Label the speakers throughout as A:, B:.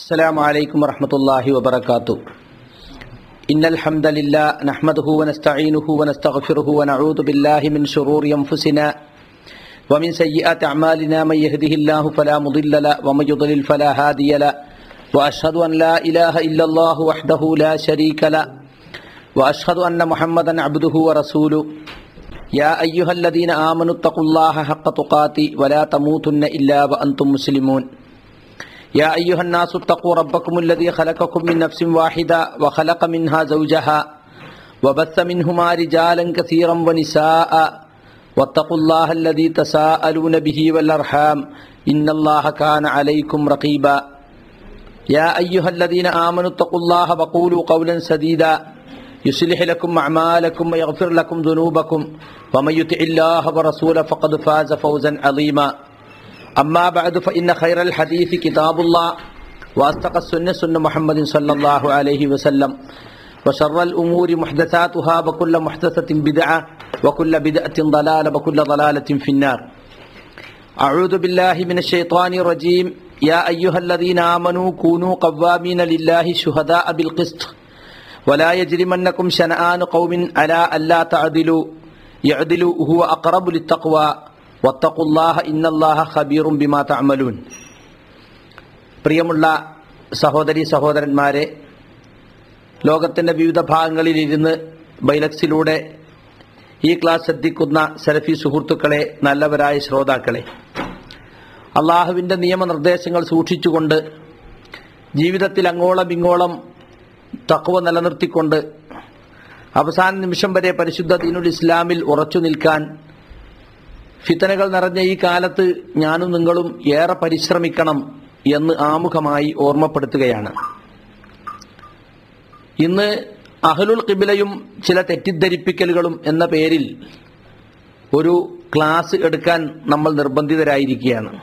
A: السلام عليكم ورحمة الله وبركاته إن الحمد لله نحمده ونستعينه ونستغفره ونعوذ بالله من شرور أنفسنا ومن سيئات أعمالنا من يهده الله فلا مضل له ومن يضلل فلا هادي له وأشهد أن لا إله إلا الله وحده لا شريك له وأشهد أن محمدا عبده ورسوله يا أيها الذين آمنوا اتقوا الله حق تقاته ولا تموتن إلا وأنتم مسلمون يا أيها الناس اتقوا ربكم الذي خلقكم من نفس واحدة وخلق منها زوجها وبث منهما رجالا كثيرا ونساء واتقوا الله الذي تساءلون به والأرحام إن الله كان عليكم رقيبا يا أيها الذين آمنوا اتقوا الله وقولوا قولا سديدا يصلح لكم أعمالكم ويغفر لكم ذنوبكم ومن يطع الله ورسوله فقد فاز فوزا عظيما أما بعد فإن خير الحديث كتاب الله وأصدق السنة سنة محمد صلى الله عليه وسلم وشر الأمور محدثاتها وكل محدثة بدعة وكل بدعة ضلالة وكل ضلالة في النار أعوذ بالله من الشيطان الرجيم يا أيها الذين آمنوا كونوا قوامين لله شهداء بالقسط ولا يجرمنكم شنآن قوم على ألا تعدلوا يعدلوا هو أقرب للتقوى വത്തഖുല്ലാഹ ഇന്നല്ലാഹ ഖബീറും ബിമാ തഅമലൂൻ പ്രിയമുള്ള സഹോദരി സഹോദരന്മാരെ ലോകത്തിൻ്റെ വിവിധ ഭാഗങ്ങളിൽ ഇരുന്ന് ബൈലക്സിലൂടെ ഈ ക്ലാസ് ശ്രദ്ധിക്കുന്ന സലഫി സുഹൃത്തുക്കളെ നല്ലവരായ ശ്രോതാക്കളെ അള്ളാഹുവിൻ്റെ നിയമനിർദ്ദേശങ്ങൾ സൂക്ഷിച്ചുകൊണ്ട് ജീവിതത്തിൽ അങ്ങോളം ഇങ്ങോളം തക്കവ നിലനിർത്തിക്കൊണ്ട് അവസാന നിമിഷം വരെ പരിശുദ്ധ ദീനുൽ ഇസ്ലാമിൽ ഉറച്ചു നിൽക്കാൻ ഫിത്തനകൾ നിറഞ്ഞ ഈ കാലത്ത് ഞാനും നിങ്ങളും ഏറെ പരിശ്രമിക്കണം എന്ന് ആമുഖമായി ഓർമ്മപ്പെടുത്തുകയാണ് ഇന്ന് അഹലുൽ കിബിലയും ചില തെറ്റിദ്ധരിപ്പിക്കലുകളും എന്ന പേരിൽ ഒരു ക്ലാസ് എടുക്കാൻ നമ്മൾ നിർബന്ധിതരായിരിക്കുകയാണ്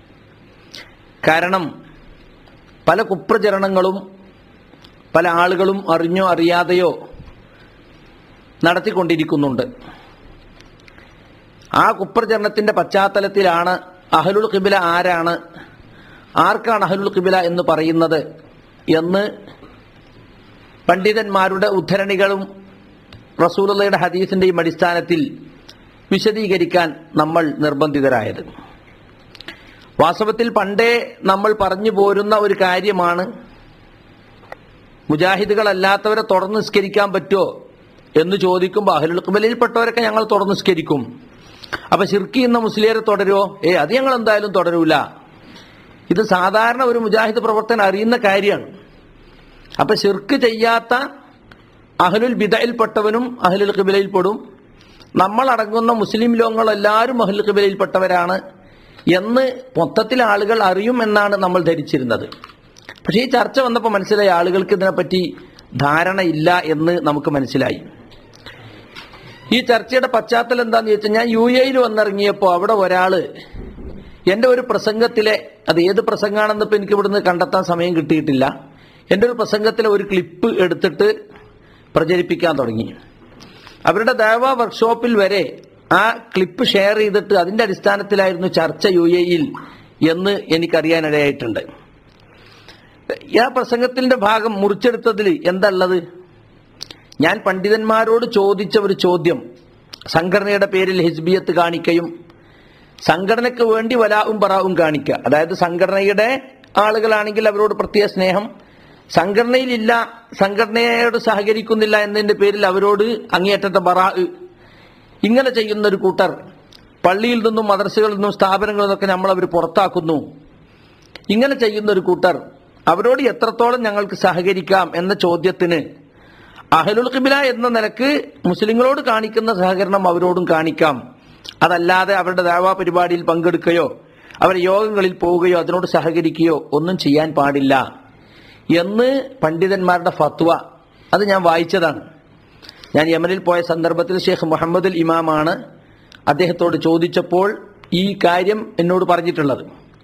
A: കാരണം പല കുപ്രചരണങ്ങളും പല ആളുകളും അറിഞ്ഞോ അറിയാതെയോ നടത്തിക്കൊണ്ടിരിക്കുന്നുണ്ട് ആ കുപ്രചരണത്തിന്റെ പശ്ചാത്തലത്തിലാണ് അഹലുൽ കിബില ആരാണ് ആർക്കാണ് അഹലുൽ കിബില എന്ന് പറയുന്നത് എന്ന് പണ്ഡിതന്മാരുടെ ഉദ്ധരണികളും റസൂലുള്ളയുടെ ഹദീസിന്റെയും അടിസ്ഥാനത്തിൽ വിശദീകരിക്കാൻ നമ്മൾ നിർബന്ധിതരായത് വാസ്തവത്തിൽ പണ്ടേ നമ്മൾ പറഞ്ഞു പോരുന്ന ഒരു കാര്യമാണ് മുജാഹിദുകളല്ലാത്തവരെ തുടർന്ന് നിസ്കരിക്കാൻ പറ്റുമോ എന്ന് ചോദിക്കുമ്പോൾ അഹലുൽ കിബിലയിൽപ്പെട്ടവരൊക്കെ ഞങ്ങൾ തുടർന്ന് നിസ്കരിക്കും അപ്പൊ ഷിർക്കി എന്ന മുസ്ലിയരെ തുടരുമോ ഏ അത് ഞങ്ങൾ എന്തായാലും തുടരൂല ഇത് സാധാരണ ഒരു മുജാഹിദ് പ്രവർത്തനം അറിയുന്ന കാര്യമാണ് അപ്പൊ ഷിർക്ക് ചെയ്യാത്ത അഹലുൽ ബിദയിൽപ്പെട്ടവനും അഹലുൽ കിബിലയിൽപ്പെടും നമ്മൾ അടങ്ങുന്ന മുസ്ലിം ലോകങ്ങളെല്ലാവരും അഹലുൽ കിബിലയിൽപ്പെട്ടവരാണ് എന്ന് മൊത്തത്തിൽ ആളുകൾ അറിയും എന്നാണ് നമ്മൾ ധരിച്ചിരുന്നത് പക്ഷേ ഈ ചർച്ച വന്നപ്പോൾ മനസ്സിലായി ആളുകൾക്ക് ഇതിനെപ്പറ്റി ധാരണയില്ല എന്ന് നമുക്ക് മനസ്സിലായി ഈ ചർച്ചയുടെ പശ്ചാത്തലം എന്താന്ന് ചോദിച്ചാൽ ഞാൻ യു എയിൽ വന്നിറങ്ങിയപ്പോൾ അവിടെ ഒരാള് എൻ്റെ ഒരു പ്രസംഗത്തിലെ അത് ഏത് പ്രസംഗമാണെന്ന് ഇപ്പം എനിക്ക് ഇവിടുന്ന് കണ്ടെത്താൻ സമയം കിട്ടിയിട്ടില്ല എൻ്റെ ഒരു പ്രസംഗത്തിലെ ഒരു ക്ലിപ്പ് എടുത്തിട്ട് പ്രചരിപ്പിക്കാൻ തുടങ്ങി അവരുടെ ദേവ വർക്ക്ഷോപ്പിൽ വരെ ആ ക്ലിപ്പ് ഷെയർ ചെയ്തിട്ട് അതിൻ്റെ അടിസ്ഥാനത്തിലായിരുന്നു ചർച്ച യു എയിൽ എന്ന് എനിക്കറിയാനിടയായിട്ടുണ്ട് ആ പ്രസംഗത്തിന്റെ ഭാഗം മുറിച്ചെടുത്തതിൽ എന്തള്ളത് ഞാൻ പണ്ഡിതന്മാരോട് ചോദിച്ച ഒരു ചോദ്യം സംഘടനയുടെ പേരിൽ ഹിസ്ബിയത്ത് കാണിക്കയും സംഘടനയ്ക്ക് വേണ്ടി വലാവും പറാവും കാണിക്കുക അതായത് സംഘടനയുടെ ആളുകളാണെങ്കിൽ അവരോട് പ്രത്യേക സ്നേഹം സംഘടനയിലില്ല സംഘടനയോട് സഹകരിക്കുന്നില്ല എന്നതിന്റെ പേരിൽ അവരോട് അങ്ങേയറ്റത്തെ ബറാ ഇങ്ങനെ ചെയ്യുന്ന ഒരു കൂട്ടർ പള്ളിയിൽ നിന്നും മദർസകളിൽ നിന്നും സ്ഥാപനങ്ങളിൽ നിന്നൊക്കെ നമ്മൾ അവർ പുറത്താക്കുന്നു ഇങ്ങനെ ചെയ്യുന്ന ഒരു കൂട്ടർ അവരോട് എത്രത്തോളം ഞങ്ങൾക്ക് സഹകരിക്കാം എന്ന ചോദ്യത്തിന് അഹലുൽ കിബില എന്ന നിലക്ക് മുസ്ലിങ്ങളോട് കാണിക്കുന്ന സഹകരണം അവരോടും കാണിക്കാം അതല്ലാതെ അവരുടെ ദേവാ പരിപാടിയിൽ പങ്കെടുക്കുകയോ അവരുടെ യോഗങ്ങളിൽ പോവുകയോ അതിനോട് സഹകരിക്കുകയോ ഒന്നും ചെയ്യാൻ പാടില്ല എന്ന് പണ്ഡിതന്മാരുടെ ഫത്വ അത് ഞാൻ വായിച്ചതാണ് ഞാൻ യമനിൽ പോയ സന്ദർഭത്തിൽ ഷെയ്ഖ് മുഹമ്മദുൽ ഇമാമാണ് അദ്ദേഹത്തോട് ചോദിച്ചപ്പോൾ ഈ കാര്യം എന്നോട് പറഞ്ഞിട്ടുള്ളത്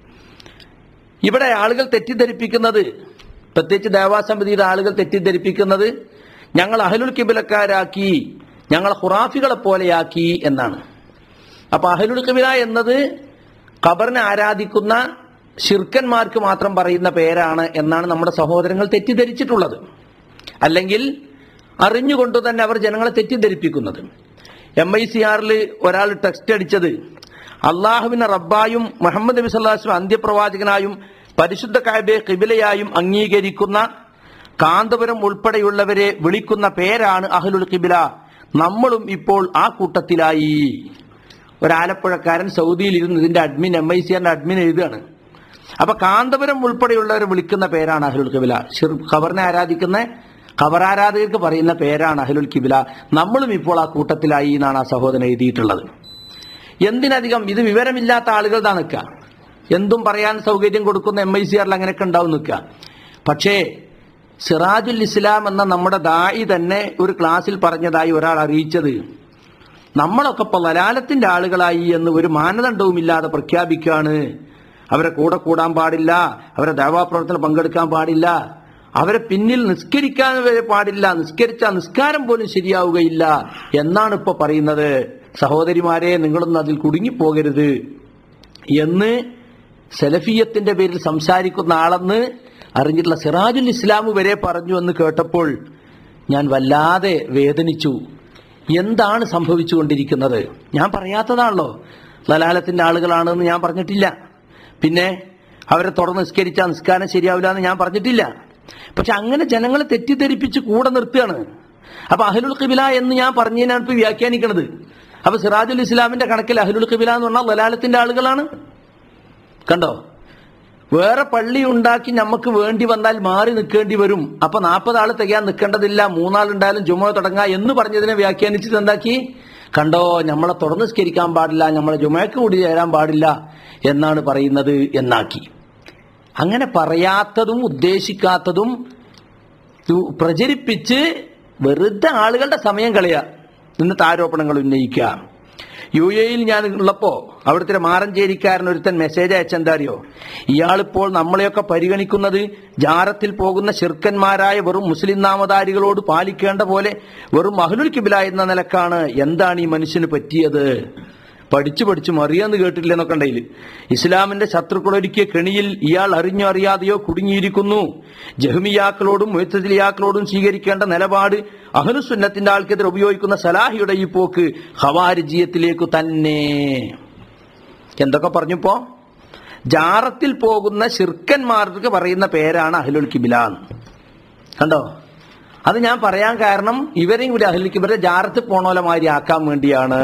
A: ഇവിടെ ആളുകൾ തെറ്റിദ്ധരിപ്പിക്കുന്നത് പ്രത്യേകിച്ച് ദേവാസമിതിയുടെ ആളുകൾ തെറ്റിദ്ധരിപ്പിക്കുന്നത് ഞങ്ങൾ അഹലുൽ കിബിലക്കാരാക്കി ഞങ്ങൾ ഖുറാഫികളെ പോലെയാക്കി എന്നാണ് അപ്പൊ അഹലുൽ കിബില എന്നത് ഖബറിനെ ആരാധിക്കുന്ന ശിർക്കന്മാർക്ക് മാത്രം പറയുന്ന പേരാണ് എന്നാണ് നമ്മുടെ സഹോദരങ്ങൾ തെറ്റിദ്ധരിച്ചിട്ടുള്ളത് അല്ലെങ്കിൽ അറിഞ്ഞുകൊണ്ട് തന്നെ അവർ ജനങ്ങളെ തെറ്റിദ്ധരിപ്പിക്കുന്നത് എം ഐ സി ആറിൽ ഒരാൾ ടെക്സ്റ്റ് അടിച്ചത് അള്ളാഹുവിനെ റബ്ബായും മുഹമ്മദ് നബി സല്ലാസ്ലം അന്ത്യപ്രവാചകനായും പരിശുദ്ധ കാബെ കിബിലയായും അംഗീകരിക്കുന്ന കാന്തപുരം ഉൾപ്പെടെയുള്ളവരെ വിളിക്കുന്ന പേരാണ് അഹ്ലുൽ കിബില നമ്മളും ഇപ്പോൾ ആ കൂട്ടത്തിലായി ഒരാലപ്പുഴക്കാരൻ സൗദിയിൽ ഇരുന്ന് ഇതിന്റെ അഡ്മിൻ എം ഐ സി ആറിന്റെ അഡ്മിൻ എഴുതുകയാണ് അപ്പൊ കാന്തപുരം ഉൾപ്പെടെയുള്ളവരെ വിളിക്കുന്ന പേരാണ് അഹ്ലുൽ കിബില ഷിർ ഖബറിനെ ആരാധിക്കുന്ന ഖബറാരാധകർക്ക് പറയുന്ന പേരാണ് അഹ്ലുൽ കിബില നമ്മളും ഇപ്പോൾ ആ കൂട്ടത്തിലായി എന്നാണ് ആ സഹോദരൻ എഴുതിയിട്ടുള്ളത് എന്തിനധികം ഇത് വിവരമില്ലാത്ത ആളുകളുടെ നിൽക്കുക എന്തും പറയാൻ സൗകര്യം കൊടുക്കുന്ന എം ഐ സി ആറിൽ അങ്ങനെയൊക്കെ ഉണ്ടാവും നിൽക്കുക പക്ഷേ സിറാജുൽ ഇസ്ലാം എന്ന നമ്മുടെ ദായി തന്നെ ഒരു ക്ലാസ്സിൽ പറഞ്ഞതായി ഒരാൾ അറിയിച്ചത് നമ്മളൊക്കെ ഇപ്പൊ ലലാലത്തിന്റെ ആളുകളായി എന്ന് ഒരു മാനദണ്ഡവുമില്ലാതെ പ്രഖ്യാപിക്കുകയാണ് അവരെ കൂടെ കൂടാൻ പാടില്ല അവരെ ദേവാപ്രവർത്തനം പങ്കെടുക്കാൻ പാടില്ല അവരെ പിന്നിൽ നിസ്കരിക്കാൻ വരെ പാടില്ല നിസ്കരിച്ച നിസ്കാരം പോലും ശരിയാവുകയില്ല എന്നാണ് ഇപ്പൊ പറയുന്നത് സഹോദരിമാരെ നിങ്ങളൊന്നും അതിൽ കുടുങ്ങിപ്പോകരുത് എന്ന് സെലഫിയത്തിന്റെ പേരിൽ സംസാരിക്കുന്ന ആളെന്ന് അറിഞ്ഞിട്ടുള്ള സിറാജുൽ ഇസ്ലാം വരെ പറഞ്ഞു എന്ന് കേട്ടപ്പോൾ ഞാൻ വല്ലാതെ വേദനിച്ചു എന്താണ് സംഭവിച്ചുകൊണ്ടിരിക്കുന്നത് ഞാൻ പറയാത്തതാണല്ലോ ലലാലത്തിന്റെ ആളുകളാണെന്ന് ഞാൻ പറഞ്ഞിട്ടില്ല പിന്നെ അവരെ തുറന്ന് നിസ്കരിച്ചാൽ നിസ്കാരം ശരിയാവില്ല എന്ന് ഞാൻ പറഞ്ഞിട്ടില്ല പക്ഷെ അങ്ങനെ ജനങ്ങളെ തെറ്റിദ്ധരിപ്പിച്ച് കൂടെ നിർത്തുകയാണ് അപ്പൊ അഹലുൽ ഖിബില എന്ന് ഞാൻ പറഞ്ഞതിനാണ് ഇപ്പൊ വ്യാഖ്യാനിക്കണത് അപ്പൊ സിറാജുൽ ഇസ്ലാമിന്റെ കണക്കിൽ അഹലുൽ ഖിബില എന്ന് പറഞ്ഞാൽ ലലാലത്തിന്റെ ആളുകളാണ് കണ്ടോ വേറെ പള്ളി ഉണ്ടാക്കി നമുക്ക് വേണ്ടി വന്നാൽ മാറി നിൽക്കേണ്ടി വരും അപ്പൊ നാൽപ്പത് ആള് തികയാൻ നിൽക്കേണ്ടതില്ല മൂന്നാളുണ്ടായാലും ജുമ തുടങ്ങാം എന്ന് പറഞ്ഞതിനെ വ്യാഖ്യാനിച്ചിട്ട് എന്താക്കി കണ്ടോ നമ്മളെ തുറന്ന് സ്കരിക്കാൻ പാടില്ല നമ്മളെ ജുമയ്ക്ക് കൂടി ചേരാൻ പാടില്ല എന്നാണ് പറയുന്നത് എന്നാക്കി അങ്ങനെ പറയാത്തതും ഉദ്ദേശിക്കാത്തതും ഇത് പ്രചരിപ്പിച്ച് വെറുതെ ആളുകളുടെ സമയം കളയുക എന്നിട്ട് ആരോപണങ്ങൾ ഉന്നയിക്കുക യു എയിൽ ഞാൻ ഉള്ളപ്പോ അവിടുത്തെ മാറഞ്ചേരിക്കാരൻ ഒരുത്തൻ മെസ്സേജ് അയച്ചെന്താ അറിയോ ഇയാളിപ്പോൾ നമ്മളെയൊക്കെ പരിഗണിക്കുന്നത് ജാറത്തിൽ പോകുന്ന ശിർക്കന്മാരായ വെറും മുസ്ലിം നാമധാരികളോട് പാലിക്കേണ്ട പോലെ വെറും അഹ്ലുൽ കിബില എന്ന നിലക്കാണ് എന്താണ് ഈ മനുഷ്യന് പറ്റിയത് പഠിച്ചു പഠിച്ചു മറിയാന്ന് കേട്ടില്ല എന്നൊക്കെ ഉണ്ടെങ്കിൽ ഇസ്ലാമിന്റെ ശത്രുക്കളൊരുക്കിയ കെണിയിൽ ഇയാൾ അറിഞ്ഞോ അറിയാതെയോ കുടുങ്ങിയിരിക്കുന്നു ജഹ്മിയാക്കളോടും മുയത്തലിയാക്കളോടും സ്വീകരിക്കേണ്ട നിലപാട് അഹനുസുന്നത്തിന്റെ ആൾക്കെതിരെ ഉപയോഗിക്കുന്ന സലാഹിയുടെ ഈ പോക്ക് ഹവാരിജീയത്തിലേക്ക് തന്നെ എന്തൊക്കെ പറഞ്ഞപ്പോ ജാറത്തിൽ പോകുന്ന ശിർക്കന്മാർക്ക് പറയുന്ന പേരാണ് അഹ്ലുൽ കിബിലാൻ കണ്ടോ അത് ഞാൻ പറയാൻ കാരണം ഇവരെയും കൂടി അഹ്ലുൽ കിബിലെ ജാറത്തിൽ പോണോലെ മാതിരി ആക്കാൻ വേണ്ടിയാണ്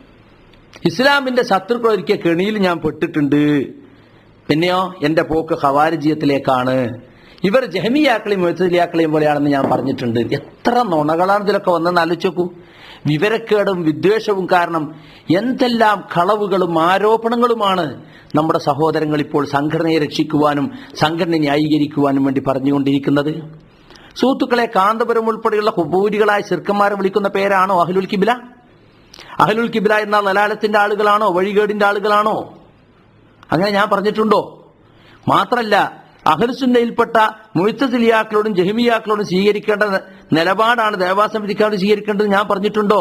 A: ഇസ്ലാമിന്റെ ശത്രുക്കൾ ഒരിക്കൽ കെണിയിൽ ഞാൻ പെട്ടിട്ടുണ്ട് പിന്നെയോ എന്റെ പോക്ക് ഹവാരിജീയത്തിലേക്കാണ് ഇവർ ജഹമിയാക്കളെയും മുഴത്തലിയാക്കളെയും പോലെയാണെന്ന് ഞാൻ പറഞ്ഞിട്ടുണ്ട് എത്ര നുണകളാണ് ഇതിലൊക്കെ വന്നെന്ന് ആലോചിച്ചു വിവരക്കേടും വിദ്വേഷവും കാരണം എന്തെല്ലാം കളവുകളും ആരോപണങ്ങളുമാണ് നമ്മുടെ സഹോദരങ്ങൾ ഇപ്പോൾ സംഘടനയെ രക്ഷിക്കുവാനും സംഘടന ന്യായീകരിക്കുവാനും വേണ്ടി പറഞ്ഞുകൊണ്ടിരിക്കുന്നത് സുഹൃത്തുക്കളെ കാന്തപുരം ഉൾപ്പെടെയുള്ള കുബൂരികളായ ശിർക്കന്മാരെ വിളിക്കുന്ന പേരാണോ അഹ്ലുൽ കിബില അഹലുൽ കിബില എന്ന ലലാലത്തിന്റെ ആളുകളാണോ വഴികേടിന്റെ ആളുകളാണോ അങ്ങനെ ഞാൻ പറഞ്ഞിട്ടുണ്ടോ മാത്രല്ല അഹൽസുന്നയിൽപ്പെട്ട മുഴുത്തലിയാക്കളോടും ജഹിമിയാക്കളോടും സ്വീകരിക്കേണ്ട ന- നിലപാടാണ് ദേവാസമിതിക്കാരോട് സ്വീകരിക്കേണ്ടത് ഞാൻ പറഞ്ഞിട്ടുണ്ടോ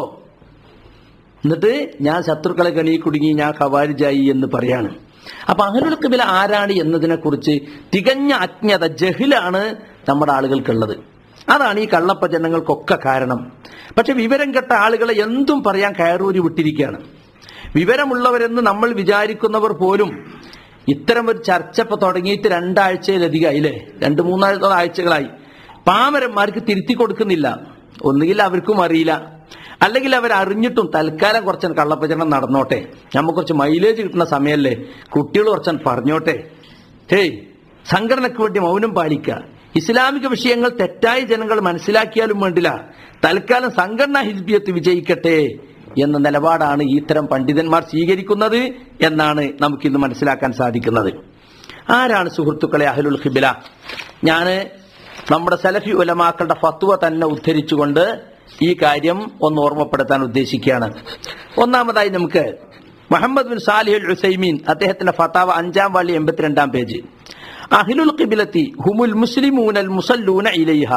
A: എന്നിട്ട് ഞാൻ ശത്രുക്കളെ കണി കുടുങ്ങി ഞാൻ ഖവാരിജായി എന്ന് പറയാണ് അപ്പൊ അഹലുൽ കിബില ആരാണ് എന്നതിനെ കുറിച്ച് തികഞ്ഞ അജ്ഞത ജഹിലാണ് നമ്മുടെ ആളുകൾക്കുള്ളത് അതാണ് ഈ കള്ളപ്പജനങ്ങൾക്കൊക്കെ കാരണം പക്ഷെ വിവരം കെട്ട ആളുകളെ എന്തും പറയാൻ കയറൂരി വിട്ടിരിക്കുകയാണ് വിവരമുള്ളവരെന്ന് നമ്മൾ വിചാരിക്കുന്നവർ പോലും ഇത്തരം ഒരു ചർച്ച ഇപ്പൊ തുടങ്ങിയിട്ട് രണ്ടാഴ്ചയിലധികമായില്ലേ രണ്ട് മൂന്നാഴ്ച ആഴ്ചകളായി പാമരന്മാർക്ക് തിരുത്തി കൊടുക്കുന്നില്ല ഒന്നുകിൽ അവർക്കും അറിയില്ല അല്ലെങ്കിൽ അവർ അറിഞ്ഞിട്ടും തൽക്കാലം കുറച്ച് കള്ളപ്രചരണം നടന്നോട്ടെ നമുക്ക് കുറച്ച് മൈലേജ് കിട്ടുന്ന സമയമല്ലേ കുട്ടികൾ കുറച്ച് പറഞ്ഞോട്ടെ ഹേയ് സംഘടനയ്ക്ക് വേണ്ടി മൗനം പാലിക്കുക ഇസ്ലാമിക വിഷയങ്ങൾ തെറ്റായ ജനങ്ങൾ മനസ്സിലാക്കിയാലും വേണ്ടില്ല തൽക്കാലം സംഘടനാ ഹിസ്ബിയത്ത് വിജയിക്കട്ടെ എന്ന നിലപാടാണ് ഇത്തരം പണ്ഡിതന്മാർ സ്വീകരിക്കുന്നത് എന്നാണ് നമുക്കിന്ന് മനസ്സിലാക്കാൻ സാധിക്കുന്നത് ആരാണ് സുഹൃത്തുക്കളെ അഹലുൽ ഖിബില ഞാന് നമ്മുടെ സലഫി ഉലമാക്കളുടെ ഫത്വ തന്നെ ഉദ്ധരിച്ചുകൊണ്ട് ഈ കാര്യം ഒന്ന് ഓർമ്മപ്പെടുത്താൻ ഉദ്ദേശിക്കുകയാണ് ഒന്നാമതായി നമുക്ക് മുഹമ്മദ് ബിൻ സാലിഹുൽ ഉസൈമീൻ അദ്ദേഹത്തിന്റെ ഫത്താവ അഞ്ചാം വാളി എൺപത്തിരണ്ടാം പേജ് അഹ്ലുൽ ഖിബിലത്തി ഹുമുൽ മുസ്ലിമൂനൽ മുസല്ലൂന ഇലൈഹ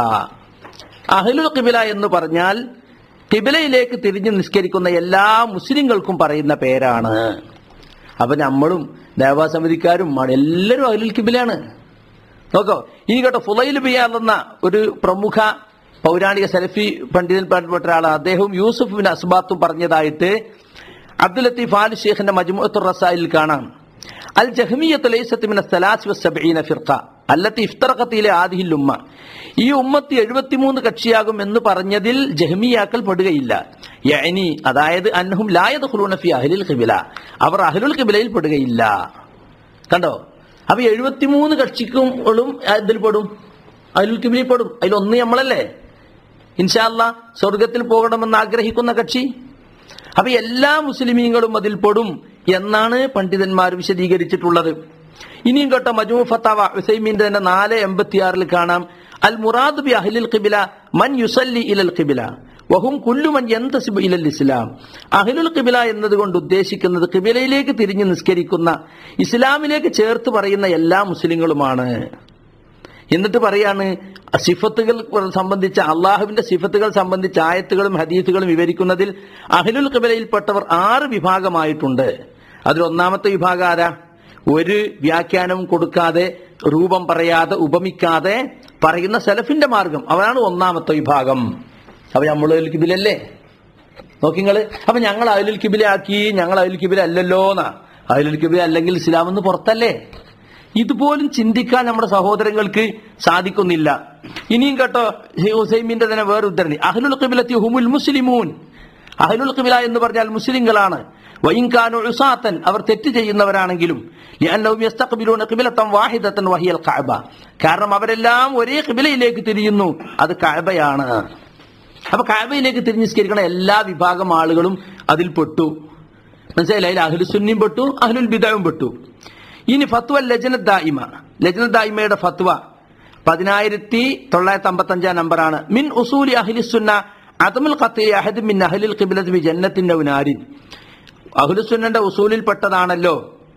A: അഹ്ലുൽ ഖിബില എന്ന് പറഞ്ഞാൽ ഖിബിലയിലേക്ക് തിരിഞ്ഞു നിസ്കരിക്കുന്ന എല്ലാ മുസ്ലിങ്ങൾക്കും പറയുന്ന പേരാണ് അപ്പൊ നമ്മളും ദേവാസമിതിക്കാരും മ- എല്ലാവരും അഹ്ലുൽ കിബിലാണ് നോക്കോ ഇനി കേട്ടോ ഫുലൈൽ ബിയാർ എന്ന ഒരു പ്രമുഖ പൗരാണിക സലഫി പണ്ഡിതൻപ്പെട്ട ഒരാളാണ് അദ്ദേഹവും യൂസുഫ് ബിൻ അസ്ബാത്തും പറഞ്ഞതായിട്ട് അബ്ദുൽ ലത്തീഫ് ആൽ ഷേഖിന്റെ മജ്മുഅത്തുർ റസായിൽ കാണാം അൽ ജഹ്മിയത്ത് ലൈസത്ത് മിന സലാസി വസ്സബഈന ഫിർഖ അല്ലത്തി ഇഫ്തറഖത്തിലെ ആദിഹിൽ ഉമ്മ ഈ ഉമ്മത്ത് എഴുപത്തിമൂന്ന് കക്ഷിയാകും എന്ന് പറഞ്ഞതിൽ ജഹ്മിയാക്കൾ പെടുകയില്ല യഅനി അതായത് അന്നഹും ലായത് ഫി അഹ്ലിൽ ഖിബില അവർ അഹ്ലുൽ ഖിബിലയിൽ പെടുകയില്ല കണ്ടോ അപ്പൊ എഴുപത്തിമൂന്ന് കക്ഷിക്കും ഇതിൽ പെടും അതിൽ കിബിലി പെടും അതിലൊന്ന് നമ്മളല്ലേ ഇൻഷാല്ല സ്വർഗത്തിൽ പോകണമെന്ന് ആഗ്രഹിക്കുന്ന കക്ഷി അപ്പൊ എല്ലാ മുസ്ലിമീങ്ങളും അതിൽ പെടും എന്നാണ് പണ്ഡിതന്മാർ വിശദീകരിച്ചിട്ടുള്ളത് ഇനിയും കേട്ടോ മജൂ ഫത്താവ ഉസൈമീന്റെ തന്നെ നാല് എൺപത്തിയാറിൽ കാണാം അൽ മുറാദ് ബി അഹ്ലിൽ ഖിബില മൻ യുസല്ലി ഇലൽ ഖിബില വഹും കുല്ലുമൻ യന്തസിബു ഇലൽ ഇസ്ലാം അഹ്ലുൽ ഖിബില എന്നതുകൊണ്ട് ഉദ്ദേശിക്കുന്നത് ഖിബിലയിലേക്ക് തിരിഞ്ഞ് നിസ്കരിക്കുന്ന ഇസ്ലാമിലേക്ക് ചേർത്ത് പറയുന്ന എല്ലാ മുസ്ലിങ്ങളുമാണ് എന്നിട്ട് പറയാണ് സിഫത്തുകൾ സംബന്ധിച്ച അള്ളാഹുവിന്റെ സിഫത്തുകൾ സംബന്ധിച്ച ആയത്തുകളും ഹദീസുകളും വിവരിക്കുന്നതിൽ അഹ്ലുൽ ഖിബലയിൽപ്പെട്ടവർ ആറ് വിഭാഗമായിട്ടുണ്ട് അതിൽ ഒന്നാമത്തെ വിഭാഗം ആരാ ഒരു വ്യാഖ്യാനവും കൊടുക്കാതെ രൂപം പറയാതെ ഉപമിക്കാതെ പറയുന്ന സെലഫിന്റെ മാർഗം അവരാണ് ഒന്നാമത്തെ വിഭാഗം അപ്പൊ നമ്മൾ കിബിലല്ലേ നോക്കിങ്ങള് അപ്പൊ ഞങ്ങൾ അയലുൽ കിബില ആക്കി ഞങ്ങൾ അയലുൽ കിബില അല്ലല്ലോ എന്നാ അയലുൽ കിബില അല്ലെങ്കിൽ ഇസ്ലാം എന്ന് പുറത്തല്ലേ ഇതുപോലും ചിന്തിക്കാൻ നമ്മുടെ സഹോദരങ്ങൾക്ക് സാധിക്കുന്നില്ല ഇനിയും കേട്ടോ ഹുസൈമിന്റെ തന്നെ വേറെ ഉദ്ധരണി അഹ്ലുൽ ഖിബിലത്തി ഹുമുൽ മുസ്ലിമൂൻ അഹ്ലുൽ ഖിബില എന്ന് പറഞ്ഞാൽ മുസ്ലിങ്ങളാണ് വൈൻകാനു ഉസാത്തൻ അവർ തെറ്റ് ചെയ്യുന്നവരാണെങ്കിലും ലിഅന്നഹും യസ്തഖ്ബിലൂന ഖിബലത്തൻ വാഹിദത്തൻ വഹിയൽ കഅബ കാരണം അവരെല്ലാം ഒരേ ഖിബലയിലേക്ക് തിരിയുന്നു അത് കഅബയാണ് അപ്പൊ കഅബയിലേക്ക് തിരിഞ്ഞ് നിസ്കരിക്കണ എല്ലാ വിഭാഗം ആളുകളും അതിൽ പെട്ടു മനസ്സിലായില്ല അതിൽ അഹ്ലു സുന്നിയും പെട്ടു അഹ്ലുൽ ബിദയും പെട്ടു ഇനി ഫത്വ ലജനത് ദായിമ ലജനത് ദായിമയുടെ ഫത്വ പതിനായിരത്തി തൊള്ളായിരത്തി അമ്പത്തി അഞ്ചാം നമ്പറാണ് മിൻ ഉസൂലി അഹ്ലി സുന്ന അതമുൽ ഖത്തരി അഹദ് മിൻ അഹ്ലിൽ ഖിബ്ലത്ത് ബി ജന്നത്തിന്റെ ഉനാരിൻ അഹ്ലു സുന്നന്റെ ഉസൂലിൽപ്പെട്ടതാണല്ലോ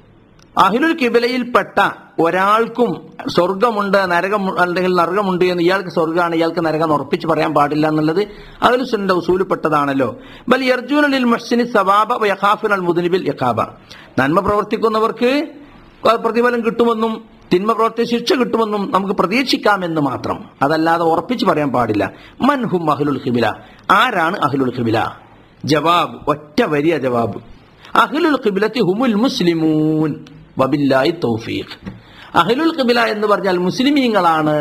A: അഹ്ലുൽ കിബിലയിൽപ്പെട്ട ഒരാൾക്കും സ്വർഗമുണ്ട് നരകം അല്ലെങ്കിൽ നരകമുണ്ട് എന്ന് ഇയാൾക്ക് സ്വർഗമാണ് ഇയാൾക്ക് നരകം ഉറപ്പിച്ച് പറയാൻ പാടില്ല എന്നുള്ളത് അഹ്ലു സുന്നന്റെ ഉസൂലിൽപ്പെട്ടതാണല്ലോ ബൽ യർജൂനലിൽ മുഹ്സിനി സവാബ വയഖാഫുൻ അൽ മുദ്നിബിൽ യഖാബ നന്മ പ്രവർത്തിക്കുന്നവർക്ക് പ്രതിഫലം കിട്ടുമെന്നും തിന്മ പ്രവർത്തി ശിക്ഷ കിട്ടുമെന്നും നമുക്ക് പ്രതീക്ഷിക്കാമെന്ന് മാത്രം അതല്ലാതെ ഉറപ്പിച്ച് പറയാൻ പാടില്ല മൻഹും അഹ്ലുൽ ഖിബില ആരാണ് അഹ്ലുൽ ഖിബില ജവാബ് ഒറ്റ വരിയ ജവാബ് അഹ്ലുൽ ഖിബിലത്തി ഹുമുൽ മുസ്ലിമൂൻ വബില്ലായി തൗഫീഖ് അഹ്ലുൽ ഖിബില എന്ന് പറഞ്ഞാൽ മുസ്ലിമീങ്ങളാണ്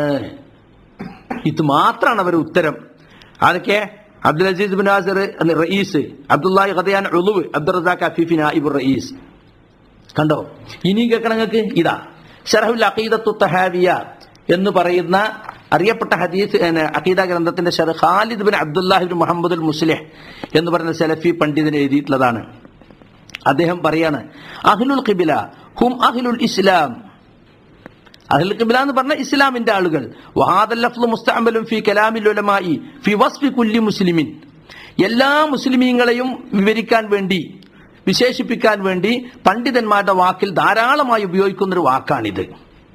A: ഇത് മാത്രമാണ് അവരുടെ ഉത്തരം അതൊക്കെ അബ്ദുൽ അസീസ് ബിൻ നാസർ എന്ന റയീസ് അബ്ദുല്ലാഹി ഖദയാൻ ഉളുവ് അബ്ദുൽ റസാഖ് അഫീഫി നായിബുർ റയീസ് കണ്ടോ ഇനി കേൾക്കണം നിങ്ങൾക്ക് ഇതാ ഷറഹുൽ അഖീദത്തു തഹാവിയ എന്ന് പറയുന്ന അറിയപ്പെട്ട ഹദീസ് ഏ, അഖീദ ഗ്രന്ഥത്തിന്റെ ഷെറ ഖാലിദ് ബിൻ അബ്ദുല്ലാഹിബിൻ മുഹമ്മദുൽ മുസ്ലിഹ് എന്ന് പറയുന്ന സലഫി പണ്ഡിതൻ എഴുതിയിട്ടുള്ളതാണ് അദ്ദേഹം പറയാണ് അഹ്ലുൽ ഖിബില ഹും അഹ്ലുൽ ഇസ്ലാം അഹ്ലുൽ ഖിബില എന്ന് പറഞ്ഞ ഇസ്ലാമിന്റെ ആളുകൾ വഹാദൽ ലഫ്ളു മുസ്തഅമലുൻ ഫി കലാമിൽ ഉലമായി ഫി വസ്ഫി കുല്ലി മുസ്ലിമിൻ എല്ലാ മുസ്ലിമീങ്ങളെയും വിവരിക്കാൻ വേണ്ടി വിശേഷിപ്പിക്കാൻ വേണ്ടി പണ്ഡിതന്മാരുടെ വാക്കിൽ ധാരാളമായി ഉപയോഗിക്കുന്ന ഒരു വാക്കാണിത്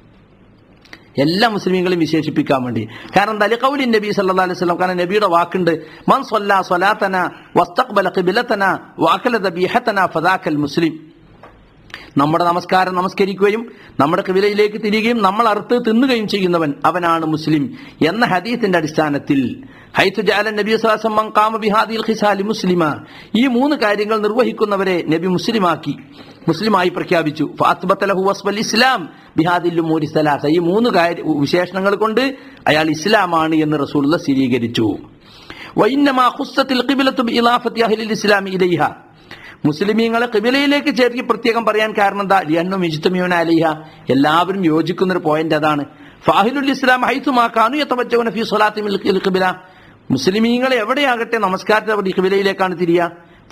A: എല്ലാ മുസ്ലിമീങ്ങളെയും വിശേഷിപ്പിക്കാൻ വേണ്ടി കാരണം എന്താ കൗലി നബി സല്ലാ അലൈഹി സ്വലം കാരണം നബിയുടെ വാക്കുണ്ട് മൻ സൊല്ല സ്വലാത്തന വസ്തഖ്ബല ഖിബിലത്തന വാക്കല ദബീഹത്തന ഫദാക്കൽ മുസ്ലിം നമ്മുടെ നമസ്കാരം നമസ്കരിക്കുകയും നമ്മുടെ കിവിലയിലേക്ക് തിരികുകയും നമ്മൾ അറുത്ത് തിന്നുകയും ചെയ്യുന്നവൻ അവനാണ് മുസ്ലിം എന്ന ഹദീസിന്റെ അടിസ്ഥാനത്തിൽ ഹൈത്തു ജാലൻ നബി സ്വലാസം മങ്കാമ ബിഹാദിൽ ഖിസാലി മുസ്ലിമ ഈ മൂന്ന് കാര്യങ്ങൾ നിർവഹിക്കുന്നവരെ നബി മുസ്ലിമാക്കി മുസ്ലിമായി പ്രഖ്യാപിച്ചു ഫാത്ബത്തലഹു വസ്വൽ ഇസ്ലാം ബിഹാദിൽ മൂരി സലാസ ഈ മൂന്ന് കാര്യ വിശേഷണങ്ങൾ കൊണ്ട് അയാൾ ഇസ്ലാമാണ് എന്ന് റസൂലുള്ള സ്ഥിരീകരിച്ചു വൈന്നമാ ഖുസ്സത്തിൽ ഖിബിലത്തു ബിഇലാഫത്തി അഹ്ലിൽ ഇസ്ലാമി ഇലൈഹ മുസ്ലിമീങ്ങളെ കിബിലയിലേക്ക് ചേർത്തി പ്രത്യേകം പറയാൻ കാരണം എന്താ ലിയണ്ണും ഇജ്തമിയോന അലിഹ എല്ലാവരും യോജിക്കുന്ന ഒരു പോയിന്റ് അതാണ് ഫാഹിലുൽ ഇസ്ലാം ഹൈസുമാക്കാനു എത്തവച്ചവന ഫി സ്വലാത്തി കിബില മുസ്ലിമീങ്ങളെ എവിടെയാകട്ടെ നമസ്കാരത്തെ അവർ കിബിലയിലേക്കാണ് തിരിയുക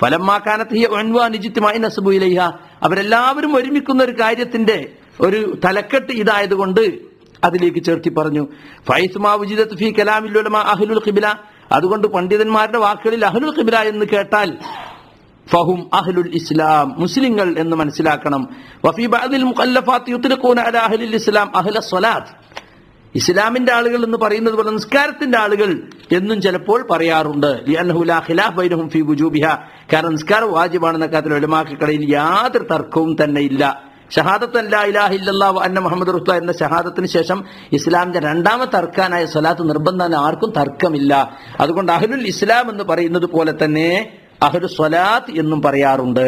A: ഫലമാക്കാനത്തിയ അവരെല്ലാവരും ഒരുമിക്കുന്ന ഒരു കാര്യത്തിന്റെ ഒരു തലക്കെട്ട് ഇതായതുകൊണ്ട് അതിലേക്ക് ചേർത്തി പറഞ്ഞു ഫൈസുമാ ഉജിദത്ത് ഫി കലാമില്ലുലമ അഹ്ലുൽ ഖിബില അതുകൊണ്ട് പണ്ഡിതന്മാരുടെ വാക്കുകളിൽ അഹ്ലുൽ ഖിബില എന്ന് കേട്ടാൽ ഫഹും അഹ്ലുൽ ഇസ്ലാം മുസ്ലിങ്ങൾ എന്ന് മനസ്സിലാക്കണം വഫി ബഅദിൽ മുഖല്ലഫാത്ത് യുത്ലഖൂന അലാ അഹ്ലിൽ ഇസ്ലാം അഹ്ല സ്വലാത്ത് ഇസ്ലാമിന്റെ ആളുകൾ എന്ന് പറയുന്നത് പോലെ നിസ്കാരത്തിന്റെ ആളുകൾ എന്നും ചിലപ്പോൾ പറയാറുണ്ട് ലിഅന്നഹു ലാ ഖിലാഫ് ബൈനഹും ഫീ വുജൂബിഹ കാരണം നിസ്കാരം വാജിബാണെന്ന കാര്യത്തിൽ ഉലമാക്കൾക്കിടയിൽ യാതൊരു തർക്കവും തന്നെ ഇല്ല ഷഹാദത്ത് അല്ലാ ഇലാഹ ഇല്ലല്ലാഹു അന്ന മുഹമ്മദ് റസൂല എന്ന ഷഹാദത്തിന് ശേഷം ഇസ്ലാമിന്റെ രണ്ടാമത്തെ അർക്കാനായ സ്വലാത്ത് നിർബന്ധം ആർക്കും തർക്കമില്ല അതുകൊണ്ട് അഹ്ലുൽ ഇസ്ലാം എന്ന് പറയുന്നത് പോലെ തന്നെ അഹ്ലു സ്വലാത്ത് എന്നും പറയാറുണ്ട്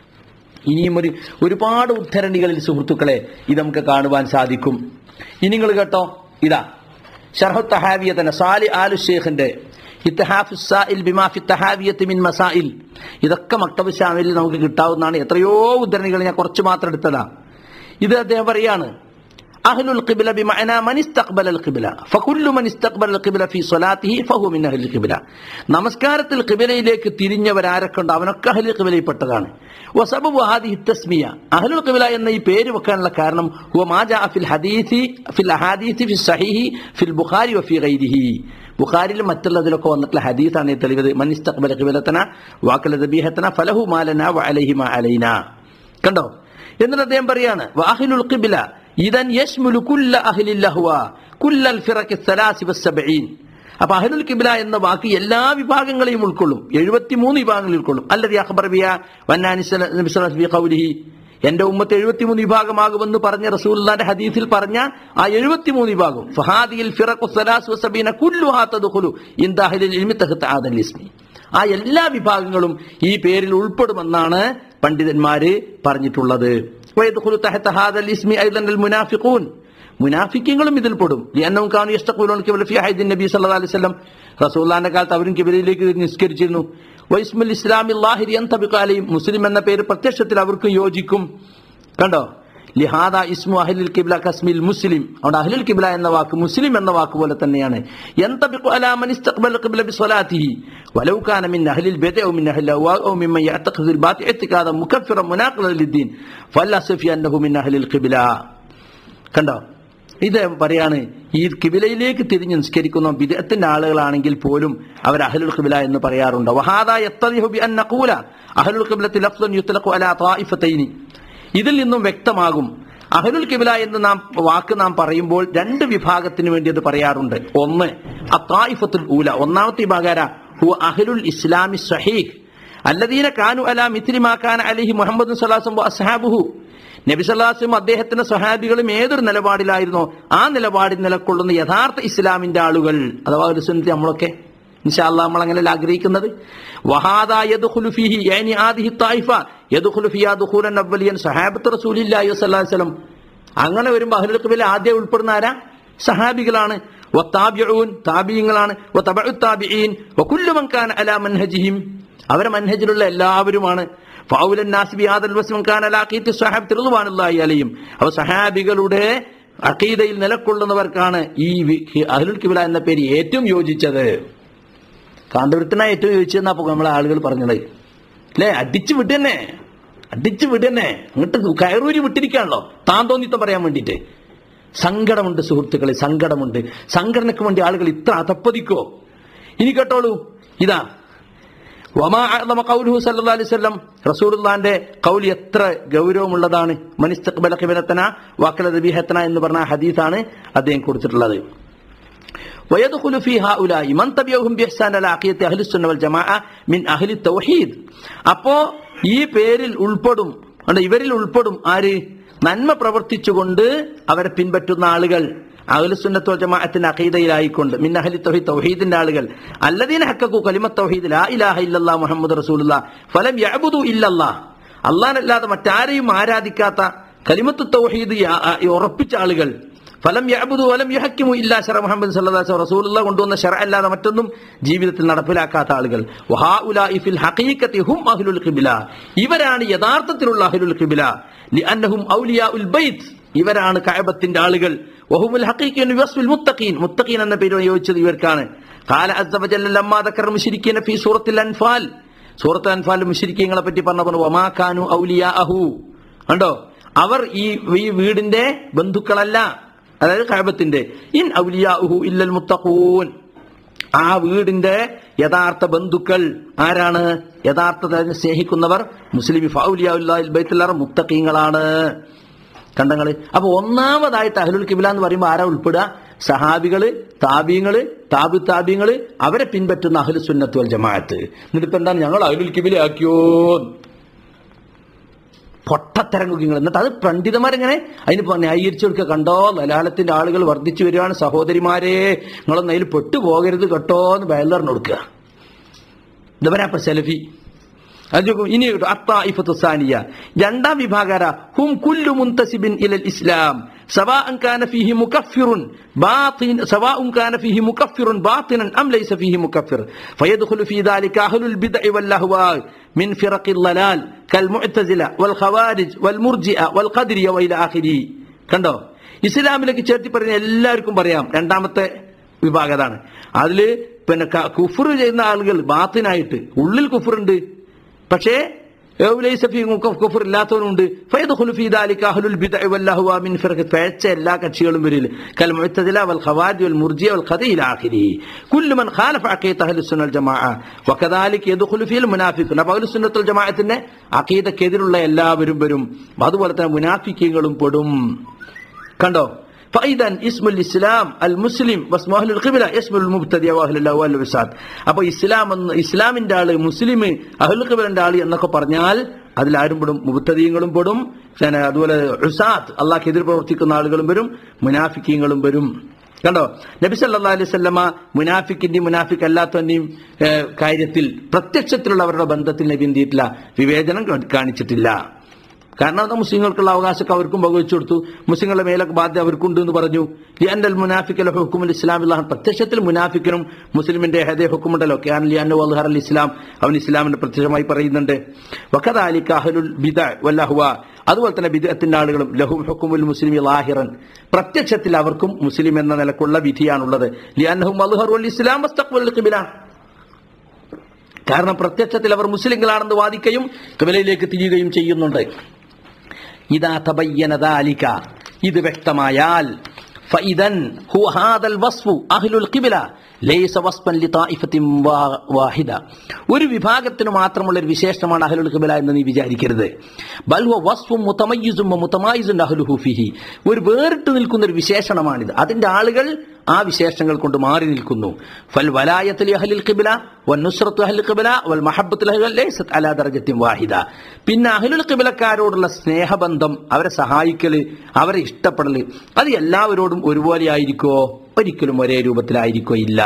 A: ഇനിയും ഒരു ഒരുപാട് ഉദ്ധരണികളിൽ സുഹൃത്തുക്കളെ ഇത് നമുക്ക് കാണുവാൻ സാധിക്കും ഇനി നിങ്ങൾ കേട്ടോ ഇതാ ഷർഹു തഹാവിയ തന്നെ സാലി ആലു ഷേഖിന്റെ ഇത്തഹാഫു സാഇൽ ബിമാ ഫി തഹാവിയത്ത് മിൻ മസാഇൽ ഇതൊക്കെ മക്തബ് ഷാമിലിൽ നമുക്ക് കിട്ടാവുന്നതാണ് എത്രയോ ഉദ്ധരണികൾ ഞാൻ കുറച്ച് മാത്രം എടുത്തതാ ഇത് അദ്ദേഹം പറയാണ് അഹ്ലുൽ ഖിബ്ല ബിമഅന മൻ ഇസ്തഖ്ബല അൽ ഖിബ്ല ഫകുല്ലു മൻ ഇസ്തഖ്ബല അൽ ഖിബ്ല ഫീ സ്വലാത്തിഹി ഫഹു മിൻ അഹ്ലിൽ ഖിബ്ല നമസ്കാരത്തിൽ ഖിബ്ലയിലേക്ക് തിരിഞ്ഞവരാരൊക്കെ ഉണ്ട് അവനൊക്കെ അഹ്ലുൽ ഖിബ്ലയിൽപ്പെട്ടതാണ് വസബബു ഹാദിഹി തസ്മിയ അഹ്ലുൽ ഖിബ്ല എന്ന ഈ പേര് വെക്കാനുള്ള കാരണം ഹുവ മാ ജാഅ ഫിൽ ഹദീസി ഫിൽ അഹാദീസി ഫിൽ സഹീഹി ഫിൽ ബുഖാരി വഫി ഗൈരിഹി ബുഖാരിലും മറ്റുള്ളതിലൊക്കെ വന്നിട്ടുള്ള ഹദീസാണ് ഈ തെളിവ് മൻ ഇസ്തഖ്ബല ഖിബ്ലതന വാക്കല ദബീഹതന ഫലഹു മാലന വഅലൈഹി മാ അലൈന കണ്ടോ എന്നിട്ട് അദ്ദേഹം പറയാണ് വാഹിലുൽ ഖിബ്ല ഇദൻ യശ്മുലു കുല്ല അഹ്ലിൽ ലഹ്വ കുല്ലൽ ഫിറഖി സലാസി വസ്സബഈൻ അപ്പൊ അഹ്ലുൽ കിബ്ല എന്ന വാക്ക് എല്ലാ വിഭാഗങ്ങളെയും ഉൾക്കൊള്ളും എഴുപത്തിമൂന്ന് വിഭാഗങ്ങൾ ഉൾക്കൊള്ളും അല്ലതി അഖ്ബർ ബിയ വന്നാനി നബി സല്ലല്ലാഹു അലൈഹി ഖൗലിഹി എന്റെ ഉമ്മത്ത് എഴുപത്തിമൂന്ന് വിഭാഗമാകുമെന്ന് പറഞ്ഞ റസൂലുള്ളാന്റെ ഹദീസിൽ പറഞ്ഞ ആ എഴുപത്തിമൂന്ന് വിഭാഗം ഫഹാദിയിൽ ഫിറഖു സലാസ് വസബീന കുല്ലുഹാ തദ്ഖുലു ഇൻ ദാഹിലിൽ ഇൽമി തഹ്ത ആദൽ ഇസ്മി ആ എല്ലാ വിഭാഗങ്ങളും ഈ പേരിൽ ഉൾപ്പെടുമെന്നാണ് പണ്ഡിതന്മാര് പറഞ്ഞിട്ടുള്ളത് വയദ്ഖുലു തഹത ഹാദൽ ഇസ്മി അയ്ദൻ അൽ മുനാഫിഖൂൻ മുനാഫിക്കങ്ങളും ഇതിൽ പെടും ലിഅന്നഹും കാനു യസ്തഖൂലൂന ഖിബ്ല ഫി ഹൈദിൻ നബി സല്ലല്ലാഹു അലൈഹി വസല്ലം റസൂലുള്ളാഹിന്റെ കാലത്ത് അവരും കിബിലയിലേക്ക് നിസ്കരിച്ചിരുന്നു വൈസ്മുൽ ഇസ്ലാമി ലാഹിരി യന്തബിഖു അലൈഹിം മുസ്ലിം എന്ന പേര് പ്രത്യക്ഷത്തിൽ അവർക്ക് യോജിക്കും കണ്ടോ ലിഹാദ ഇസ്മു അഹ്ലുൽ കിബ്ല കസ്മിൽ മുസ്ലിം അവിടെ അഹ്ലുൽ കിബ്ല എന്ന വാക്ക് മുസ്ലിം എന്ന വാക്ക് പോലെ തന്നെയാണ് യന്തബിഖു അലാ മൻ ഇസ്തഖ്ബല ഖിബ്ല ബിസ്വലാത്തിഹി വലൗ കാന മിൻ അഹ്ലിൽ ബിദ്അ ഔ മിൻ അഹ്ലിൽ അഹ്വാ ഔ മിമ്മൻ യഅതഖിദുൽ ബാത്തി ഇത്തിഖാദ മുകഫിറ മുനാഖിദ ലിദ്ദീൻ ഫല്ലസ്ഫി അന്നഹു മിൻ അഹ്ലിൽ ഖിബ്ല കണ്ടോ ഇത് പറയാണ് ഈ കിബിലയിലേക്ക് തിരിഞ്ഞ് നിസ്കരിക്കുന്ന ബിദത്തിന്റെ ആളുകളാണെങ്കിൽ പോലും അവർ അഹലുൽ ഖിബില എന്ന് പറയാറുണ്ട് വഹാദ യത്തദിഹു ബി അൻ നഖൂല അഹലുൽ ഖിബ്ലത്തി ലഫ്ദുൻ യുത്ലഖു അലാ ത്വായിഫതൈനി ഇതിൽ നിന്നും വ്യക്തമാകും അഹലുൽ കിബില എന്ന് നാം വാക്ക് നാം പറയുമ്പോൾ രണ്ട് വിഭാഗത്തിന് വേണ്ടി അത് പറയാറുണ്ട് ഒന്ന് അത്തായിഫത്തുൽ ഊല ഒന്നാമത്തെ വിഭാഗാര ഹു അഹലുൽ ഇസ്ലാമി സഹീഹ് അല്ലദീന കാനു അലാ മിത്രിമാക്കാൻ അലിഹി മുഹമ്മദ് സലാസം അസ്ഹാബുഹു നബി സല്ലാസും അദ്ദേഹത്തിന്റെ സഹാബികളും ഏതൊരു നിലപാടിലായിരുന്നോ ആ നിലപാടിൽ നിലകൊള്ളുന്ന യഥാർത്ഥ ഇസ്ലാമിന്റെ ആളുകൾ അഥവാ ഒരു സുന്നത്തി നമ്മളൊക്കെ ഇൻഷാല്ല നമ്മൾ അങ്ങനെ ആഗ്രഹിക്കുന്നത് വഹാദ യദ്ഖുലു ഫീഹി യാനി ആദിഹി തായിഫ യദ്ഖുലു ഫിയാ ദുഖൂലൻ അവ്വലിയൻ സഹാബത്ത് റസൂലില്ലാഹി സ്വല്ലല്ലാഹു അലൈഹി വസല്ലം അങ്ങനെ വരുമ്പോൾ അഹ്ലുൽ ഖിബില ആദ്യം ഉൾപ്പെടുന്ന ആരാ സഹാബികളാണ് വത്താബിഊൻ താബിയങ്ങളാണ് വതബഉ താബിഈൻ വകുല്ലു മൻ കാന അലാ മൻഹജിഹിം അവരെ മൻഹജിലുള്ള എല്ലാവരുമാണ് ഫൗലൻ നാസ് ബി ഹാദൽ വസ്മൻ കാന അലാ ഖീത്തി സ്വഹാബത്ത് റളിവാനുള്ളാഹി അലൈഹിം അവ സഹാബികളുടെ അഖീദയിൽ നിലകൊള്ളുന്നവർക്കാണ് ഈ വി- അഹ്ലുൽ കിബില എന്ന പേര് ഏറ്റവും യോജിച്ചത് കാന്തപുരത്തിനാ ഏറ്റവും യോജിച്ചതെന്നാ അപ്പൊ നമ്മളെ ആളുകൾ പറഞ്ഞത് അല്ലേ അടിച്ചു വിട്ടന്നെ അടിച്ചു വിടന്നെ അങ്ങോട്ട് കയറൂരി വിട്ടിരിക്കുകയാണല്ലോ താൻ തോന്നിത്തം പറയാൻ വേണ്ടിയിട്ട് സങ്കടമുണ്ട് സുഹൃത്തുക്കളെ സങ്കടമുണ്ട് സംഘടനയ്ക്ക് വേണ്ടി ആളുകൾ ഇത്ര അതപ്പതിക്കോ ഇനി കേട്ടോളൂ ഇതാ വമാ അഅ്ളമ ഖൗലുഹു സല്ലല്ലാഹു അലൈഹി വസല്ലം റസൂലുള്ളാഹിന്റെ ഖൗൽ എത്ര ഗൗരവമുള്ളതാണ് മനിസ്തഖ്ബല ഖിബലത്തന വഖല ദബീഹത്തന എന്ന് പറഞ്ഞ ഹദീസാണ് അദ്ദേഹം കൊടുത്തിട്ടുള്ളത് ويدخل في هؤلاء من تبعهم بإحسان على عقيدة أهل السنة والجماعة من أهل التوحيد അപ്പോ ഈ പേരിൽ ഉൾപ്പെടും അല്ല, ഇവരിൽ ഉൾപ്പെടും ആര് നന്മ പ്രവർത്തിച്ചുകൊണ്ട് അവരെ പിൻപറ്റുന്ന ആളുകൾ അഹ്ലുസുന്നത്ത് വൽ ജമാഅത്തിന്റെ അഖീദയിലായിക്കൊണ്ട് മിൻ അഹ്ലി തൗഹീദ് തൗഹീദിന്റെ ആളുകൾ അല്ലദീന ഹഖഖു കലിമത്ത് തൗഹീദ് ലാ ഇലാഹ ഇല്ലല്ലാഹ് മുഹമ്മദ് റസൂലുള്ളാഹ് ഫലം യഅബുദു ഇല്ലല്ലാഹ് അല്ലാഹനല്ലാതെ മറ്റാരെയും ആരാധിക്കാത്ത കലിമത്ത് തൗഹീദ് യ- ആ- ഉറപ്പിച്ച ആളുകൾ ഫലം യഅബുദു വലം യുഹക്കിമു ഇല്ലാ ശറ മുഹമ്മദ് സല്ലല്ലാഹു അലൈഹി വസല്ലം റസൂലുള്ള കൊണ്ടുവന്ന ശറ അല്ലാതെ മറ്റൊന്നും ജീവിതത്തിൽ നടപ്പിലാക്കാത്ത ആളുകൾ വഹാഉലാഇ ഫിൽ ഹഖീഖത്തി ഹും അഹ്ലുൽ ഖിബ്ല ഇവരാണ് യഥാർത്ഥത്തിലുള്ള അഹ്ലുൽ ഖിബ്ല ലിഅന്നഹും ഔലിയാഉൽ ബൈത്ത് ഇവരാണ് കഅബത്തിന്റെ ആളുകൾ വഹുമുൽ ഹഖീഖിൻ വസ്ഫുൽ മുത്തഖീൻ മുത്തഖീൻ എന്ന പേര് ഉപയോഗിച്ചത് ഇവർക്കാണ് ഖാല അസ്സ വജല്ല ലമ്മാ ദക്കർ മുശ്രിക്കീന ഫീ സൂറത്തിൽ അൻഫാൽ സൂറത്ത് അൻഫാൽ മുശ്രിക്കീങ്ങളെ പറ്റി പറഞ്ഞപ്പോൾ വമാ കാനു ഔലിയാഅഹു കണ്ടോ അവർ ഈ ഈ വീടിന്റെ ബന്ധുക്കളല്ല അതായത് കഅബത്തിന്റെ ഇൻ ഔലിയാഉഹു ഇല്ലൽ മുത്തഖൂൻ ആ വീടിന്റെ യഥാർത്ഥ ബന്ധുക്കൾ ആരാണ് യഥാർത്ഥ സ്നേഹിക്കുന്നവർ മുസ്ലിം ഫൗലിയാഉല്ലാഹിൽ ബൈത്തുല്ലാർ മുത്തഖീങ്ങളാണ് കണ്ടങ്ങള് അപ്പൊ ഒന്നാമതായിട്ട് അഹ്ലുൽ കിബില എന്ന് പറയുമ്പോൾ ആരാ ഉൾപ്പെടുക സഹാബികള് താബീങ്ങള് താബു താബീങ്ങള് അവരെ പിൻപറ്റുന്ന അഹ്ലു സുന്നത്ത് വൽ ജമാഅത്ത് എന്നിട്ട് ഇപ്പൊ എന്താണ് ഞങ്ങൾ അഹ്ലുൽ കിബിലാക്കിയോ പൊട്ടത്തരംഗുകൾ എന്നിട്ട് അത് പണ്ഡിതന്മാരെങ്ങനെ അതിന് ഇപ്പൊ ന്യായീകരിച്ചു കൊടുക്കുക കണ്ടോ ലലാലത്തിന്റെ ആളുകൾ വർദ്ധിച്ചു വരികയാണ് സഹോദരിമാരെ നിങ്ങളൊന്നും അതിൽ പെട്ടുപോകരുത് കേട്ടോ എന്ന് ബയലറിന് കൊടുക്കുക ഇതവരാ ഇപ്പൊ സെലഫി അത് നോക്കൂ, ഇനി കേട്ടോ, അത്തായിഫത്തു സാനിയ രണ്ടാം വിഭാഗാര ഹും കുല്ലു മുന്തസിബിൻ ഇലൽ ഇസ്ലാം സവാഅൻ കാന ഫീഹി മുകഫിറുൻ ബാത്തിൻ സവാഉൻ കാന ഫീഹി മുകഫിറുൻ ബാത്തിനൻ അം ലൈസ ഫീഹി മുകഫിർ ഫയദ്ഖുലു ഫീ ദാലിക അഹ്ലുൽ ബിദ്അ വൽ അഹ്വാ മിൻ ഫിറഖിൽ ളലാൽ കൽ മുഅ്തസില വൽ ഖവാരിജ് വൽ മുർജിഅ വൽ ഖദരിയ വഇല ആഖിരി കണ്ടോ ഇസ്ലാമിലേക്ക് ചേർത്തി പറയുന്ന എല്ലാവർക്കും പറയാം രണ്ടാമത്തെ വിഭാഗം അതാണ് അതില് പിന്നെ ക- കുഫർ ചെയ്യുന്ന ആളുകൾ ബാത്തിനായിട്ട് ഉള്ളിൽ കുഫറുണ്ട് പക്ഷേ ലൈസ ഫീ മുക- കുഫർ ഇല്ലാത്തവനുണ്ട് ഫയദ്ഖുലു ഫീ ദാലിക അഹ്ലുൽ ബിദ്അ വൽ അഹ്വാ മിൻ ഫിറഖ് പേച്ച എല്ലാ കക്ഷികളും വരില്ല കൽ മുഅ്തസില വൽ ഖവാരിജ് വൽ മുർജിയ വൽ ഖദി ഇല ആഖിരി കുല്ലു മൻ ഖാലഫ അഖീദ അഹ്ലു സുന്നൽ ജമാഅ വകദാലിക യദ്ഖുലു ഫീൽ മുനാഫിഖുൻ അപ്പോൾ അഹ്ലു സുന്നത്തുൽ ജമാഅത്തിന്റെ അഖീദക്കെതിരുള്ള എല്ലാവരും വരും അതുപോലെ തന്നെ മുനാഫിക്കീങ്ങളും പെടും കണ്ടോ فاذا اسم الاسلام المسلم واسم اهل القبلة اسم المبتدئ واهل الاول والوساد അപ്പൊ ഇസ്ലാം എന്ന് ഇസ്ലാമിന്റെ ആള് മുസ്ലിം അഹുൽ ഖിബലന്റെ ആള് എന്നൊക്കെ പറഞ്ഞാൽ അതിൽ ആരും പെടും മുബത്തദീങ്ങളും പെടും പിന്നെ അതുപോലെ ഉസാത്ത് അള്ളാഹ് എതിർ പ്രവർത്തിക്കുന്ന ആളുകളും വരും മുനാഫിക്കീങ്ങളും വരും കണ്ടോ നബി സല്ലല്ലാഹു അലൈഹി വസല്ലമ മുനാഫിക്കിന്റെയും മുനാഫിക് അല്ലാത്തവന്റെയും ഏഹ്, കാര്യത്തിൽ പ്രത്യക്ഷത്തിലുള്ള അവരുടെ ബന്ധത്തിൽ നബി എന്ത് ചെയ്തിട്ടില്ല വിവേചനം കാ- കാണിച്ചിട്ടില്ല കാരണം അത് മുസ്ലിങ്ങൾക്കുള്ള അവകാശമൊക്കെ അവർക്കും പകുവച്ചു കൊടുത്തു മുസ്ലിങ്ങളുടെ മേലൊക്കെ ബാധ്യത അവർക്കുണ്ട് എന്ന് പറഞ്ഞു ലിയാൻഡൽ മുനാഫിക്കൽ ഹുക്കുമുൽ ഇസ്ലാമില്ല പ്രത്യക്ഷത്തിൽ മുനാഫിക്കനും മുസ്ലിമിന്റെ ഹദേ ഹുക്കുമുണ്ടല്ലോ ക്യാൻ ലിയാൻ വൽഹർ അൽ ഇസ്ലാം അവൻ ഇസ്ലാമിന്റെ പ്രത്യക്ഷമായി പറയുന്നുണ്ട് വഖദാലിക അഹ്ലുൽ ബിദ വല്ലഹുവ അതുപോലെ തന്നെ ബിദഅത്തിന്റെ ആളുകളും ലഹും ഹുക്കുമുൽ മുസ്ലിമി ലാഹിറൻ പ്രത്യക്ഷത്തിൽ അവർക്കും മുസ്ലിം എന്ന നിലക്കുള്ള വിധിയാണുള്ളത് ലിയാൻഹും വൽഹർ അൽ ഇസ്ലാം വസ്തഖ്ബൽ ഖിബില കാരണം പ്രത്യക്ഷത്തിൽ അവർ മുസ്ലിങ്ങളാണെന്ന് വാദിക്കുകയും കിബിലയിലേക്ക് തിരിയുകയും ചെയ്യുന്നുണ്ട് ഇതാ തബയ്യന ദാലിക ഇത് വ്യക്തമായാൽ ഫഇദൻ ഹു ഹാദൽ വസ്ഫു അഹ്ലുൽ ഖിബ്ല ലൈസ വസ്ഫൻ ലിതായിഫത്തിൻ വാ- വാഹിദ ഒരു വിഭാഗത്തിന് മാത്രമുള്ള ഒരു വിശേഷണമാണ് അഹ്ലുൽ ഖിബ്ല എന്ന് നീ വിചാരിക്കരുത് ബൽ ഹുവ വസ്ഫും മുതമയ്യിസും മുതമായിസുൻ അഹ്ലുഹു ഫിഹി ഒരു വേറിട്ട് നിൽക്കുന്ന ഒരു വിശേഷണമാണിത് അതിന്റെ ആളുകൾ ആ വിശേഷങ്ങൾ കൊണ്ട് മാറി നിൽക്കുന്നു ഫൽ വലായത്തിൽ അഹ്ലിൽ ഖിബ്ല വൻ നുസ്രത്തു അഹ്ലിൽ ഖിബ്ല വൽ മഹബ്ബത്തുൽ അഹ്ലിൽ ലൈസത് അലാ ദർജത്തിൻ വാഹിദ പിന്നെ അഹ്ലുൽ ഖിബ്ലക്കാരോടുള്ള സ്നേഹബന്ധം അവരെ സഹായിക്കല് അവരെ ഇഷ്ടപ്പെടല് അത് എല്ലാവരോടും ഒരുപോലെ ആയിരിക്കോ ഒരിക്കലും ഒരേ രൂപത്തിലായിരിക്കോ ഇല്ല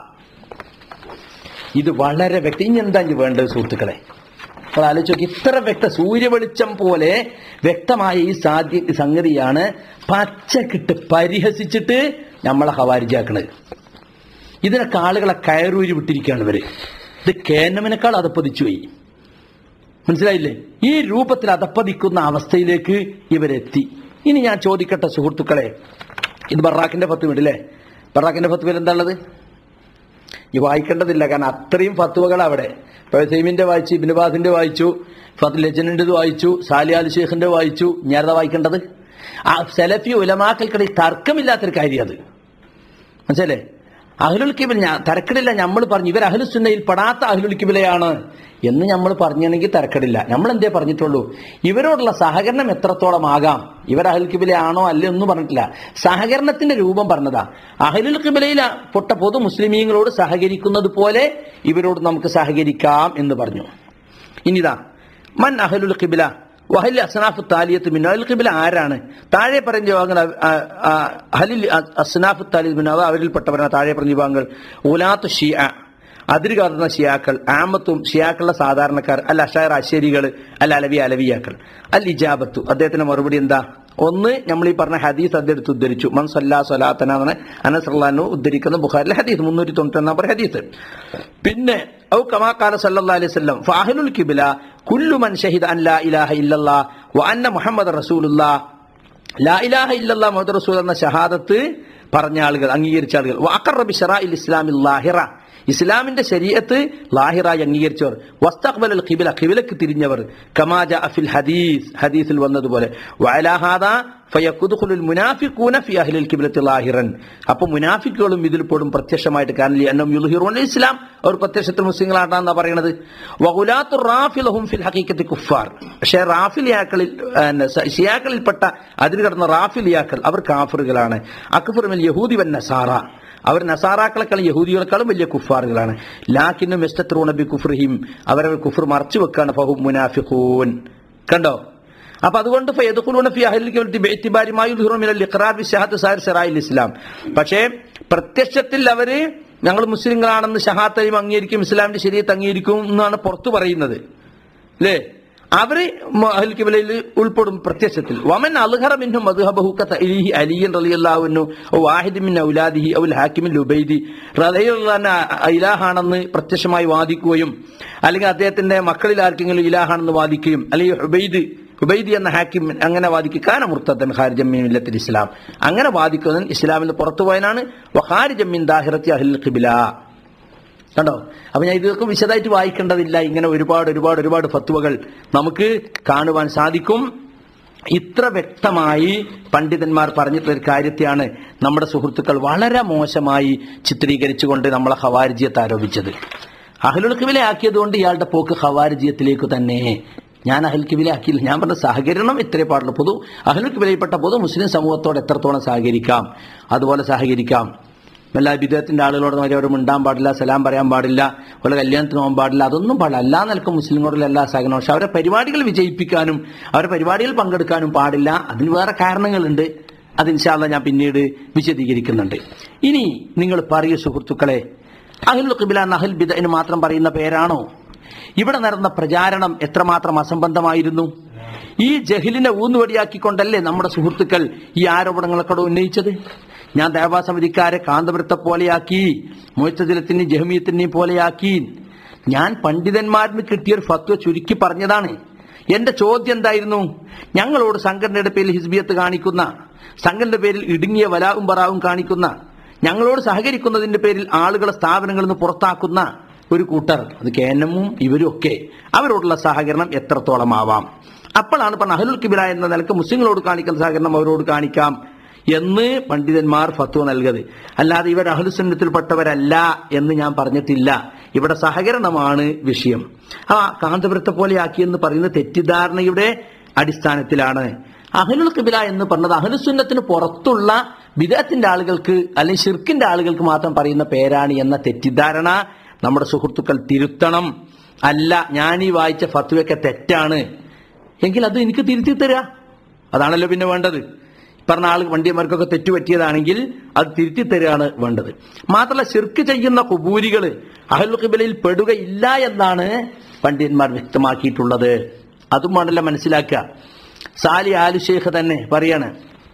A: ഇത് വളരെ വ്യക്തി ഇനി എന്താ ഇനി വേണ്ടത് സുഹൃത്തുക്കളെ അപ്പോൾ ആലോചിച്ച് നോക്കി ഇത്ര വ്യക്ത സൂര്യവെളിച്ചം പോലെ വ്യക്തമായ ഈ സാധ്യ സംഗതിയാണ് പച്ചക്കിട്ട് പരിഹസിച്ചിട്ട് നമ്മളെ ഹവാരിജാക്കണത് ഇതിനൊക്കെ ആളുകളെ കയറൂരി വിട്ടിരിക്കുകയാണ് ഇവര് ഇത് കേന്നമിനേക്കാൾ അതപ്പതിച്ചു പോയി മനസ്സിലായില്ലേ ഈ രൂപത്തിൽ അതപ്പതിക്കുന്ന അവസ്ഥയിലേക്ക് ഇവരെത്തി ഇനി ഞാൻ ചോദിക്കട്ടെ സുഹൃത്തുക്കളെ ഇത് ബറാക്കിന്റെ ഫത്ത് വീടില്ലേ ബറാക്കിന്റെ ഫത്ത് വീട് എന്താ ഉള്ളത് ഈ വായിക്കേണ്ടതില്ല കാരണം അത്രയും ഫത്തുവകൾ അവിടെ ഇപ്പൊ സൈമിന്റെ വായിച്ചു ഇബിനുബാസിന്റെ വായിച്ചു ഫത്ത് ലജനിന്റെ വായിച്ചു സാലിയാൽ ഷേഖിന്റെ വായിച്ചു ഞാനതാ വായിക്കേണ്ടത് ആ സെലഫി ഉലമാക്കൽക്കിടയിൽ തർക്കമില്ലാത്തൊരു കാര്യം അത് മനസ്സിലേ അഹ്ലുൽ കിബിൽ ഞാൻ തരക്കടില്ല നമ്മൾ പറഞ്ഞു ഇവർ അഹ്ലു സുന്നയിൽ പെടാത്ത അഹ്ലുൽ കിബിലയാണ് എന്ന് നമ്മൾ പറഞ്ഞെങ്കിൽ തരക്കടില്ല നമ്മൾ എന്തേ പറഞ്ഞിട്ടുള്ളൂ ഇവരോടുള്ള സഹകരണം എത്രത്തോളം ആകാം ഇവർ അഹ്ലുൽ കിബിലയാണോ അല്ലേ ഒന്നും പറഞ്ഞിട്ടില്ല സഹകരണത്തിന്റെ രൂപം പറഞ്ഞതാ അഹ്ലുൽ കിബിലയിൽ പൊട്ട പൊതു മുസ്ലിമീങ്ങളോട് സഹകരിക്കുന്നത് പോലെ ഇവരോട് നമുക്ക് സഹകരിക്കാം എന്ന് പറഞ്ഞു ഇനിതാ മൻ അഹലുൽ ഖിബില വഹൽ അസ്നാഫ് താലിയത്ത് മിൻ അഹൽ ഖിബില ആരാണ് താഴെ പറഞ്ഞ വിഭാഗങ്ങൾ അ- അ- അഹലിൽ അ- അസ്നാഫ് താലിയത്ത് മിൻ അവ അവരിൽപ്പെട്ടവരാണ് താഴെ പറഞ്ഞ വിഭാഗങ്ങൾ ഉലാത്ത് ഷിയ അതിര് കടന്ന ഷിയാക്കൾ ആമത്തും ഷിയാക്കളുടെ സാധാരണക്കാർ അല്ല അഷായർ അശേരികൾ അല്ല അലവി അലവിയാക്കൾ അൽ ഇജാബത്തു അദ്ദേഹത്തിന്റെ മറുപടി എന്താ ഒന്ന് നമ്മൾ ഈ പറഞ്ഞ ഹദീസ് അദ്ദേഹം എടുത്ത് ഉദ്ധരിച്ചു മൻ സല്ലാ സ്വലാത്തന എന്നാണ് അനസ്ലാനു ഉദ്ധരിക്കുന്ന ബുഖാരിലെ ഹദീസ് മുന്നൂറ്റി തൊണ്ണൂറ്റി ഒന്നാം പറ ഹദീസ് പിന്നെ ഔ കമാക്കാല സല്ലല്ലാഹു അലൈഹി വസല്ലം ഫാഹിലുൽ കിബില കുല്ലു മൻ ഷഹിദ അൻ ലാ ഇലാഹ ഇല്ലല്ലാ വ അന്ന മുഹമ്മദ് റസൂലുള്ളാ ലാ ഇലാഹ ഇല്ലല്ലാ മുഹമ്മദ് റസൂൽ എന്ന ഷഹാദത്ത് പറഞ്ഞ ആളുകൾ അംഗീകരിച്ച ആളുകൾ വഅഖറ ബി ശറാഇൽ ഇസ്ലാമിൽ ലാഹിറ ഇസ്ലാമിന്റെ ശരീഅത്ത് ലാഹിറായി അംഗീകരിച്ചവർ വസ്തഖ്ബൽ അൽ ഖിബില ഖിബിലക്ക് തിരിഞ്ഞവർ കമാജ അഫിൽ ഹദീസ് ഹദീസിൽ വന്നതുപോലെ വഅലാ ഹാദാ ഫയഖുദ്ഖുലുൽ മുനാഫിഖൂന ഫി അഹ്ലിൽ ഖിബ്ലത്തി ലാഹിറൻ അപ്പോൾ മുനാഫിക്കുകളും ഇതിൽ പെടും പ്രത്യക്ഷമായിട്ട് കാരണം അന്നം യുൽഹിറൂൻ ഇസ്ലാം അവർ പ്രത്യക്ഷത്തിൽ മുസ്ലിങ്ങളാണെന്നാ പറയുന്നത് വഗുലാത്തു റാഫിലഹും ഫിൽ ഹഖീഖത്തി കുഫാർ പക്ഷേ റാഫിലിയാക്കളിൽ ഷിയാക്കളിൽപ്പെട്ട അതിൽ കിടന്ന റാഫിലിയാക്കൾ അവർ കാഫറുകളാണ് അക്ഫറുൽ യഹൂദി വൻ നസാറ അവർ നസാറാക്കളെക്കാളും യഹൂദികളെക്കാളും വലിയ കുഫാറുകളാണ് ലാക്കിനും എസ്റ്റത്രൂണബി കുഫ്രിഹിം അവരവർ കുഫർ മറച്ചു വെക്കാണ് ഫഹും മുനാഫിഖൂൻ കണ്ടോ അപ്പൊ അതുകൊണ്ട് ഫയദുഖുലൂന ഫി അഹ്ലിൽ കിബ്ലത്തി ബിഇത്തിബാരി മാ യുദ്ഹിറു മിനൽ ഇഖ്റാർ ബി ശഹാദത്ത് സായിർ ശറായിൽ ഇസ്ലാം പക്ഷേ പ്രത്യക്ഷത്തിൽ അവര് ഞങ്ങൾ മുസ്ലിങ്ങളാണെന്ന് ഷഹാത്തയും അംഗീകരിക്കും ഇസ്ലാമിന്റെ ശരീരത്തെ അംഗീകരിക്കും എന്നാണ് പുറത്തു പറയുന്നത് അല്ലേ അവര് അഹൽ കിബലയിൽ ഉൾപ്പെടും പ്രത്യക്ഷത്തിൽ വമൻ അൽഹറ മിൻഹു മദ്ഹബഹു കതഇലിഹി അലിയൻ റളിയല്ലാഹു അൻഹു ഔ വാഹിദ് മിൻ ഔലാദിഹി ഔ ഹാക്കിമിൻ ലുബൈദി റളിയല്ലാഹു ഇലാഹാണെന്ന് പ്രത്യക്ഷമായി വാദിക്കുകയും അല്ലെങ്കിൽ അദ്ദേഹത്തിന്റെ മക്കളിൽ ആർക്കെങ്കിലും ഇലാഹാണെന്ന് വാദിക്കുകയും അല്ലെങ്കിൽ ഹുബൈദ് ഹുബൈദി എന്ന ഹാക്കിം അങ്ങനെ വാദിക്കുക കാന മുർത്തദൻ ഖാരിജമ്മിൻ മില്ലത്തിൽ ഇസ്ലാം അങ്ങനെ വാദിക്കുന്നവൻ ഇസ്ലാമിൽ നിന്ന് പുറത്തുപോയനാണ് വഖാരിജമ്മിൻ ദാഹിറത്തി അഹ്ലിൽ ഖിബില കണ്ടോ അപ്പൊ ഞാൻ ഇതൊക്കെ വിശദമായിട്ട് വായിക്കേണ്ടതില്ല ഇങ്ങനെ ഒരുപാട് ഒരുപാട് ഒരുപാട് ഫത്വകൾ നമുക്ക് കാണുവാൻ സാധിക്കും ഇത്ര വ്യക്തമായി പണ്ഡിതന്മാർ പറഞ്ഞിട്ടുള്ള ഒരു കാര്യത്തെയാണ് നമ്മുടെ സുഹൃത്തുക്കൾ വളരെ മോശമായി ചിത്രീകരിച്ചുകൊണ്ട് നമ്മളെ ഹവാരിജിയത്ത് ആരോപിച്ചത് അഹലുൽ കിബിലെ ആക്കിയത് കൊണ്ട് ഇയാളുടെ പോക്ക് ഹവാരിജിയത്തിലേക്ക് തന്നെ ഞാൻ അഹൽ കിബിലെ ആക്കിയില്ല ഞാൻ പറഞ്ഞ സഹകരണം ഇത്രേ പാടുള്ളൂ പൊതു അഹലുൽ കിബിലയിൽപ്പെട്ട പൊതു മുസ്ലിം സമൂഹത്തോട് എത്രത്തോളം സഹകരിക്കാം അതുപോലെ സഹകരിക്കാം എല്ലാ വിദേഹത്തിന്റെ ആളുകളോട് അവരോട് മിണ്ടാൻ പാടില്ല സലാം പറയാൻ പാടില്ല ഒരു കല്യാണത്തിന് പോകാൻ പാടില്ല അതൊന്നും പാടില്ല എല്ലാ നിലക്കും മുസ്ലിങ്ങളോടുള്ള എല്ലാ സഹകരണം പക്ഷെ അവരെ പരിപാടികൾ വിജയിപ്പിക്കാനും അവരെ പരിപാടിയിൽ പങ്കെടുക്കാനും പാടില്ല അതിന് വേറെ കാരണങ്ങളുണ്ട് അത് ഇൻഷാല്ല ഞാൻ പിന്നീട് വിശദീകരിക്കുന്നുണ്ട് ഇനി നിങ്ങൾ പറയൂ സുഹൃത്തുക്കളെ അഹുൽ ഖിബില നഹൽ ബിദന് മാത്രം പറയുന്ന പേരാണോ ഇവിടെ നടന്ന പ്രചാരണം എത്രമാത്രം അസംബന്ധമായിരുന്നു ഈ ജഹിലിനെ ഊന്നുവടിയാക്കിക്കൊണ്ടല്ലേ നമ്മുടെ സുഹൃത്തുക്കൾ ഈ ആരോപണങ്ങളൊക്കെ ഉന്നയിച്ചത് ഞാൻ ദേവാസമിതിക്കാരെ കാന്തവൃത്തെ പോലെയാക്കി മോച്ചതിലത്തിനെയും ജഹമീയത്തിനെയും പോലെയാക്കി ഞാൻ പണ്ഡിതന്മാരിന് കിട്ടിയൊരു ഫത്വ ചുരുക്കി പറഞ്ഞതാണ് എന്റെ ചോദ്യം എന്തായിരുന്നു ഞങ്ങളോട് സംഘടനയുടെ പേരിൽ ഹിസ്ബിയത്ത് കാണിക്കുന്ന സംഘടനയുടെ പേരിൽ ഇടുങ്ങിയ വലാവും ബറാവും കാണിക്കുന്ന ഞങ്ങളോട് സഹകരിക്കുന്നതിന്റെ പേരിൽ ആളുകളെ സ്ഥാപനങ്ങളിൽ നിന്ന് പുറത്താക്കുന്ന ഒരു കൂട്ടർ അത് കേനമും ഇവരും ഒക്കെ അവരോടുള്ള സഹകരണം എത്രത്തോളം ആവാം അപ്പോഴാണ് പറഞ്ഞ അഹലുൽ കിബില എന്ന നിലക്ക് മുസ്ലിങ്ങളോട് കാണിക്കുന്ന സഹകരണം അവരോട് കാണിക്കാം എന്ന് പണ്ഡിതന്മാർ ഫത്വ നൽകത് അല്ലാതെ ഇവർ അഹലുസന്നത്തിൽപ്പെട്ടവരല്ല എന്ന് ഞാൻ പറഞ്ഞിട്ടില്ല ഇവിടെ സഹകരണമാണ് വിഷയം ആ കാന്തപുരത്തെ പോലെ ആക്കിയെന്ന് പറയുന്ന തെറ്റിദ്ധാരണയുടെ അടിസ്ഥാനത്തിലാണ് അഹലുൽ കിബില എന്ന് പറഞ്ഞത് അഹലുസുന്നത്തിന് പുറത്തുള്ള വിദേഹത്തിന്റെ ആളുകൾക്ക് അല്ലെങ്കിൽ ഷിർക്കിന്റെ ആളുകൾക്ക് മാത്രം പറയുന്ന പേരാണ് എന്ന തെറ്റിദ്ധാരണ നമ്മുടെ സുഹൃത്തുക്കൾ തിരുത്തണം അല്ല ഞാൻ ഈ വായിച്ച ഫത്വയൊക്കെ തെറ്റാണ് എങ്കിൽ അത് എനിക്ക് തിരുത്തി തരാ അതാണല്ലോ പിന്നെ വേണ്ടത് പറഞ്ഞ ആൾ വണ്ടിയന്മാർക്കൊക്കെ തെറ്റുപറ്റിയതാണെങ്കിൽ അത് തിരുത്തി തരികയാണ് വേണ്ടത് മാത്രമല്ല ശിർക്ക് ചെയ്യുന്ന കുബൂരികൾ അഹൽ ഖിബലയിൽ പെടുകയില്ല എന്നാണ് പണ്ഡിതന്മാർ വ്യക്തമാക്കിയിട്ടുള്ളത് അതും വേണ്ടല്ല മനസ്സിലാക്കുക സാലി ആലു ഷേഖ് തന്നെ പറയാണ്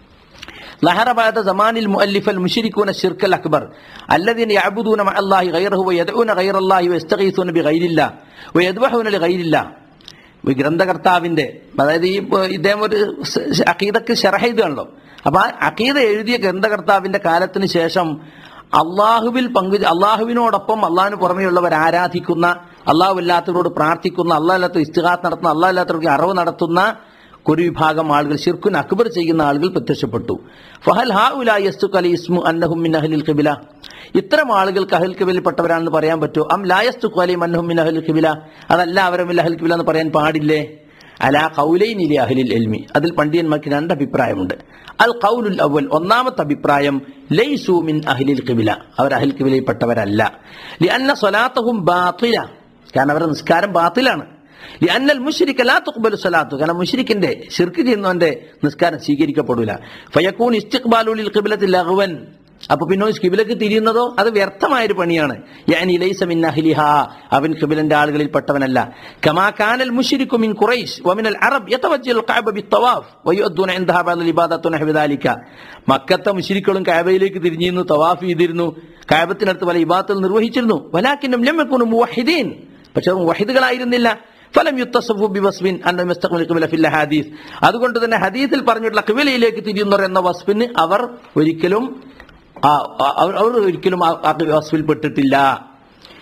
A: ظهر بعد زمان المؤلف المشركون الشرك الأكبر الذين يعبدون مع الله غيره ويدعون غير الله ويستغيثون بغير الله ويذبحون لغير الله ഈ ഗ്രന്ഥകർത്താവിന്റെ അതായത് ഈ ഇദ്ദേഹം ഒരു അക്കീദക്ക് ഷെറഹ എഴുതുകയാണല്ലോ അപ്പൊ ആ അക്കീദ എഴുതിയ ഗ്രന്ഥകർത്താവിന്റെ കാലത്തിന് ശേഷം അള്ളാഹുവിൽ പങ്കു അള്ളാഹുവിനോടൊപ്പം അള്ളാഹിന് പുറമെയുള്ളവർ ആരാധിക്കുന്ന അള്ളാഹു അല്ലാത്തവരോട് പ്രാർത്ഥിക്കുന്ന അള്ളാഹ് അല്ലാത്ത ഇസ്തിഹാത്ത് നടത്തുന്ന അള്ളാഹ് അല്ലാത്തവർക്ക് അറിവ് നടത്തുന്ന ഒരു വിഭാഗം ആളുകൾ ഷിർക്കുൻ അക്ബർ ചെയ്യുന്ന ആളുകൾ പ്രത്യക്ഷപ്പെട്ടു ഫഹൽ ഹാ ഉലായസ്തു അലി ഇസ്മു അന്നഹും മിൻ അഹ്ലിൽ ഖിബില ഇത്തരം ആളുകൾക്ക് അഹൽ കിബിൽപ്പെട്ടവരാണെന്ന് പറയാൻ പറ്റുമോ അം ലായസ്തു അലി മൻഹും മിൻ അഹ്ലിൽ ഖിബില അതല്ല അവരും അഹൽ കിബില എന്ന് പറയാൻ പാടില്ലേ അലാ കൗലൈൻ ഇലി അഹ്ലിൽ എൽമി അതിൽ പണ്ഡിതന്മാർക്ക് രണ്ട് അഭിപ്രായമുണ്ട് അൽ കൗലുൽ അവൽ ഒന്നാമത്തെ അഭിപ്രായം ലൈസു മിൻ അഹ്ലിൽ ഖിബില അവർ അഹൽ കിബിലയിൽപ്പെട്ടവരല്ല ലി അന്ന സ്വലാത്തഹും ബാത്തില കാരണം അവരുടെ നിസ്കാരം ബാത്തിലാണ് അന്നൽ മുഷിരിക്ക് ലാ തുഖ്ബലു സ്വലാത്തു കാരണം മുഷിരിക്കിന്റെ ഷിർക്ക് ചെയ്യുന്നവന്റെ നിസ്കാരം സ്വീകരിക്കപ്പെടില്ല ഫയക്കൂൻ ഇസ്തിഖ്ബാലുലിൽ ഖിബ്ലത്തിൽ ലഹ്വൻ അപ്പൊ പിന്നെ കിബിലക്ക് തിരിയുന്നതോ അത് വ്യർത്ഥമായ ഒരു പണിയാണ് യാനി ലൈസ മിൻ അഹ്ലിഹ അവൻ കിബിലന്റെ ആളുകളിൽ പെട്ടവനല്ല കമാ കാനൽ മുശ്രിക്കു മിൻ ഖുറൈശ് വമിനൽ അറബ് യതവജ്ജൽ കഅബ ബിത്തവാഫ് വയുദ്ദുന ഇൻദഹ ബഅദൽ ഇബാദത്തു നഹ്വ ദാലിക മക്കത്തെ മുശ്രിക്കുകളും കഅബയിലേക്ക് തിരിഞ്ഞിരുന്നു തവാഫ് ചെയ്തിരുന്നു കഅബത്തിനടുത്ത് പല ഇബാദത്തുകൾ നിർവഹിച്ചിരുന്നു വലാകിന്നും ലം യകുനു മുവഹിദീൻ പക്ഷേ മുവഹിദുകളായിരുന്നില്ല ഫലം യുത്തസഫു ബിവസ്ബിൻ അന്ന മുസ്തഖ്ബിൽ ഖിബല ഫിൽ ഹദീസ് അതുകൊണ്ട് തന്നെ ഹദീസിൽ പറഞ്ഞിട്ടുള്ള ഖിബലയിലേക്ക് തിരിയുന്നവർ എന്ന വസ്ഫിന് അവർ ഒരിക്കലും ആ- ആ- അവർ അവർ ഒരിക്കലും ആ ആ വസ്ഫിൽ പെട്ടിട്ടില്ല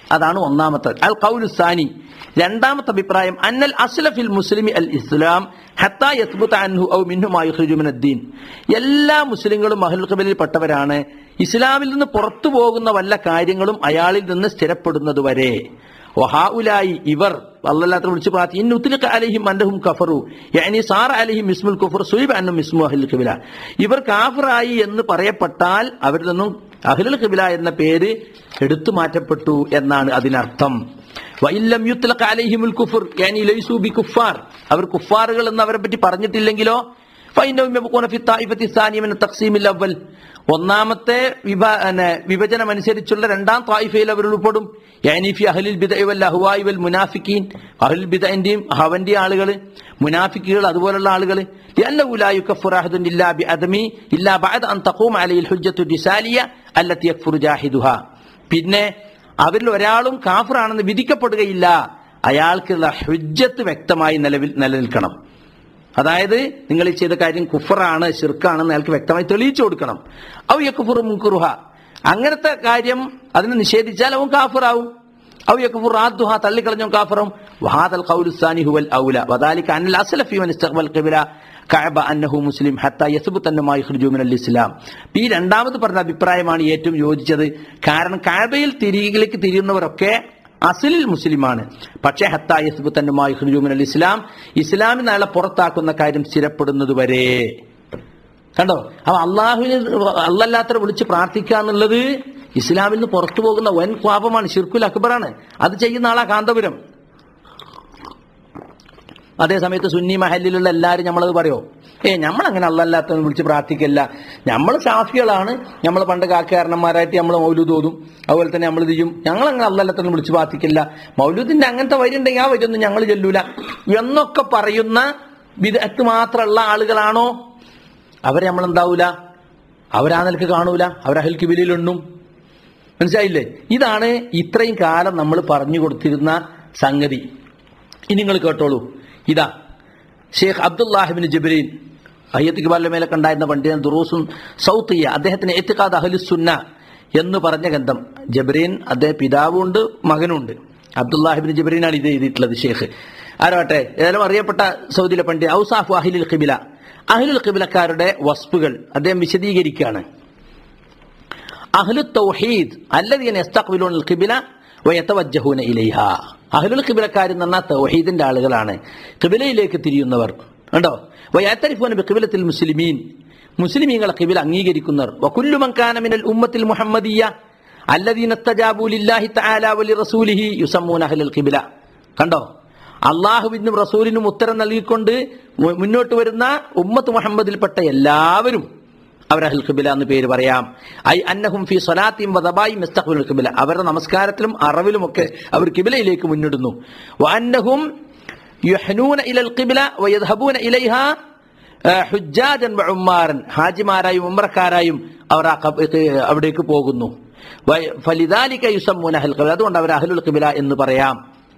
A: അതാണ് ഒന്നാമത്തെ അൽ കൗലുസാനി രണ്ടാമത്തെ അഭിപ്രായം അന്നൽ അസ്ലഫിൽ മുസ്ലിമി അൽ ഇസ്ലാം ഹത്താ യസ്ബുത അൻഹു ഔ മിൻഹു മാ യുഖ്രിജു മിനദ് ദീൻ എല്ലാ മുസ്ലിങ്ങളും അഹ്ലുൽ ഖബലിൽ പെട്ടവരാണ് ഇസ്ലാമിൽ നിന്ന് പുറത്തു പോകുന്ന വല്ല കാര്യങ്ങളും അയാളിൽ നിന്ന് സ്ഥിരപ്പെടുന്നത് വരെ വഹാഉലായി ഇവർ അള്ളാഹത്തെ വിളിച്ച് പ്രാർത്ഥി ഇൻ ഉത്ലിഖ അലൈഹിം അന്നഹും കഫറു യാനി സാറ അലൈഹിം ഇസ്മുൽ കുഫർ സുയിബ് അന്നും ഇസ്മു അഹ്ലുൽ ഖിബില ഇവർ കാഫറായി എന്ന് പറയപ്പെട്ടാൽ അവരിൽ നിന്നും അഹ്ലുൽ ഖിബില എന്ന പേര് എടുത്തു മാറ്റപ്പെട്ടു എന്നാണ് അതിനർത്ഥം വഇല്ലം യുത്ലഖ അലൈഹിമുൽ കുഫർ യാനി ലൈസു ബി കുഫാർ അവർ കുഫാറുകൾ എന്ന് അവരെ പറ്റി പറഞ്ഞിട്ടില്ലെങ്കിലോ ഫൈനവും യബ്ഖൂന ഫി തായിഫത്തി സാനിയ മിൻ തഖ്സീമിൽ അവൽ ഒന്നാമത്തെ വിഭ പിന്നെ വിഭജനം അനുസരിച്ചുള്ള രണ്ടാം തായിഫയിൽ അവർ ഉൾപ്പെടും യാനി ഫി അഹ്ലിൽ ബിദഅ വൽ അഹ്വായി വൽ മുനാഫിക്കീൻ അഹ്ലുൽ ബിദഅന്റെയും ഹവന്റെ ആളുകൾ മുനാഫിക്കുകൾ അതുപോലുള്ള ആളുകൾ لأنه لا يكفر أحد إلا بأدمي إلا بعد أن تقوم عليه الحجة الرسالية التي يكفر جاحدها പിന്നെ അവരിൽ ഒരാളും കാഫറാണെന്ന് വിധിക്കപ്പെടുകയില്ല അയാൾക്കുള്ള ഹുജ്ജത്ത് വ്യക്തമായി നിലവിൽ നിലനിൽക്കണം അതായത് നിങ്ങൾ ഈ ചെയ്ത കാര്യം കുഫറാണ് ഷിർക്കാണെന്ന് അയാൾക്ക് വ്യക്തമായി തെളിയിച്ചു കൊടുക്കണം ഔ യക്കുഫുർ മുൻകുറുഹ അങ്ങനത്തെ കാര്യം അതിനെ നിഷേധിച്ചാൽ അവൻ കാഫറാവും ഔ യക്കുഫുർ ആദ്ദുഹ തള്ളിക്കളഞ്ഞോ കാഫറും വഹാദൽ ഖൗലുസാനി ഹുവൽ ഔല വദാലിക അന്നൽ അസ്ല ഫീ മൻ ഇസ്തഖ്ബൽ ഖിബ്ല കഅബ അന്നഹു മുസ്ലിം ഹത്ത യസ്ബുത്ത് അന്നമാ യഖ്റുജു മിനൽ ഇസ്ലാം ഈ രണ്ടാമത് പറഞ്ഞ അഭിപ്രായമാണ് ഏറ്റവും യോജിച്ചത് കാരണം കഅബയിൽ തിരികിലേക്ക് തിരിയുന്നവരൊക്കെ അസലിൽ മുസ്ലിമാണ് പക്ഷേ ഹത്ത യസ്ബുത്ത് അന്നമാ യഖ്റുജു മിനൽ ഇസ്ലാം ഇസ്ലാമിൽ നാളെ പുറത്താക്കുന്ന കാര്യം സ്ഥിരപ്പെടുന്നത് വരെ കണ്ടോ അപ്പൊ അള്ളാഹുവിന് അല്ലല്ലാത്തവരെ വിളിച്ച് പ്രാർത്ഥിക്കുക എന്നുള്ളത് ഇസ്ലാമിൽ നിന്ന് പുറത്തു പോകുന്ന വൻ പാപമാണ് ഷിർക്കുൽ അക്ബറാണ് അത് ചെയ്യുന്ന ആളാ കാന്തപുരം അതേ സമയത്ത് സുന്നി മഹലിലുള്ള എല്ലാവരും നമ്മളത് പറയോ ഏ നമ്മൾ അങ്ങനെ അല്ലല്ലാത്തവനെ വിളിച്ച് പ്രാർത്ഥിക്കില്ല നമ്മൾ സാഫികളാണ് നമ്മൾ പണ്ട് കാക്കാരണന്മാരായിട്ട് നമ്മൾ മൗലൂദ് ഓതും അതുപോലെ തന്നെ നമ്മൾ ഇത് ചെയ്യും ഞങ്ങൾ അങ്ങനെ അല്ലല്ലാത്തവനെ വിളിച്ച് പ്രാർത്ഥിക്കില്ല മൗലൂദിന്റെ അങ്ങനത്തെ വരി ഉണ്ടെങ്കിൽ ആ വരിയൊന്നും ഞങ്ങൾ ചെല്ലൂല എന്നൊക്കെ പറയുന്ന വിദഗ്ധ മാത്രമുള്ള ആളുകളാണോ അവരെ നമ്മൾ എന്താവൂല അവരാ നിലക്ക് കാണൂല അവരഹൽ കിബിലിലുണ്ണും മനസ്സിലായില്ലേ ഇതാണ് ഇത്രയും കാലം നമ്മൾ പറഞ്ഞു കൊടുത്തിരുന്ന സംഗതി ഇനി നിങ്ങൾ കേട്ടോളൂ ഇതാ ഷെയ്ഖ് അബ്ദുല്ലാഹിബിൻ ജബ്രീൻ അയ്യത്ത് കിബാലിന്റെ മേലെ കണ്ടായിരുന്ന പണ്ഡിതൻ ദുറൂസും സൗത്തിയ അദ്ദേഹത്തിന് എത്തിക്കാദ് അഹലുസുന്ന എന്ന് പറഞ്ഞ ഗന്ധം ജബ്രീൻ അദ്ദേഹം പിതാവുണ്ട് മകനുണ്ട് അബ്ദുല്ലാഹിബിൻ ജബ്രീനാണ് ഇത് എഴുതിയിട്ടുള്ളത് ഷെയ്ഖ് ആരോട്ടെ ഏതായാലും അറിയപ്പെട്ട സൗദിയിലെ പണ്ഡിതൻ ഔസാഫു അഹിലുൽ ഖിബില അഹ്ലുൽ ഖിബിലക്കാരുടെ വസ്തുകൾ അദ്ദേഹം വിശദീകരിക്കുകയാണ് അഹ്ലു തൗഹീദ് അല്ലദീന യസ്തഖ്ബിലൂന അൽ ഖിബില വയതവജ്ജഹൂന ഇലൈഹ അഹ്ലുൽ ഖിബിലക്കാർ എന്ന് പറഞ്ഞാൽ തൗഹീദിന്റെ ആളുകളാണ് ഖിബിലയിലേക്ക് തിരിയുന്നവർ കണ്ടോ വയത്തരിഫൂന ബിഖിബിലത്തിൽ മുസ്ലിമീൻ മുസ്ലിമീങ്ങളെ ഖിബില അംഗീകരിക്കുന്നവർ വകുല്ലു മൻ കാന മിനൽ ഉമ്മത്തിൽ മുഹമ്മദിയ അല്ലദീന ഇസ്തജാബു ലില്ലാഹി തആല വലി റസൂലിഹി യുസമ്മൂന അഹ്ലൽ ഖിബില കണ്ടോ അള്ളാഹുവിനും റസൂലിനും ഉത്തരം നൽകിക്കൊണ്ട് മു- മുന്നോട്ട് വരുന്ന ഉമ്മത്ത് മുഹമ്മദിൽപ്പെട്ട എല്ലാവരും അവർ അഹ്ൽ ഖിബില എന്ന് പേര് പറയാം ഐ അന്നഹും ഫി സ്വലാത്തിയും വദബായും ഇസ്തഖ്ബിലുൽ ഖിബില അവരുടെ നമസ്കാരത്തിലും അറവിലുമൊക്കെ അവർ കിബിലയിലേക്ക് മുന്നിടുന്നു വഅന്നഹും യുഹ്നൂന ഇലൽ ഖിബില വയദ്ഹബൂന ഇലൈഹ ആ, ഹുജ്ജാജൻ വഉമ്മാരൻ ഹാജിമാരായും ഉംറക്കാരായും അവർ ആ ഖബ- ഏ, അവിടേക്ക് പോകുന്നു വ- ഫലിദാലിക യുസമ്മൂന അഹ്ൽ ഖിബില അതുകൊണ്ട് അവർ അഹ്ലുൽ ഖിബില എന്ന് പറയാം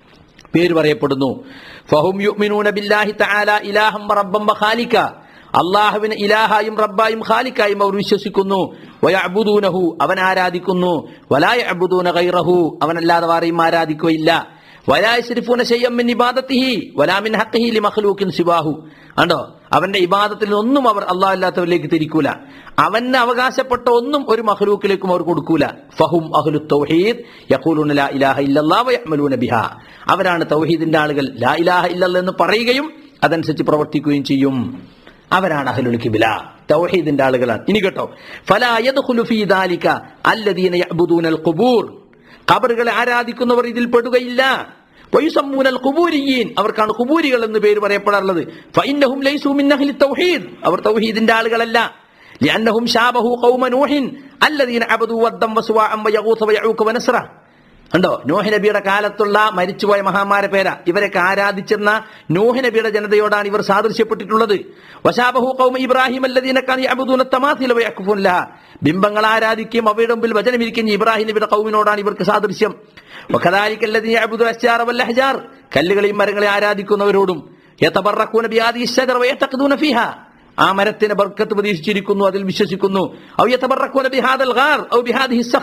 A: പേര് പറയപ്പെടുന്നു ഫഹും യുഅ്മിനൂന ബില്ലാഹി തആല ഇലാഹം റബ്ബം ഖാലിക അള്ളാഹുവിന് ഇലാഹായും റബ്ബായും ഖാലിക്കായും അവർ വിശ്വസിക്കുന്നു വയഅബുദൂനഹു അവൻ ആരാധിക്കുന്നു വലാ യഅബുദൂന ഗൈറഹു അവനല്ലാതെ ആരെയും ആരാധിക്കുകയില്ല വലാ യസ്രിഫൂന ശയ്യം മിൻ ഇബാദത്തിഹി വലാ മിൻ ഹഖ്ഹിഹി ലിമഖ്ലൂഖിൻ സിവാഹു കണ്ടോ അവന്റെ ഇബാദത്തിൽ ഒന്നും അവർ അള്ളാഹ് അല്ലാത്തവരിലേക്ക് തിരിക്കൂല അവന് അവകാശപ്പെട്ട ഒന്നും ഒരു മഖ്ലൂക്കിലേക്കും അവർ കൊടുക്കൂല ഫഹും അഹ്ലു തൗഹീദ് യഖൂലുന ലാ ഇലാഹ ഇല്ലല്ലാഹ് വയഅമലൂന ബിഹാ അവരാണ് തൗഹീദിന്റെ ആളുകൾ ലാ ഇലാഹ ഇല്ലല്ലാഹ് എന്ന് പറയുകയും അതനുസരിച്ച് പ്രവർത്തിക്കുകയും ചെയ്യും അവരാണ് അഹ്ലുൽ കിബില തൗഹീദിന്റെ ആളുകളാണ് ഇനി കേട്ടോ ഫലാ യദ്ഖുലു ഫീ ദാലിക അല്ലദീന യഅബുദൂനൽ ഖുബൂർ ഖബറുകളെ ആരാധിക്കുന്നവർ ഇതിൽ പെടുകയില്ല വയുസമ്മൂനൽ ഖുബൂരിയീൻ അവർക്കാണ് ഖുബൂരികൾ എന്ന് പേര് പറയപ്പെടാറുള്ളത് ഫഇന്നഹും ലൈസു മിൻ അഹ്ലി തൗഹീദ് അവർ തൗഹീദിന്റെ ആളുകളല്ല لأنهم شابهوا قوم نوح الذين عبدوا ودا وسواعا ويغوث ويعوق ونسرا ഉണ്ടോ നോഹ് നബിയുടെ കാലത്തുള്ള മരിച്ചുപോയ മഹാന്മാരെ പേരാ ഇവരൊക്കെ ആരാധിച്ചിരുന്ന നോഹ് നബിയുടെ ജനതയോടാണ് ഇവർ സാദൃശ്യപ്പെട്ടിട്ടുള്ളത് വശാബഹു കൗമ ഇബ്രാഹിം അല്ലദീനക്കാണ് യഅബുദൂന തമാസില വയഖ്ഫൂൻ ലഹ ബിംബങ്ങൾ ആരാധിക്കുകയും അവയുടെ മുമ്പിൽ വചനമിരിക്കുന്ന ഇബ്രാഹിം നബിയുടെ കൗമിനോടാണ് ഇവർക്ക് സാദൃശ്യം വഖദാലിക അല്ലദീന യഅബുദു അശ്ജാറ വൽ അഹ്ജാർ കല്ലുകളെയും മരങ്ങളെ ആരാധിക്കുന്നവരോടും യതബറഖൂന ബിഹാദിഹി അശ്ശജറ വയതഖദൂന ഫീഹാ ആ മരത്തിന് ബർക്കത്ത് പ്രതീക്ഷിച്ചിരിക്കുന്നു അതിൽ വിശ്വസിക്കുന്നു ഔ യതബറഖൂന ബിഹാദൽ ഗാർ ഔ ബിഹാദിഹി സഖറ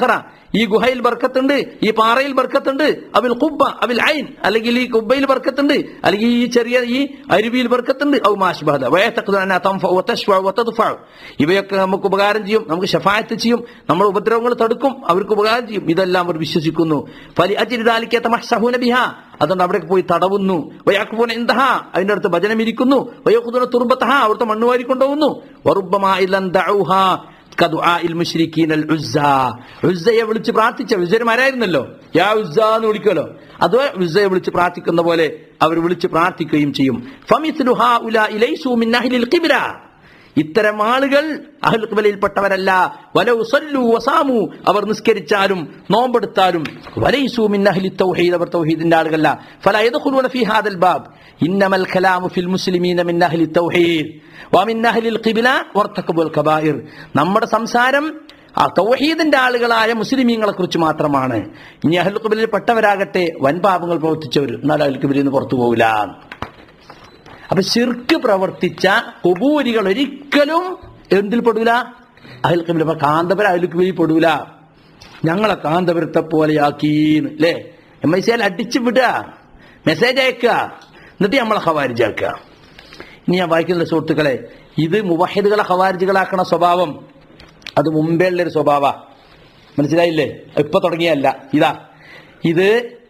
A: ഈ ഗുഹയിൽ ബർക്കത്തുണ്ട് ഈ പാറയിൽ ബർക്കത്തുണ്ട് അവിൽ കുബ്ബ അവിൽ ഐൻ അല്ലെങ്കിൽ ഈ കുബ്ബയിൽ ബർക്കത്തുണ്ട് അല്ലെങ്കിൽ ഈ ചെറിയ ഈ അരുവിയിൽ ബർക്കത്തുണ്ട് ഔ മാഷ്ബഹദ വയത്തഖ്ദു അന്ന തൻഫഉ വതശ്ഫഉ വതദ്ഫഉ ഇവയൊക്കെ നമുക്ക് ഉപകാരം ചെയ്യും നമുക്ക് ഷഫായത്ത് ചെയ്യും നമ്മൾ ഉപദ്രവങ്ങൾ തടുക്കും അവർക്ക് ഉപകാരം ചെയ്യും ഇതെല്ലാം അവർ വിശ്വസിക്കുന്നു ഫലി അജ്രി ദാലിക തമഹ്സഹൂന ബിഹാ അതുകൊണ്ട് അവിടെ പോയി തടവുന്നു വയാക്കുപോന എന്തഹ അതിന്റെ അടുത്ത് ഭജനം ഇരിക്കുന്നു വയോക്കുതുന തുർബത്തഹ അവിടുത്തെ മണ്ണ് വാരി കൊണ്ടുപോകുന്നു വറുബമാ ഇലൻ ദഉഹാ കദുആഇൽ മുശ്രിക്കീനൽ ഉസ്സ ഉസ്സയെ വിളിച്ച് പ്രാർത്ഥിച്ച ഉസ്സരുമാരായിരുന്നല്ലോ യാ ഉസ്സ എന്ന് വിളിക്കുമല്ലോ അത് ഉസ്സയെ വിളിച്ച് പ്രാർത്ഥിക്കുന്ന പോലെ അവർ വിളിച്ച് പ്രാർത്ഥിക്കുകയും ചെയ്യും ഫമിസ്ലു ഹൗലാഇ ലൈസു മിൻ അഹ്ലിൽ ഖിബ്ല ഇത്തരം ആളുകൾ അഹ്ൽ ഖിബ്ലയിൽപ്പെട്ടവരല്ല വലൗ സല്ലു വസാമു അവർ നിസ്കരിച്ചാലും നോമ്പെടുത്താലും വലൈസു മിൻ അഹ്ലി തൗഹീദ് അവർ തൗഹീദിന്റെ ആളുകളല്ല ഫലാ യദ്ഖുലൂന ഫീ ഹാദൽ ബാബ് ഇന്നമൽ കലാമു ഫിൽ മുസ്ലിമീന മിൻ അഹ്ലി തൗഹീദ് വമിൻ അഹ്ലിൽ ഖിബ്ല വർത്തഖബുൽ കബായിർ നമ്മുടെ സംസാരം ആ തൗഹീദിന്റെ ആളുകളായ മുസ്ലിമീങ്ങളെ കുറിച്ച് മാത്രമാണ് ഇനി അഹ്ൽ ഖിബ്ലയിൽ പെട്ടവരാകട്ടെ വൻപാപങ്ങൾ പ്രവർത്തിച്ചവർ എന്നാൽ അഹ്ൽ ഖിബ്ലയിൽ നിന്ന് പുറത്തു പോകില്ല അപ്പൊ ശിർക്ക് പ്രവർത്തിച്ച കുബൂരികൾ ഒരിക്കലും എന്തിൽ പെടൂല അഹിൽ കബിൽ അപ്പൊ കാന്തപുര അഹിൽ കബിൽ പെടൂല ഞങ്ങളെ കാന്തപുരത്തെ പോലെയാക്കീന്ന് അല്ലേ എം ഐ സിയിൽ അടിച്ചു വിടുക മെസ്സേജ് അയക്കുക എന്നിട്ട് നമ്മളെ ഹവാരിജാക്കുക ഇനി ഞാൻ വായിക്കുന്ന സുഹൃത്തുക്കളെ ഇത് മുവഹിദുകളെ ഹവാരിജുകളാക്കണ സ്വഭാവം അത് മുമ്പേ ഉള്ളൊരു സ്വഭാവ മനസ്സിലായില്ലേ ഇപ്പൊ തുടങ്ങിയല്ല ഇതാ ഇത്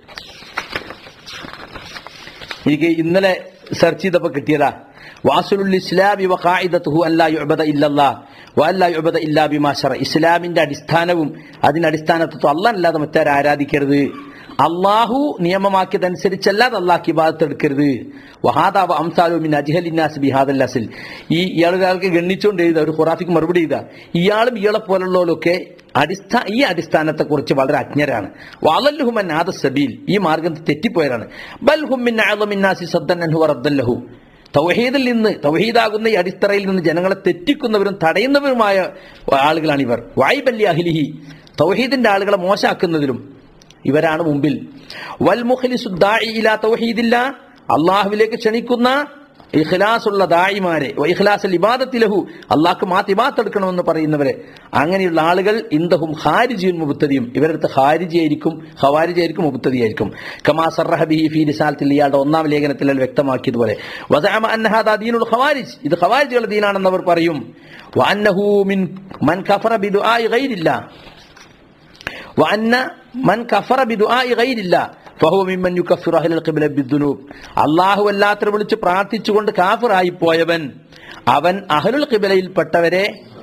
A: എനിക്ക് ഇന്നലെ സെർച്ച് ചെയ്തപ്പോ കിട്ടിയതാ വാസുലുൽ ഇസ്ലാമി വഖായിദത്തുഹു അല്ലാ യുഅബദ ഇല്ലല്ലാ വഅല്ലാ യുഅബദ ഇല്ലാ ബിമാ ശറ ഇസ്ലാമിന്റെ അടിസ്ഥാനവും അതിന്റെ അടിസ്ഥാനത്വം അല്ലാഹ് അല്ലാതെ മറ്റാരും ആരാധിക്കരുത് അള്ളാഹു നിയമമാക്കിയതനുസരിച്ചല്ലാതെ അള്ളാഹ് ഇബാദത്ത് എടുക്കരുത് വഹാദാവ അംസാലു മിൻ അജ്ഹലിന്നാസ് ബിഹാദൽ അസിൽ ഈ ഇയാൾക്ക് ഗണ്ണിച്ചുകൊണ്ട് എഴുതുക ഒരു ഖുറാഫിക്ക് മറുപടി ചെയ്ത ഇയാളും ഇയാളെ പോലുള്ളവരൊക്കെ അടിസ്ഥാന ഈ അടിസ്ഥാനത്തെ കുറിച്ച് വളരെ അജ്ഞരാണ് വാലല്ലുഹുമൻ ആദ സബീൽ ഈ മാർഗം തെറ്റിപ്പോയതാണ് ബൽഹുമിൻ ആദമിന്നാസി സദ്ദൻ അൻഹു റദ്ദല്ലഹു തൗഹീദിൽ നിന്ന് തൗഹീദാകുന്ന ഈ അടിത്തറയിൽ നിന്ന് ജനങ്ങളെ തെറ്റിക്കുന്നവരും തടയുന്നവരുമായ ആളുകളാണ് ഇവർ വായ്ബല്ലി അഹ്ലിഹി തൗഹീദിന്റെ ആളുകളെ മോശാക്കുന്നതിലും ഇവരാണ് മുമ്പിൽ വൽ മുഖ്ലിസുദ്ദാഇ ഇലാ തൗഹീദില്ല അള്ളാഹുവിലേക്ക് ക്ഷണിക്കുന്ന ഇഖ്ലാസുള്ള ദായിമാരെ ഇഖ്ലാസ് ഇബാദത്തിലഹു അള്ളാഹ്ക്ക് മാറ്റി എടുക്കണമെന്ന് പറയുന്നവരെ അങ്ങനെയുള്ള ആളുകൾ ഇന്ദഹും ഹാരിജിയും മുബത്തതിയും ഇവരടുത്ത് ഹാരിജിയായിരിക്കും ഹവാരിജിയായിരിക്കും മുബത്തതിയായിരിക്കും കമാ സർറഹബിഹി ഫി റിസാലത്തിൽ ഇയാളുടെ ഒന്നാം ലേഖനത്തിൽ അത് വ്യക്തമാക്കിയതുപോലെ വസഅമ അന്ന ഹാദാ ദീനുൽ ഖവാരിജ് ഇത് ഖവാരിജുകളുടെ ദീനാണെന്ന് അവർ പറയും വഅന്നഹു മിൻ മൻ കഫറ ബിദുആഇ ഗൈരില്ല വഅന്ന മൻ കഫറ ബിദുആഇ ഗൈരില്ല ഫഹുവ മിമ്മൻ യുകഫിറു അഹ്ലൽ ഖിബ്ല ബിദ്ദുനൂബ് അല്ലാഹു അല്ലാത്തവരെ വിളിച്ച് പ്രാർത്ഥിച്ചുകൊണ്ട് കാഫിറായി പോയവൻ അവൻ അഹ്ലുൽ ഖിബ്ലയിൽപ്പെട്ടവരെ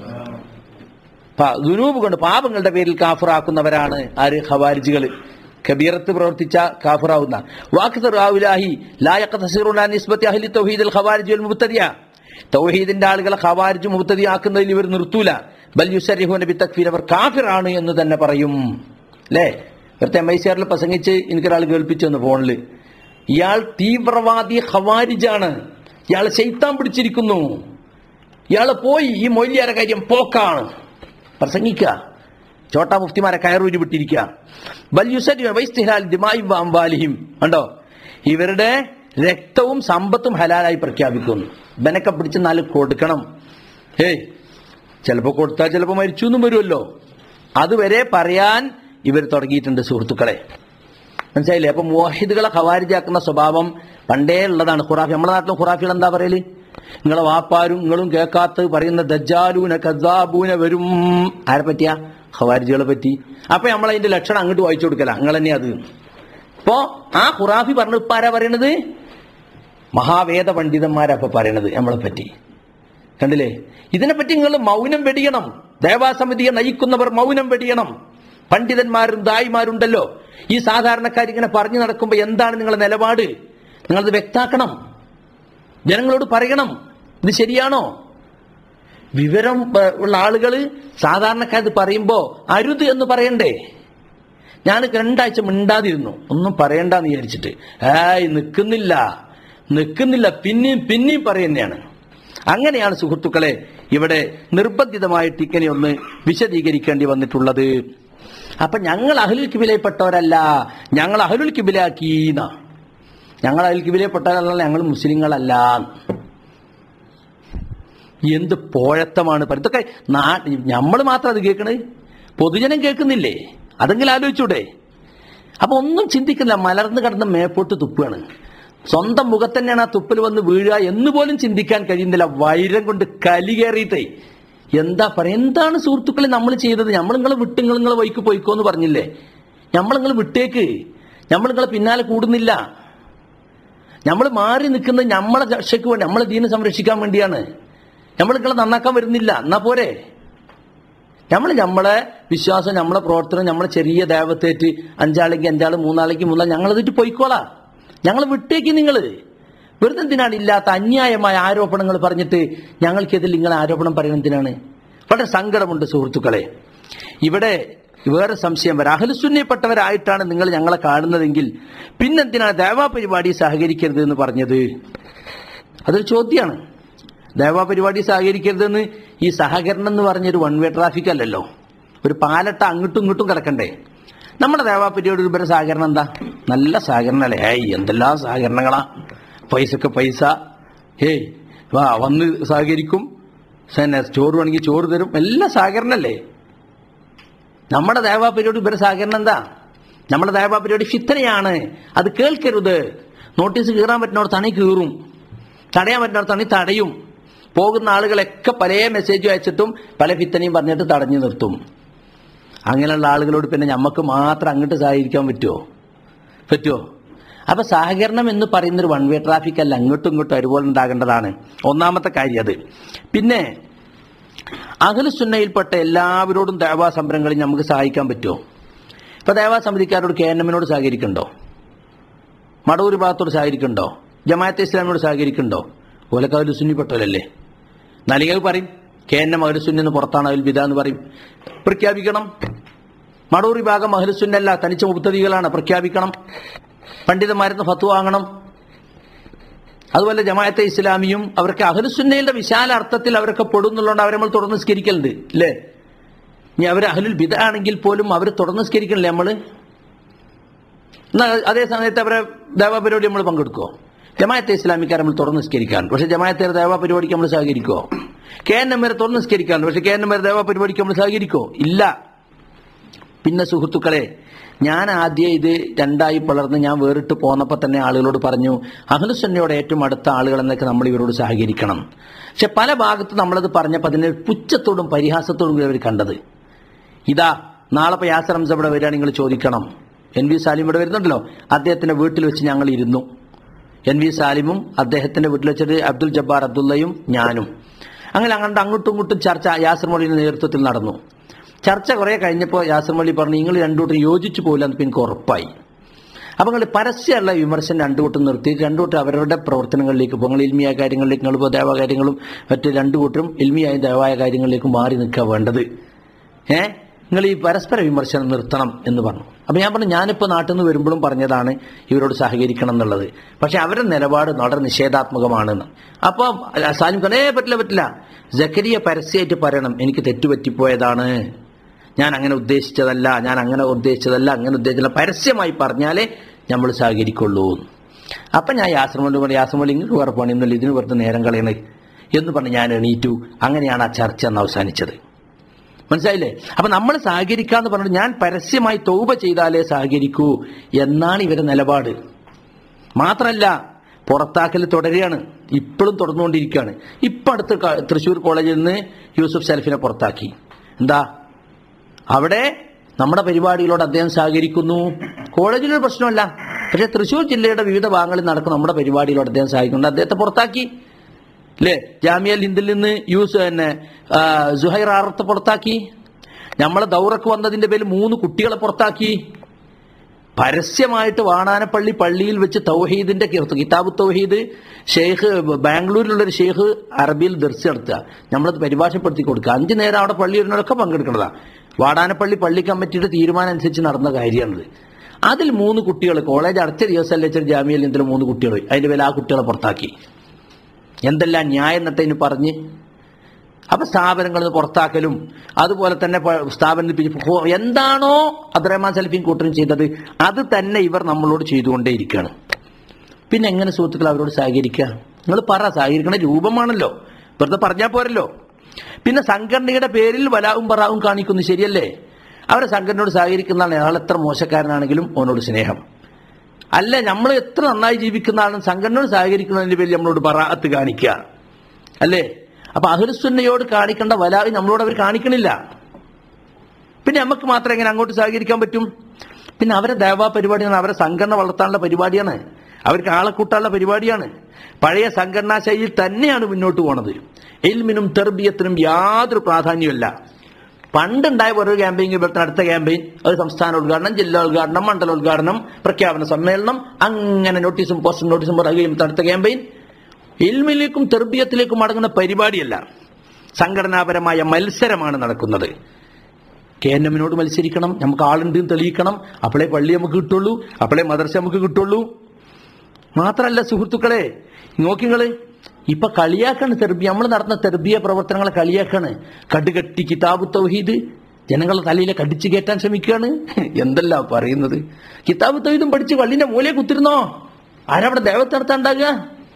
A: ദുനൂബ് കൊണ്ട് പാപങ്ങളുടെ പേരിൽ കാഫിറാക്കുന്നവരാണ് ആര് ഖവാരിജികൾ കബീറത്ത് പ്രവർത്തിച്ച കാഫിറാവുന്ന വാക്സർ റാവുലാഹി ലായഖ്തസിറുന നിസ്ബത്തി അഹ്ലി തൗഹീദുൽ ഖവാരിജ് വൽ മുബ്തദിയ തൗഹീദിന്റെ ആളുകളെ ഖവാരിജ് മുബ്തദി ആക്കുന്നതിൽ ഇവർ നിർത്തൂല ബൽ യുസരിഹുന ബി തക്ഫീർ അവർ കാഫിറാണ് എന്ന് തന്നെ പറയും അല്ലേ ഇവിടുത്തെ എം ഐ സി ആറിൽ പ്രസംഗിച്ച് എനിക്കൊരാൾ കേൾപ്പിച്ചു തന്നു ഫോണിൽ ഇയാൾ തീവ്രവാദി ഖവാരിജാണ് ഇയാൾ ശൈത്താൻ പിടിച്ചിരിക്കുന്നു ഇയാൾ പോയി ഈ മൊയ്ലിയാരെ കാര്യം പോക്കാണ് പ്രസംഗിക്കുക ചോട്ടാ മുഫ്തിമാരെ കയറൂരി വിട്ടിരിക്കുക ബല്യുസരി വൈസ്തിഹാൽ ദിമായി വാംബാലിഹിം കണ്ടോ ഇവരുടെ രക്തവും സമ്പത്തും ഹലാലായി പ്രഖ്യാപിക്കുന്നു ബനക്കെ പിടിച്ച് നാല് കൊടുക്കണം ഏയ് ചിലപ്പോൾ കൊടുത്താൽ ചിലപ്പോൾ മരിച്ചു എന്നും വരുമല്ലോ അതുവരെ പറയാൻ ഇവർ തുടങ്ങിയിട്ടുണ്ട് സുഹൃത്തുക്കളെ മനസ്സിലായില്ലേ അപ്പൊ മുവാഹിദുകളെ ഖവാരിജാക്കുന്ന സ്വഭാവം പണ്ടേ ഉള്ളതാണ് ഖുറാഫി നമ്മുടെ നാട്ടിലും ഖുറാഫികൾ എന്താ പറയല് നിങ്ങളെ വാപ്പാരും നിങ്ങളും കേൾക്കാത്ത പറയുന്ന ദജ്ജാലൂന കസാബൂന വരും ആരെ പറ്റിയാ ഖവാരിജുകളെ പറ്റി അപ്പൊ നമ്മൾ അതിന്റെ ലക്ഷണം അങ്ങോട്ട് വായിച്ചു കൊടുക്കല നിങ്ങൾ തന്നെ അത് ഇപ്പോ ആ ഖുറാഫി പറഞ്ഞു ഇപ്പൊ ആരാ പറയണത് മഹാവേദ പണ്ഡിതന്മാരാ ഇപ്പൊ പറയണത് നമ്മളെ പറ്റി കണ്ടില്ലേ ഇതിനെപ്പറ്റി നിങ്ങൾ മൗനം വെടിയണം ദേവാസമിതിയെ നയിക്കുന്നവർ മൗനം വെടിയണം പണ്ഡിതന്മാരും ദായിമാരുണ്ടല്ലോ ഈ സാധാരണക്കാർ ഇങ്ങനെ പറഞ്ഞു നടക്കുമ്പോൾ എന്താണ് നിങ്ങളുടെ നിലപാട് നിങ്ങളത് വ്യക്താക്കണം ജനങ്ങളോട് പറയണം ഇത് ശരിയാണോ വിവരം ഏഹ്, ഉള്ള ആളുകൾ സാധാരണക്കാർ പറയുമ്പോ അരുത് എന്ന് പറയണ്ടേ ഞാൻ രണ്ടാഴ്ച മിണ്ടാതിരുന്നു ഒന്നും പറയണ്ടെന്ന് വിചാരിച്ചിട്ട് ഏയ് നിൽക്കുന്നില്ല നിൽക്കുന്നില്ല പിന്നെയും പിന്നെയും പറയുന്നതാണ് അങ്ങനെയാണ് സുഹൃത്തുക്കളെ ഇവിടെ നിർബന്ധിതമായിട്ട് ഇങ്ങനെ ഒന്ന് വിശദീകരിക്കേണ്ടി വന്നിട്ടുള്ളത് അപ്പൊ ഞങ്ങൾ അഹലുൽ കിബിലയിൽപ്പെട്ടവരല്ല ഞങ്ങൾ അഹലുൽ കിബിലാക്കീന്ന ഞങ്ങൾ അഹലുൽ കിബിലയിൽപ്പെട്ടവരല്ല ഞങ്ങൾ മുസ്ലിങ്ങളല്ല എന്ത് പോഴത്തമാണ് പറ- ഇതൊക്കെ നമ്മൾ മാത്രം അത് കേൾക്കണത് പൊതുജനം കേൾക്കുന്നില്ലേ അതെങ്കിലും ആലോചിച്ചൂടെ അപ്പൊ ഒന്നും ചിന്തിക്കില്ല മലർന്നു കിടന്ന് മേപ്പോട്ട് തുപ്പാണ് സ്വന്തം മുഖത്ത് തന്നെയാണ് ആ തുപ്പൽ വന്ന് വീഴുക എന്ന് പോലും ചിന്തിക്കാൻ കഴിയുന്നില്ല വൈരം കൊണ്ട് കലി കയറിയിട്ടേ എന്താ പറയാ എന്താണ് സുഹൃത്തുക്കളെ നമ്മൾ ചെയ്തത് നമ്മൾ നിങ്ങളെ വിട്ട് നിങ്ങൾ നിങ്ങളെ വൈക്ക് പോയിക്കോ എന്ന് പറഞ്ഞില്ലേ നമ്മൾ നിങ്ങൾ വിട്ടേക്ക് നമ്മൾ നിങ്ങളെ പിന്നാലെ കൂടുന്നില്ല നമ്മൾ മാറി നിൽക്കുന്നത് നമ്മളെ രക്ഷയ്ക്ക് വേണ്ടി നമ്മളെ ദീനം സംരക്ഷിക്കാൻ വേണ്ടിയാണ് നമ്മൾ നിങ്ങളെ നന്നാക്കാൻ വരുന്നില്ല എന്നാ പോരെ നമ്മൾ നമ്മളെ വിശ്വാസം നമ്മളെ പ്രവർത്തനം നമ്മളെ ചെറിയ ദേവത്തേറ്റ് അഞ്ചാളെങ്കിൽ അഞ്ചാള് മൂന്നാളെങ്കിൽ മൂന്നാൾ ഞങ്ങളതിട്ട് പോയിക്കോളാ ഞങ്ങൾ വിട്ടേക്ക് നിങ്ങൾ വെറുതെ എന്തിനാണ് ഇല്ലാത്ത അന്യായമായ ആരോപണങ്ങൾ പറഞ്ഞിട്ട് ഞങ്ങൾക്കെതിൽ നിങ്ങൾ ആരോപണം പറയുന്നത് എന്തിനാണ് വളരെ സങ്കടമുണ്ട് സുഹൃത്തുക്കളെ ഇവിടെ വേറെ സംശയം വരാം അഹലുസുന്നപ്പെട്ടവരായിട്ടാണ് നിങ്ങൾ ഞങ്ങളെ കാണുന്നതെങ്കിൽ പിന്നെന്തിനാണ് ദേവാ പരിപാടി സഹകരിക്കരുത് എന്ന് പറഞ്ഞത് അതൊരു ചോദ്യമാണ് ദേവാ പരിപാടി സഹകരിക്കരുതെന്ന് ഈ സഹകരണം എന്ന് പറഞ്ഞൊരു വൺ വേ ട്രാഫിക് അല്ലല്ലോ ഒരു പാലട്ട അങ്ങോട്ടും ഇങ്ങോട്ടും കിടക്കണ്ടേ നമ്മുടെ ദേവാ പരിപാടി ഒരു പേര് സഹകരണം എന്താ നല്ല സഹകരണം അല്ലേ ഏയ് എന്തെല്ലാം സഹകരണങ്ങളാ പൈസക്ക് പൈസ ഏയ് വാ വന്ന് സഹകരിക്കും പിന്നെ ചോറ് വേണമെങ്കിൽ ചോറ് തരും എല്ലാം സഹകരണല്ലേ നമ്മുടെ ദേവാ പരിപാടി ഇവരെ സഹകരണം എന്താ നമ്മുടെ ദേവാ പരിപാടി ഫിത്തനയാണ് അത് കേൾക്കരുത് നോട്ടീസ് കീറാൻ പറ്റുന്നിടത്താണെ കീറും തടയാൻ പറ്റുന്നിടത്താണെ തടയും പോകുന്ന ആളുകളൊക്കെ പല മെസ്സേജും അയച്ചിട്ടും പല ഫിത്തനയും പറഞ്ഞിട്ട് തടഞ്ഞു നിർത്തും അങ്ങനെയുള്ള ആളുകളോട് പിന്നെ നമുക്ക് മാത്രം അങ്ങോട്ട് സഹകരിക്കാൻ പറ്റുമോ പറ്റുമോ അപ്പൊ സഹകരണം എന്ന് പറയുന്ന ഒരു വൺ വേ ട്രാഫിക് അല്ല അങ്ങോട്ടും ഇങ്ങോട്ടും ഒരുപോലെ ഉണ്ടാകേണ്ടതാണ് ഒന്നാമത്തെ കാര്യം അത് പിന്നെ അഖിലുസുന്നയിൽപ്പെട്ട എല്ലാവരോടും ദേവാ സംരംഭങ്ങളിൽ നമുക്ക് സഹായിക്കാൻ പറ്റുമോ ഇപ്പൊ ദേവാ സമിതിക്കാരോട് കെ എൻ എമ്മിനോട് സഹകരിക്കണ്ടോ മടൂർ ഭാഗത്തോട് സഹകരിക്കണ്ടോ ജമാഅത്തെ ഇസ്ലാമിനോട് സഹകരിക്കണ്ടോ ഓലൊക്കെ അതിൽ സുന്നിപ്പെട്ടവരല്ലേ നലികൾ പറയും കെ എൻ എം അഹലുസുന്ന എന്ന് പുറത്താണ് അതിൽ വിധ എന്ന് പറയും പ്രഖ്യാപിക്കണം മടൂർ വിഭാഗം അഹലുസുന്നല്ല തനിച്ച മുക്തതികളാണ് പ്രഖ്യാപിക്കണം പണ്ഡിതന്മാരുന്ന് ഫത്വ വാങ്ങണം അതുപോലെ ജമാഅത്തെ ഇസ്ലാമിയും അവർക്ക് അഹലുസുന്നയുടെ വിശാല അർത്ഥത്തിൽ അവരൊക്കെ പെടുന്നുള്ളതുകൊണ്ട് അവരെ നമ്മൾ തുടർന്ന് സ്കരിക്കലുണ്ട് അല്ലേ ഇനി അവർ അഹലുൽ ബിദ ആണെങ്കിൽ പോലും അവർ തുടർന്ന് സ്കരിക്കണില്ലേ നമ്മള് എന്നാൽ അതേ സമയത്ത് അവരെ ദേവാ പരിപാടി നമ്മൾ പങ്കെടുക്കുമോ ജമാഅത്തെ ഇസ്ലാമിക്കാർ നമ്മൾ തുറന്ന് നിസ്കരിക്കാറുണ്ട് പക്ഷെ ജമാഅത്തെ ദേവാ പരിപാടിക്ക് നമ്മൾ സഹകരിക്കുമോ കെ എൻ എം വരെ തുറന്ന് നിസ്കരിക്കാറുണ്ട് പക്ഷെ കെ എൻ എം വരെ ദേവാ പരിപാടിക്ക് നമ്മൾ സഹകരിക്കുമോ ഇല്ല പിന്നെ സുഹൃത്തുക്കളെ ഞാൻ ആദ്യം ഇത് രണ്ടായി പിളർന്ന് ഞാൻ വേറിട്ട് പോന്നപ്പോൾ തന്നെ ആളുകളോട് പറഞ്ഞു അഹ്ലുസന്നയോട് ഏറ്റവും അടുത്ത ആളുകൾ എന്നൊക്കെ നമ്മൾ ഇവരോട് സഹകരിക്കണം പക്ഷെ പല ഭാഗത്ത് നമ്മളത് പറഞ്ഞപ്പോൾ അതിനെ പുച്ഛത്തോടും പരിഹാസത്തോടും കൂടി അവർ കണ്ടത് ഇതാ നാളെ ഇപ്പോൾ യാസർ ഹംസ ഇവിടെ വരിക നിങ്ങൾ ചോദിക്കണം എൻ വി സാലിം ഇവിടെ വരുന്നുണ്ടല്ലോ അദ്ദേഹത്തിന്റെ വീട്ടിൽ വെച്ച് ഞങ്ങൾ ഇരുന്നു എൻ വി സാലിമും അദ്ദേഹത്തിന്റെ വീട്ടിൽ വെച്ചിട്ട് അബ്ദുൽ ജബ്ബാർ അബ്ദുള്ളയും ഞാനും അങ്ങനെ അങ്ങോട്ട് അങ്ങോട്ടും ഇങ്ങോട്ടും ചർച്ച യാസർ മൊഴിയുടെ നേതൃത്വത്തിൽ നടന്നു ചർച്ച കുറെ കഴിഞ്ഞപ്പോൾ യാസർ മൊഴി പറഞ്ഞു നിങ്ങൾ രണ്ടുകൂട്ടം യോജിച്ചു പോകില്ല എന്ന് എനിക്ക് ഉറപ്പായി അപ്പൊ നിങ്ങൾ പരസ്യമുള്ള വിമർശനം രണ്ടു കൂട്ടം നിർത്തി രണ്ടു കൂട്ടം അവരുടെ പ്രവർത്തനങ്ങളിലേക്ക് പോകും നിങ്ങൾ ഇൽമിയായ കാര്യങ്ങളിലേക്ക് നിങ്ങൾ ഇപ്പോൾ ദേവ കാര്യങ്ങളും മറ്റ് രണ്ടു കൂട്ടരും ഇൽമിയായ ദേവായ കാര്യങ്ങളിലേക്ക് മാറി നിൽക്കുക വേണ്ടത് ഏ നിങ്ങൾ ഈ പരസ്പര വിമർശനം നിർത്തണം എന്ന് പറഞ്ഞു അപ്പൊ ഞാൻ പറഞ്ഞു ഞാനിപ്പോൾ നാട്ടിൽ നിന്ന് വരുമ്പോഴും പറഞ്ഞതാണ് ഇവരോട് സഹകരിക്കണം എന്നുള്ളത് പക്ഷെ അവരുടെ നിലപാട് വളരെ നിഷേധാത്മകമാണെന്ന് അപ്പോൾ സാലിം കണേ പറ്റില്ല പറ്റില്ല ജക്കരിയ പരസ്യമായിട്ട് പറയണം എനിക്ക് തെറ്റുപറ്റിപ്പോയതാണ് ഞാൻ അങ്ങനെ ഉദ്ദേശിച്ചതല്ല ഞാൻ അങ്ങനെ ഉദ്ദേശിച്ചതല്ല അങ്ങനെ ഉദ്ദേശിച്ചില്ല പരസ്യമായി പറഞ്ഞാലേ നമ്മൾ സഹകരിക്കുള്ളൂ അപ്പൊ ഞാൻ യാസർമോട് പറഞ്ഞു യാസർമോൾ ഇങ്ങോട്ട് വേറെ പണിയൊന്നുമില്ല ഇതിന് വെറുതെ നേരം കളയണേ എന്ന് പറഞ്ഞ് ഞാൻ എണീറ്റു അങ്ങനെയാണ് ആ ചർച്ച അന്ന് അവസാനിച്ചത് മനസ്സിലായില്ലേ അപ്പൊ നമ്മൾ സഹകരിക്കാന്ന് പറഞ്ഞിട്ട് ഞാൻ പരസ്യമായി തൗബ ചെയ്താലേ സഹകരിക്കൂ എന്നാണ് ഇവരുടെ നിലപാട് മാത്രല്ല പുറത്താക്കൽ തുടരുകയാണ് ഇപ്പോഴും തുടർന്നുകൊണ്ടിരിക്കുകയാണ് ഇപ്പൊ അടുത്ത് ക- തൃശ്ശൂർ കോളേജിൽ നിന്ന് യൂസുഫ് സലഫിനെ പുറത്താക്കി എന്താ അവിടെ നമ്മുടെ പരിപാടികളോട് അദ്ദേഹം സഹകരിക്കുന്നു കോളേജിലൊരു പ്രശ്നമല്ല പക്ഷെ തൃശ്ശൂർ ജില്ലയുടെ വിവിധ ഭാഗങ്ങളിൽ നടക്കുന്ന നമ്മുടെ പരിപാടികളോട് അദ്ദേഹം സഹായിക്കുന്നുണ്ട് അദ്ദേഹത്തെ പുറത്താക്കി അല്ലേ ജാമ്യൽ ഹിന്ദിൽ നിന്ന് യൂസ് തന്നെ ആ, സുഹൈർ ആറത്ത് പുറത്താക്കി നമ്മളെ ദൗറക്ക് വന്നതിന്റെ പേരിൽ മൂന്ന് കുട്ടികളെ പുറത്താക്കി പരസ്യമായിട്ട് വാണാനപ്പള്ളി പള്ളിയിൽ വെച്ച് തൗഹീദിന്റെ കിർത്ത് കിതാബ് തൗഹീദ് ഷെയ്ഖ് ബാംഗ്ലൂരിലുള്ള ഒരു ഷെയ്ഖ് അറബിയിൽ ദർശനം നടത്തുക നമ്മളത് പരിഭാഷപ്പെടുത്തി കൊടുക്കുക അഞ്ചു നേരം അവിടെ പള്ളി വരുന്നവരൊക്കെ പങ്കെടുക്കുന്നതാ വാടാനപ്പള്ളി പള്ളി കമ്മിറ്റിയുടെ തീരുമാനം അനുസരിച്ച് നടന്ന കാര്യമാണിത് അതിൽ മൂന്ന് കുട്ടികൾ കോളേജ് അടച്ച ദിവസമല്ലേ വെച്ചാൽ ജാമ്യയിൽ ഇതിൽ മൂന്ന് കുട്ടികൾ അതിന്റെ പേരിൽ ആ കുട്ടികളെ പുറത്താക്കി എന്തെല്ലാം ന്യായം നട്ടതിന് പറഞ്ഞ് അപ്പൊ സ്ഥാപനങ്ങളിൽ നിന്ന് പുറത്താക്കലും അതുപോലെ തന്നെ പ- സ്ഥാപനത്തിൽ പിരിച്ച് ഹോ- എന്താണോ അബ്ദുറഹ്മാൻ സലഫീൻ കൂട്ടരും ചെയ്തത് അത് തന്നെ ഇവർ നമ്മളോട് ചെയ്തുകൊണ്ടേയിരിക്കുകയാണ് പിന്നെ എങ്ങനെ സുഹൃത്തുക്കൾ അവരോട് സഹകരിക്കുക നിങ്ങൾ പറ സഹകരിക്കണ രൂപമാണല്ലോ വെറുതെ പറഞ്ഞാൽ പോരല്ലോ പിന്നെ സംഘടനയുടെ പേരിൽ വലാവും പറാവും കാണിക്കുന്നു ശരിയല്ലേ അവരെ സംഘടനയോട് സഹകരിക്കുന്ന ആളാണ് അയാൾ എത്ര മോശക്കാരനാണെങ്കിലും അവനോട് സ്നേഹം അല്ല നമ്മൾ എത്ര നന്നായി ജീവിക്കുന്ന ആളും സംഘടനയോട് സഹകരിക്കുന്നതിന്റെ പേരിൽ നമ്മളോട് ബറാഅത്ത് കാണിക്കുക അല്ലേ അപ്പൊ അഹുലുസുന്നയോട് കാണിക്കേണ്ട വലാവി നമ്മളോട് അവർ കാണിക്കണില്ല പിന്നെ നമുക്ക് മാത്രം എങ്ങനെ അങ്ങോട്ട് സഹകരിക്കാൻ പറ്റും പിന്നെ അവരെ ദേവാ പരിപാടിയാണ് അവരെ സംഘടന വളർത്താനുള്ള പരിപാടിയാണ് അവർക്ക് ആളെ കൂട്ടാനുള്ള പരിപാടിയാണ് പഴയ സംഘടനാ ശൈലിയിൽ തന്നെയാണ് മുന്നോട്ട് പോണത് എൽമിനും തെർബിയത്തിനും യാതൊരു പ്രാധാന്യമില്ല പണ്ടുണ്ടായ ഓരോ ക്യാമ്പയിൻ കഴിയുമ്പോഴത്തേന് അടുത്ത ക്യാമ്പയിൻ അത് സംസ്ഥാന ഉദ്ഘാടനം ജില്ലാ ഉദ്ഘാടനം മണ്ഡല ഉദ്ഘാടനം പ്രഖ്യാപന സമ്മേളനം അങ്ങനെ നോട്ടീസും പോസ്റ്റും നോട്ടീസും പുറകെ കഴിയുമ്പോൾ അടുത്ത ക്യാമ്പയിൻ ഇൽമിലേക്കും തെർബിയത്തിലേക്കും അടങ്ങുന്ന പരിപാടിയല്ല സംഘടനാപരമായ മത്സരമാണ് നടക്കുന്നത് കെ എൻ എമ്മിനോട് മത്സരിക്കണം നമുക്ക് ആളുണ്ട് എന്ന് തെളിയിക്കണം അപ്പോഴേ പള്ളി നമുക്ക് കിട്ടുള്ളൂ അപ്പോഴേ മദർസ നമുക്ക് കിട്ടുള്ളൂ മാത്രല്ല സുഹൃത്തുക്കളെ നോക്കിങ്ങള് ഇപ്പൊ കളിയാക്കാണ് തെർബിയ നമ്മൾ നടത്തുന്ന തെർബിയ പ്രവർത്തനങ്ങളെ കളിയാക്കാണ് കടുകട്ടി കിതാബ് തൗഹീദ് ജനങ്ങളെ തലയിലെ കടിച്ചു കയറ്റാൻ ശ്രമിക്കുകയാണ് എന്തല്ല പറയുന്നത് കിതാബ് തൗഹീദും പഠിച്ച് പള്ളിന്റെ മൂലയെ കുത്തിരുന്നോ ആരവിടെ ദേവത്ത് നടത്താൻ ഉണ്ടാകുക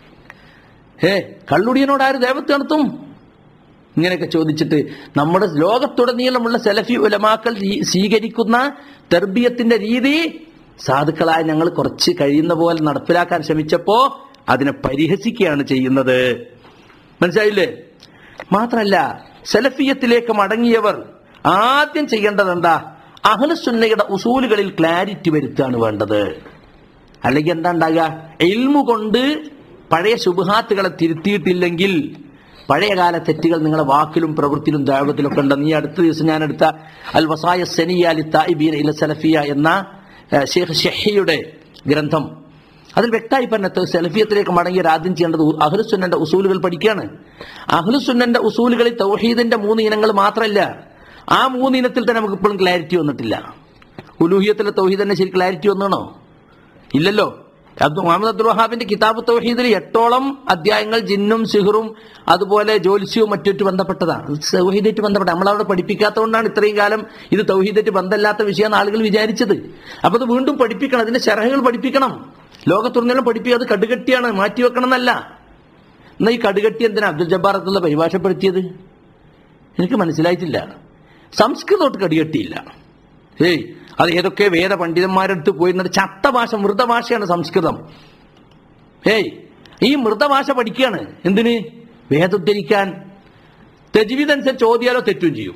A: ഏ കള്ളുടിയനോട് ആര് ദേവത്ത് നടത്തും ഇങ്ങനെയൊക്കെ ചോദിച്ചിട്ട് നമ്മുടെ ലോകത്തുടനീളമുള്ള സെലഫി ഉലമാക്കൾ രീ- സ്വീകരിക്കുന്ന തെർബിയത്തിന്റെ രീതി സാധുക്കളായ ഞങ്ങൾ കുറച്ച് കഴിയുന്ന പോലെ നടപ്പിലാക്കാൻ ശ്രമിച്ചപ്പോ അതിനെ പരിഹസിക്കുകയാണ് ചെയ്യുന്നത് മനസ്സിലായില്ലേ മാത്രല്ല സെലഫിയത്തിലേക്ക് മടങ്ങിയവർ ആദ്യം ചെയ്യേണ്ടത് എന്താ അഹ്ലസുന്നയുടെ ഉസൂലുകളിൽ ക്ലാരിറ്റി വരുത്താണ് വേണ്ടത് അല്ലെങ്കിൽ എന്താ ഉണ്ടാകുക എൽമു കൊണ്ട് പഴയ ശുഭഹാത്തുകളെ തിരുത്തിയിട്ടില്ലെങ്കിൽ പഴയകാല തെറ്റുകൾ നിങ്ങളുടെ വാക്കിലും പ്രവൃത്തിയിലും ദൈവത്തിലും ഒക്കെ ഉണ്ട് നീ അടുത്ത ദിവസം ഞാൻ എടുത്ത അൽ വസായ സനിയ അലി തായിബീൻ ഇല സലഫിയ എന്ന ഏഹ്, ഷെയ്ഖ് ഷെഹിയുടെ ഗ്രന്ഥം അതിൽ വ്യക്തമായി പറഞ്ഞത് സെലഫിയത്തിലേക്ക് മടങ്ങിയ ആദ്യം ചെയ്യേണ്ടത് അഹ്ലുസുന്നന്റെ ഉസൂലുകൾ പഠിക്കുകയാണ് അഹ്ലുസുന്നന്റെ ഉസൂലുകളിൽ തൗഹീദിന്റെ മൂന്ന് ഇനങ്ങൾ മാത്രമല്ല ആ മൂന്ന് ഇനത്തിൽ തന്നെ നമുക്ക് ഇപ്പോഴും ക്ലാരിറ്റി വന്നിട്ടില്ല ഉലൂഹിയത്തിലെ തൗഹീദ് തന്നെ ശരി ക്ലാരിറ്റി വന്നണോ ഇല്ലല്ലോ അബ്ദുൽ മുഹമ്മദ് അബ്ദുൽ വഹാബിന്റെ കിതാബ് തൗഹീദിൽ എട്ടോളം അധ്യായങ്ങൾ ജിന്നും സിഹറും അതുപോലെ ജ്യോത്സ്യവും മറ്റുമായിട്ട് ബന്ധപ്പെട്ടതാണ് ഇത് തൗഹീദായിട്ട് ബന്ധപ്പെട്ട നമ്മളവിടെ പഠിപ്പിക്കാത്തതുകൊണ്ടാണ് ഇത്രയും കാലം ഇത് തൗഹീദായിട്ട് ബന്ധമില്ലാത്ത വിഷയമാണ് ആളുകൾ വിചാരിച്ചത് അപ്പൊ അത് വീണ്ടും പഠിപ്പിക്കണം അതിന്റെ ശരഹകൾ പഠിപ്പിക്കണം ലോകത്തുറന്നെല്ലാം പഠിപ്പിക്കുക അത് കടുകട്ടിയാണ് മാറ്റിവെക്കണം എന്നല്ല എന്നാ ഈ കടുകട്ടി എന്തിനാ അബ്ദുൽ ജബ്ബാർ അബ്ദുള്ള പരിഭാഷപ്പെടുത്തിയത് എനിക്ക് മനസ്സിലായിട്ടില്ല സംസ്കൃതോട്ട് കടികട്ടിയില്ല ഏയ് അത് ഏതൊക്കെ വേദ പണ്ഡിതന്മാരെടുത്ത് പോയിരുന്നത് ചട്ടഭാഷ മൃതഭാഷയാണ് സംസ്കൃതം ഏയ് ഈ മൃതഭാഷ പഠിക്കുകയാണ് എന്തിന് വേദോദ്ധരിക്കാൻ തെജീവിത് അനുസരിച്ച് ചോദ്യാലോ തെറ്റും ചെയ്യും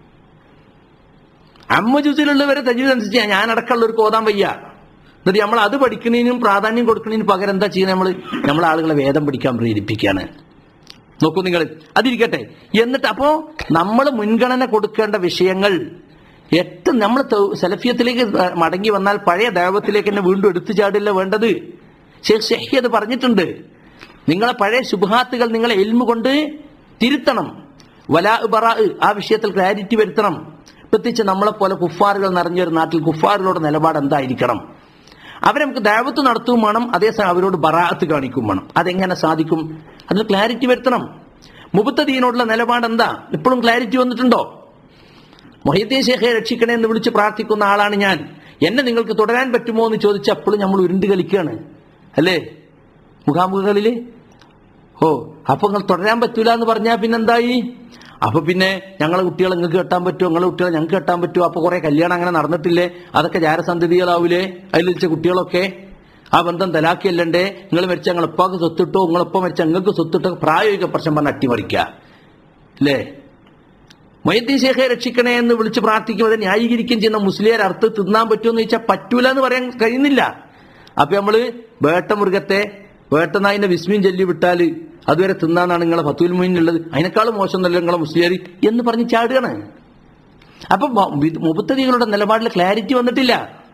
A: അമ്മ ജുസിലുള്ളവരെ തെജീവിത് അനുസരിച്ച് ഞാൻ അടക്കമുള്ളവർക്ക് ഓതാൻ വയ്യ എന്നിട്ട് നമ്മൾ അത് പഠിക്കുന്നതിനും പ്രാധാന്യം കൊടുക്കുന്നതിനും പകരം എന്താ ചെയ്യുന്നത് നമ്മൾ നമ്മളെ ആളുകളെ വേദം പഠിക്കാൻ പ്രേരിപ്പിക്കുകയാണ് നോക്കൂ നിങ്ങൾ അതിരിക്കട്ടെ എന്നിട്ട് അപ്പോ നമ്മൾ മുൻഗണന കൊടുക്കേണ്ട വിഷയങ്ങൾ ഏറ്റവും നമ്മൾ സെലഫിയത്തിലേക്ക് മടങ്ങി വന്നാൽ പഴയ ദൈവത്തിലേക്ക് തന്നെ വീണ്ടും എടുത്തു ചാടില്ല വേണ്ടത് ഷെയ്ഖ് ഷെഹി അത് പറഞ്ഞിട്ടുണ്ട് നിങ്ങളെ പഴയ ശുഭാത്തുകൾ നിങ്ങളെ എൽമു കൊണ്ട് തിരുത്തണം വലാ ബറാ ആ വിഷയത്തിൽ ക്ലാരിറ്റി വരുത്തണം പ്രത്യേകിച്ച് നമ്മളെ പോലെ കുഫാറുകൾ നിറഞ്ഞൊരു നാട്ടിൽ കുഫാറുകളുടെ നിലപാട് എന്തായിരിക്കണം അവരെ നമുക്ക് ദൈവത്ത് നടത്തുകയും വേണം അതേസമയം അവരോട് ബറാഅത്ത് കാണിക്കും വേണം അതെങ്ങനെ സാധിക്കും അതിന് ക്ലാരിറ്റി വരുത്തണം മുബത്തദീനോടുള്ള നിലപാട് എന്താ ഇപ്പോഴും ക്ലാരിറ്റി വന്നിട്ടുണ്ടോ മൊഹീദ്ദീൻ ഷേഖെ രക്ഷിക്കണേ എന്ന് വിളിച്ച് പ്രാർത്ഥിക്കുന്ന ആളാണ് ഞാൻ എന്നെ നിങ്ങൾക്ക് തുടരാൻ പറ്റുമോ എന്ന് ചോദിച്ച അപ്പോഴും നമ്മൾ ഉരുണ്ട് കളിക്കുകയാണ് അല്ലേ മുഖാമുഖങ്ങളില് ഓ അപ്പൊ നിങ്ങൾ തുടരാൻ പറ്റൂല എന്ന് പറഞ്ഞാൽ പിന്നെന്തായി അപ്പൊ പിന്നെ ഞങ്ങളെ കുട്ടികളെ നിങ്ങൾക്ക് കെട്ടാൻ പറ്റുമോ നിങ്ങളെ കുട്ടികളെ ഞങ്ങൾക്ക് കെട്ടാൻ പറ്റുമോ അപ്പൊ കുറെ കല്യാണം അങ്ങനെ നടന്നിട്ടില്ലേ അതൊക്കെ ജാരസന്ധതികളാവൂലേ അതിൽ വെച്ച കുട്ടികളൊക്കെ ആ ബന്ധം തലാക്കിയല്ലണ്ടേ നിങ്ങൾ മരിച്ച ഞങ്ങൾ ഉപ്പാക്ക് സ്വത്തിട്ടോ നിങ്ങളിപ്പം മരിച്ച നിങ്ങൾക്ക് സ്വത്തിട്ടോ പ്രായോഗിക പ്രശ്നം പറഞ്ഞ് അട്ടിമറിക്കുക അല്ലേ മൊയ്തീൻ ശേഖെ രക്ഷിക്കണേ എന്ന് വിളിച്ച് പ്രാർത്ഥിക്കും അത് ന്യായീകരിക്കുകയും ചെയ്യുന്ന മുസ്ലിയർ അർത്ഥം തിന്നാൻ പറ്റുമെന്ന് ചോദിച്ചാൽ പറ്റൂല എന്ന് പറയാൻ കഴിയുന്നില്ല അപ്പൊ നമ്മള് വേട്ടമൃഗത്തെ വേട്ടനായിന്റെ വിസ്മയം ചൊല്ലി വിട്ടാല് അതുവരെ തിന്നാന്നാണ് നിങ്ങളെ ഫത്തുൽ മൊയിനുള്ളത് അതിനേക്കാളും മോശം നല്ല നിങ്ങളെ മുസ്ലിയർ എന്ന് പറഞ്ഞ് ചാടുകയാണ് അപ്പൊ മുപ്പത്തതികളുടെ നിലപാടിൽ ക്ലാരിറ്റി വന്നിട്ടില്ല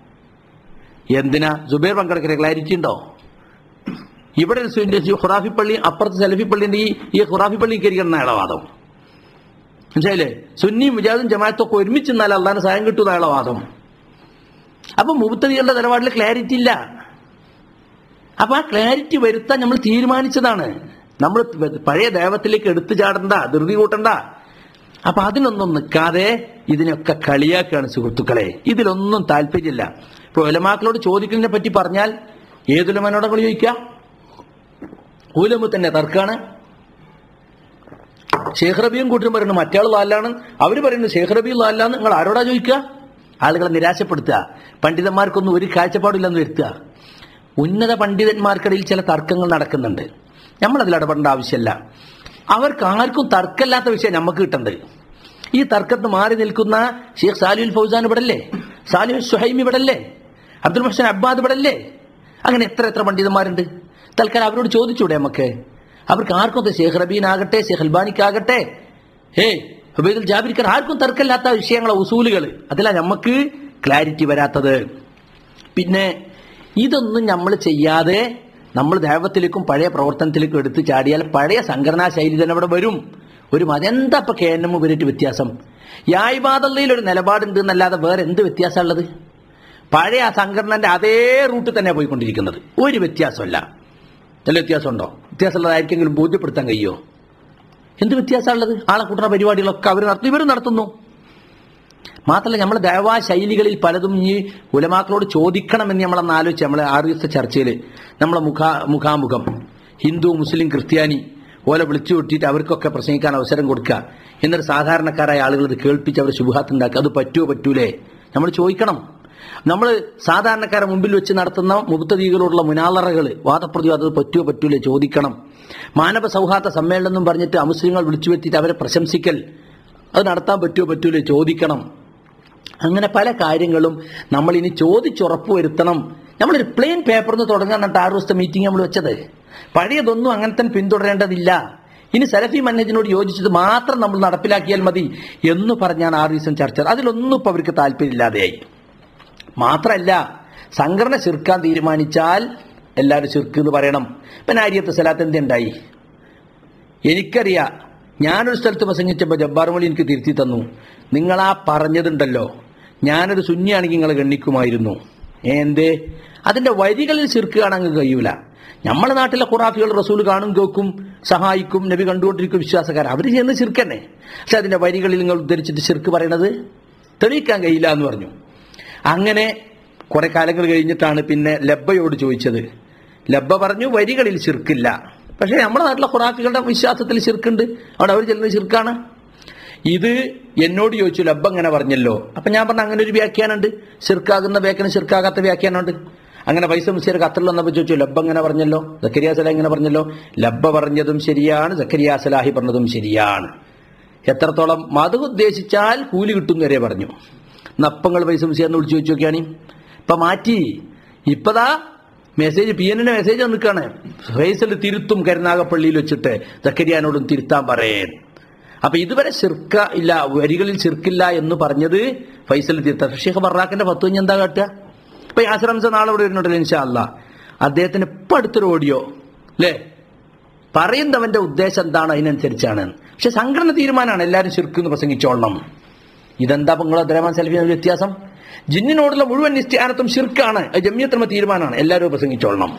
A: എന്തിനാ സുബൈർ പങ്കെടുക്കുന്ന ക്ലാരിറ്റി ഉണ്ടോ ഇവിടെ ഒരു സു- ഖുറാഫി പള്ളി അപ്പുറത്ത് സലഫി പള്ളിന്റെ ഈ ഈ ഖുറാഫി പള്ളി കയറിക്കുന്ന അയാളെ വാദം മനസ്സിലായില്ലേ സുന്നി മുജാദും ജമാഅത്തൊക്കെ ഒരുമിച്ച് നിന്നാൽ അള്ളാഹിന് സഹായം കിട്ടുന്ന അയാളെ വാദം അപ്പൊ മുബത്തതികളുടെ നിലപാടിൽ ക്ലാരിറ്റി ഇല്ല അപ്പൊ ആ ക്ലാരിറ്റി വരുത്താൻ നമ്മൾ തീരുമാനിച്ചതാണ് നമ്മൾ പഴയ ദൈവത്തിലേക്ക് എടുത്തു ചാടണ്ട ധൃതി കൂട്ടണ്ട അപ്പൊ അതിനൊന്നും നിൽക്കാതെ ഇതിനൊക്കെ കളിയാക്കുകയാണ് സുഹൃത്തുക്കളെ ഇതിലൊന്നും താല്പര്യമില്ല ഇപ്പൊ ഒലമാക്കളോട് ചോദിക്കുന്നതിനെ പറ്റി പറഞ്ഞാൽ ഏതുലമനോടെ കളി ചോദിക്കുക ഊലമ്പ് തന്നെ തർക്കാണ് ഷേഖ് റബിയും കൂട്ടിനും പറയുന്നു മറ്റയാൾ ലാലാണ് അവര് പറയുന്നു ഷേഖ് റബി ലാലാന്ന് നിങ്ങൾ ആരോടാ ചോദിക്കുക ആളുകളെ നിരാശപ്പെടുത്തുക പണ്ഡിതന്മാർക്കൊന്നും ഒരു കാഴ്ചപ്പാടില്ലെന്ന് വരുത്തുക ഉന്നത പണ്ഡിതന്മാർക്കിടയിൽ ചില തർക്കങ്ങൾ നടക്കുന്നുണ്ട് നമ്മൾ അതിൽ ഇടപെടേണ്ട ആവശ്യമില്ല അവർക്ക് ആർക്കും തർക്കമില്ലാത്ത വിഷയം നമുക്ക് കിട്ടേണ്ടത് ഈ തർക്കത്ത് മാറി നിൽക്കുന്ന ഷെയ്ഖ് സാലിഉൽ ഫൗസാൻ ഇവിടല്ലേ സാലിഹ് സുഹൈം ഇവിടല്ലേ അബ്ദുൽ മഹ്സൻ അബ്ബാദ് ഇവിടല്ലേ അങ്ങനെ എത്ര എത്ര പണ്ഡിതന്മാരുണ്ട് തൽക്കാലം അവരോട് ചോദിച്ചൂടെ നമുക്ക് അവർക്ക് ആർക്കും ഷെയ്ഖ് റബീൻ ആകട്ടെ ഷെയ്ഖ് അൽബാനിക്കാകട്ടെ ഹേ ഹുബൈദുൽ ജാബിരിക്കർ ആർക്കും തർക്കമില്ലാത്ത വിഷയങ്ങളെ ഉസൂലുകൾ അതിലാ നമുക്ക് ക്ലാരിറ്റി വരാത്തത് പിന്നെ ഇതൊന്നും നമ്മൾ ചെയ്യാതെ നമ്മൾ ദേവത്തിലേക്കും പഴയ പ്രവർത്തനത്തിലേക്കും എടുത്ത് ചാടിയാൽ പഴയ സംഘടനാ ശൈലി തന്നെ അവിടെ വരും ഒരു മത എന്താ ഇപ്പൊ കെ എൻ എം ഇവരായിട്ട് വ്യത്യാസം യായ്പാതയിൽ ഒരു നിലപാടുണ്ട് എന്നല്ലാതെ വേറെ എന്ത് വ്യത്യാസമുള്ളത് പഴയ ആ സംഘടനന്റെ അതേ റൂട്ടിൽ തന്നെ പോയിക്കൊണ്ടിരിക്കുന്നത് ഒരു വ്യത്യാസമല്ല നല്ല വ്യത്യാസമുണ്ടോ വ്യത്യാസമുള്ളതായിരിക്കെങ്കിലും ബോധ്യപ്പെടുത്താൻ കഴിയുമോ എന്ത് വ്യത്യാസമുള്ളത് ആളെ കൂട്ടുന്ന പരിപാടികളൊക്കെ അവർ നടത്തുന്നു ഇവരും നടത്തുന്നു മാത്രമല്ല നമ്മൾ ദൈവാ ശൈലികളിൽ പലതും ഈ ഉലമാക്കളോട് ചോദിക്കണമെന്ന് നമ്മളന്ന് ആലോചിച്ച് നമ്മളെ ആറ് ദിവസത്തെ ചർച്ചയിൽ നമ്മളെ മുഖാ മുഖാമുഖം ഹിന്ദു മുസ്ലിം ക്രിസ്ത്യാനി ഓലെ വിളിച്ചു വിട്ടിട്ട് അവർക്കൊക്കെ പ്രസംഗിക്കാൻ അവസരം കൊടുക്കുക എന്നിട്ട് സാധാരണക്കാരായ ആളുകൾ ഇത് കേൾപ്പിച്ച് അവർ ശുഭാത്ത് ഉണ്ടാക്കുക അത് പറ്റുമോ പറ്റൂലേ നമ്മൾ ചോദിക്കണം നമ്മൾ സാധാരണക്കാരെ മുമ്പിൽ വെച്ച് നടത്തുന്ന മുബത്തതികളോടുള്ള മുനാലറകൾ വാദപ്രതിവാദം അത് പറ്റുമോ പറ്റൂലേ ചോദിക്കണം മാനവ സൗഹാർദ്ദ സമ്മേളനം എന്നും പറഞ്ഞിട്ട് അമുസ്ലിങ്ങൾ വിളിച്ചു വരുത്തിയിട്ട് അവരെ പ്രശംസിക്കൽ അത് നടത്താൻ പറ്റുമോ പറ്റൂലേ ചോദിക്കണം അങ്ങനെ പല കാര്യങ്ങളും നമ്മൾ ഇനി ചോദിച്ചുറപ്പ് വരുത്തണം നമ്മളൊരു പ്ലെയിൻ പേപ്പറിൽ നിന്ന് തുടങ്ങാൻ എന്നിട്ട് ആറ് ദിവസത്തെ മീറ്റിംഗ് നമ്മൾ വെച്ചത് പഴയതൊന്നും അങ്ങനെ തന്നെ പിന്തുടരേണ്ടതില്ല ഇനി സലഫി മന്നേജിനോട് യോജിച്ചത് മാത്രം നമ്മൾ നടപ്പിലാക്കിയാൽ മതി എന്ന് പറഞ്ഞാണ് ആറ് ദിവസം ചർച്ച അതിലൊന്നും ഇപ്പൊ അവർക്ക് താല്പര്യമില്ലാതെയായി മാത്രമല്ല സംഘടന ചെറുക്കാൻ തീരുമാനിച്ചാൽ എല്ലാവരും ചെറുക്ക് എന്ന് പറയണം ഇപ്പൊ നാരിയത്ത് സലാത്ത് എന്തുണ്ടായി എനിക്കറിയാം ഞാനൊരു സ്ഥലത്ത് പ്രസംഗിച്ചപ്പോൾ ജബ്ബാർ മൊഴി എനിക്ക് തിരുത്തി തന്നു നിങ്ങളാ പറഞ്ഞതുണ്ടല്ലോ ഞാനൊരു ശൂന്യാണെങ്കിൽ നിങ്ങളെ ഗണ്ണിക്കുമായിരുന്നു എന്തേ അതിന്റെ വരികളിൽ ചെറുക്ക് കാണാൻ കഴിയൂല നമ്മളെ നാട്ടിലെ ഖുറാഫികൾ റസൂൽ കാണും കേൾക്കും സഹായിക്കും നബി കണ്ടുകൊണ്ടിരിക്കും വിശ്വാസക്കാർ അവർ ചെയ്യുന്നത് ചെറുക്കന്നെ പക്ഷെ അതിന്റെ വരികളിൽ നിങ്ങൾ ഉദ്ധരിച്ചിട്ട് ചെറുക്ക് പറയണത് തെളിയിക്കാൻ കഴിയില്ല എന്ന് പറഞ്ഞു അങ്ങനെ കുറെ കാലങ്ങൾ കഴിഞ്ഞിട്ടാണ് പിന്നെ ലബ്ബയോട് ചോദിച്ചത് ലബ്ബ പറഞ്ഞു വരികളിൽ ചെറുക്കില്ല പക്ഷേ നമ്മുടെ നാട്ടിലെ ഖുറാഫികളുടെ വിശ്വാസത്തിൽ ചെറുക്കുണ്ട് അവിടെ അവർ ചെല്ലുന്നത് ചെറുക്കാണ് ഇത് എന്നോട് ചോദിച്ചു ലബ്ബ അങ്ങനെ പറഞ്ഞല്ലോ അപ്പൊ ഞാൻ പറഞ്ഞ അങ്ങനെ ഒരു വ്യാഖ്യാനമുണ്ട് ചെറുക്കാകുന്ന വ്യാഖ്യാനം ചെറുക്കാകാത്ത വ്യാഖ്യാനമുണ്ട് അങ്ങനെ പൈസ മുസ്ലിയർ ഖത്തറിൽ വന്നപ്പോൾ ചോദിച്ചു ലബ്ബ അങ്ങനെ പറഞ്ഞല്ലോ സക്കരിയ സലാഹി ഇങ്ങനെ പറഞ്ഞല്ലോ ലബ്ബ പറഞ്ഞതും ശരിയാണ് സക്കരിയ സലാഹി പറഞ്ഞതും ശരിയാണ് എത്രത്തോളം മത ഉദ്ദേശിച്ചാൽ കൂലി കിട്ടും വരെ പറഞ്ഞു നപ്പങ്ങൾ പൈസ മുസ്ലിയെന്ന് വിളിച്ചു ചോദിച്ചു നോക്കിയാണ് ഇപ്പൊ മാറ്റി ഇപ്പതാ മെസ്സേജ് പി എന്നിന്റെ മെസ്സേജ് വന്നിക്കാണ് ഫൈസൽ തിരുത്തും കരുനാഗപ്പള്ളിയിൽ വെച്ചിട്ട് സക്കരിയാനോടും തിരുത്താൻ പറയേ അപ്പൊ ഇതുവരെ ശിർക്ക ഇല്ല വരികളിൽ ശിർക്കില്ല എന്ന് പറഞ്ഞത് ഫൈസൽ തിരുത്ത ഷെയ്ഖ് ബറാഖിന്റെ പത്ത് കഴിഞ്ഞ് എന്താ കാട്ടുക ഇപ്പൊ യാസർ ഹംസ നാളെ ഇവിടെ വരുന്നുണ്ടല്ലോ ഇൻഷാ അല്ല അദ്ദേഹത്തിന് ഇപ്പൊ അടുത്തൊരു ഓഡിയോ അല്ലേ പറയുന്നവന്റെ ഉദ്ദേശം എന്താണ് അതിനനുസരിച്ചാണ് പക്ഷെ സംഘടന തീരുമാനമാണ് എല്ലാവരും ശിർക്ക് പ്രസംഗിച്ചോളണം ഇതെന്താ നിങ്ങൾ അദ്രഹമാൻ സെൽഫി വ്യത്യാസം ജിന്നിനോടുള്ള മുഴുവൻ നിസ്ത്യാനത്തും ഷിർക്കാണ് ജമ്യത്തിനുമ തീരുമാനമാണ് എല്ലാവരും പ്രസംഗിച്ചോളണം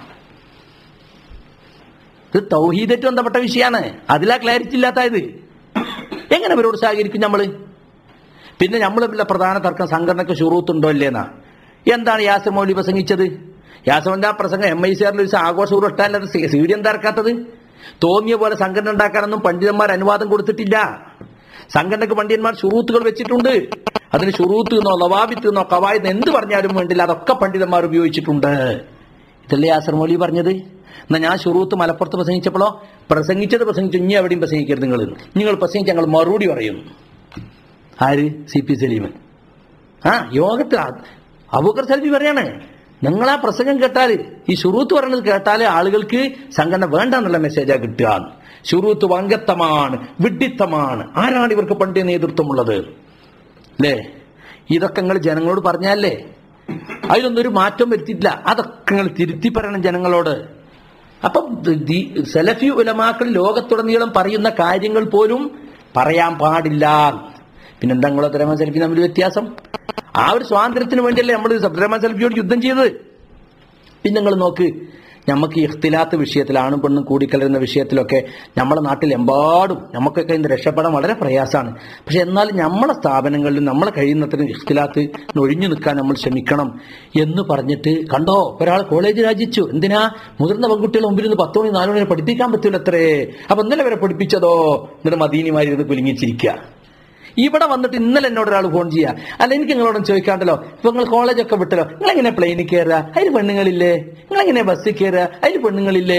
A: ഇത് തൗഹീദറ്റ് ബന്ധപ്പെട്ട വിഷയമാണ് അതിലാ ക്ലാരിറ്റി ഇല്ലാത്തായത് എങ്ങനെ അവരോട് സഹകരിക്കും നമ്മള് പിന്നെ നമ്മൾ തമ്മിലുള്ള പ്രധാന തർക്കം സംഘടനക്ക് ഷുറൂത്തുണ്ടോ ഇല്ലേന്നാ എന്താണ് യാസർ മൗലി പ്രസംഗിച്ചത് യാസറിന്റെ ആ പ്രസംഗം എം ഐ സി ആറിൽ ഒരു ആഘോഷം ഇട്ടാലത് സീഡി എന്താ ഇറക്കാത്തത് തോന്നിയ പോലെ സംഘടന ഉണ്ടാക്കാനൊന്നും പണ്ഡിതന്മാർ അനുവാദം കൊടുത്തിട്ടില്ല സംഘടനക്ക് പണ്ഡിതന്മാർ ഷുറൂത്തുകൾ വെച്ചിട്ടുണ്ട് അതിന് ഷുറൂത്ത് എന്നോ ലവാബിത്ത് എന്നോ കവായത് എന്ത് പറഞ്ഞാലും വേണ്ടില്ല അതൊക്കെ പണ്ഡിതന്മാർ ഉപയോഗിച്ചിട്ടുണ്ട് ഇതല്ലേ യാസർ മൗലി പറഞ്ഞത് എന്നാ ഞാൻ ഷുറൂത്ത് മലപ്പുറത്ത് പ്രസംഗിച്ചപ്പോഴോ പ്രസംഗിച്ചത് പ്രസംഗിച്ചു ഇനി എവിടെയും പ്രസംഗിക്കരുത് നിങ്ങൾ നിങ്ങൾ പ്രസംഗിച്ച് ഞങ്ങൾ മറുപടി പറയുന്നു ആര് സി പി സലീം ആ യോഗത്തിൽ അബൂക്കർ സലഫി പറയാണ് നിങ്ങൾ ആ പ്രസംഗം കേട്ടാൽ ഈ ഷുറൂത്ത് പറയുന്നത് കേട്ടാൽ ആളുകൾക്ക് സംഘടന വേണ്ട എന്നുള്ള മെസ്സേജാ കിട്ടുക ഷുറൂത്ത് വങ്കത്തമാണ് വിഡ്ഢിത്തമാണ് ആരാണ് ഇവർക്ക് പണ്ട് നേതൃത്വമുള്ളത് അല്ലേ ഇതൊക്കെ നിങ്ങൾ ജനങ്ങളോട് പറഞ്ഞാലേ അതിലൊന്നും ഒരു മാറ്റം വരുത്തിയിട്ടില്ല അതൊക്കെ നിങ്ങൾ തിരുത്തി പറയണം ജനങ്ങളോട് അപ്പം ദി- സലഫി ഉലമാക്കൾ ലോകത്തുടനീളം പറയുന്ന കാര്യങ്ങൾ പോലും പറയാൻ പാടില്ല പിന്നെന്താ നിങ്ങൾ അബ്ദുറഹ്മാൻ സലഫി തമ്മിൽ വ്യത്യാസം ആ ഒരു സ്വാതന്ത്ര്യത്തിന് വേണ്ടിയല്ലേ നമ്മൾ അബ്ദുറഹ്മാൻ സലഫിയോട് യുദ്ധം ചെയ്തത് പിന്നെ നിങ്ങൾ നോക്ക് നമുക്ക് ഈ ഇഖ്തിലാത്ത് വിഷയത്തിൽ ആണും പെണ്ണും കൂടിക്കലരുന്ന വിഷയത്തിലൊക്കെ നമ്മുടെ നാട്ടിൽ എമ്പാടും നമുക്കൊക്കെ ഇന്ന് രക്ഷപ്പെടാൻ വളരെ പ്രയാസമാണ് പക്ഷെ എന്നാലും നമ്മളെ സ്ഥാപനങ്ങളിലും നമ്മളെ കഴിയുന്നത്രയും ഇഖ്തിലാത്ത് ഒഴിഞ്ഞു നിൽക്കാൻ നമ്മൾ ശ്രമിക്കണം എന്ന് പറഞ്ഞിട്ട് കണ്ടോ ഒരാൾ കോളേജ് രാജിച്ചു എന്തിനാ മുതിർന്ന പെൺകുട്ടികൾ മുമ്പിൽ നിന്ന് പത്ത് മണി നാല് മണി വരെ പഠിപ്പിക്കാൻ പറ്റൂല അത്രേ അപ്പൊ ഇന്നലെ വരെ പഠിപ്പിച്ചതോ എന്നിട്ട് മദീനിമാരിരുന്ന് കുലുങ്ങിച്ചിരിക്കുക ഇവിടെ വന്നിട്ട് ഇന്നലെ എന്നോട് ഒരാൾ ഫോൺ ചെയ്യാ അല്ല എനിക്ക് നിങ്ങളോടൊന്നും ചോദിക്കാണ്ടല്ലോ ഇപ്പൊ നിങ്ങൾ കോളേജൊക്കെ വിട്ടല്ലോ നിങ്ങൾ എങ്ങനെ പ്ലെയിനിൽ കയറുക അതിന് പെണ്ണുങ്ങളില്ലേ നിങ്ങൾ എങ്ങനെ ബസ്സിൽ കയറുക അതിന് പെണ്ണുങ്ങളില്ലേ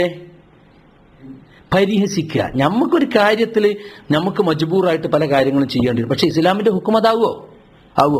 A: പരിഹസിക്കുക നമുക്കൊരു കാര്യത്തിൽ നമുക്ക് മജ്ബൂറായിട്ട് പല കാര്യങ്ങളും ചെയ്യേണ്ടി വരും പക്ഷെ ഇസ്ലാമിന്റെ ഹുക്കും അതാവോ ആവോ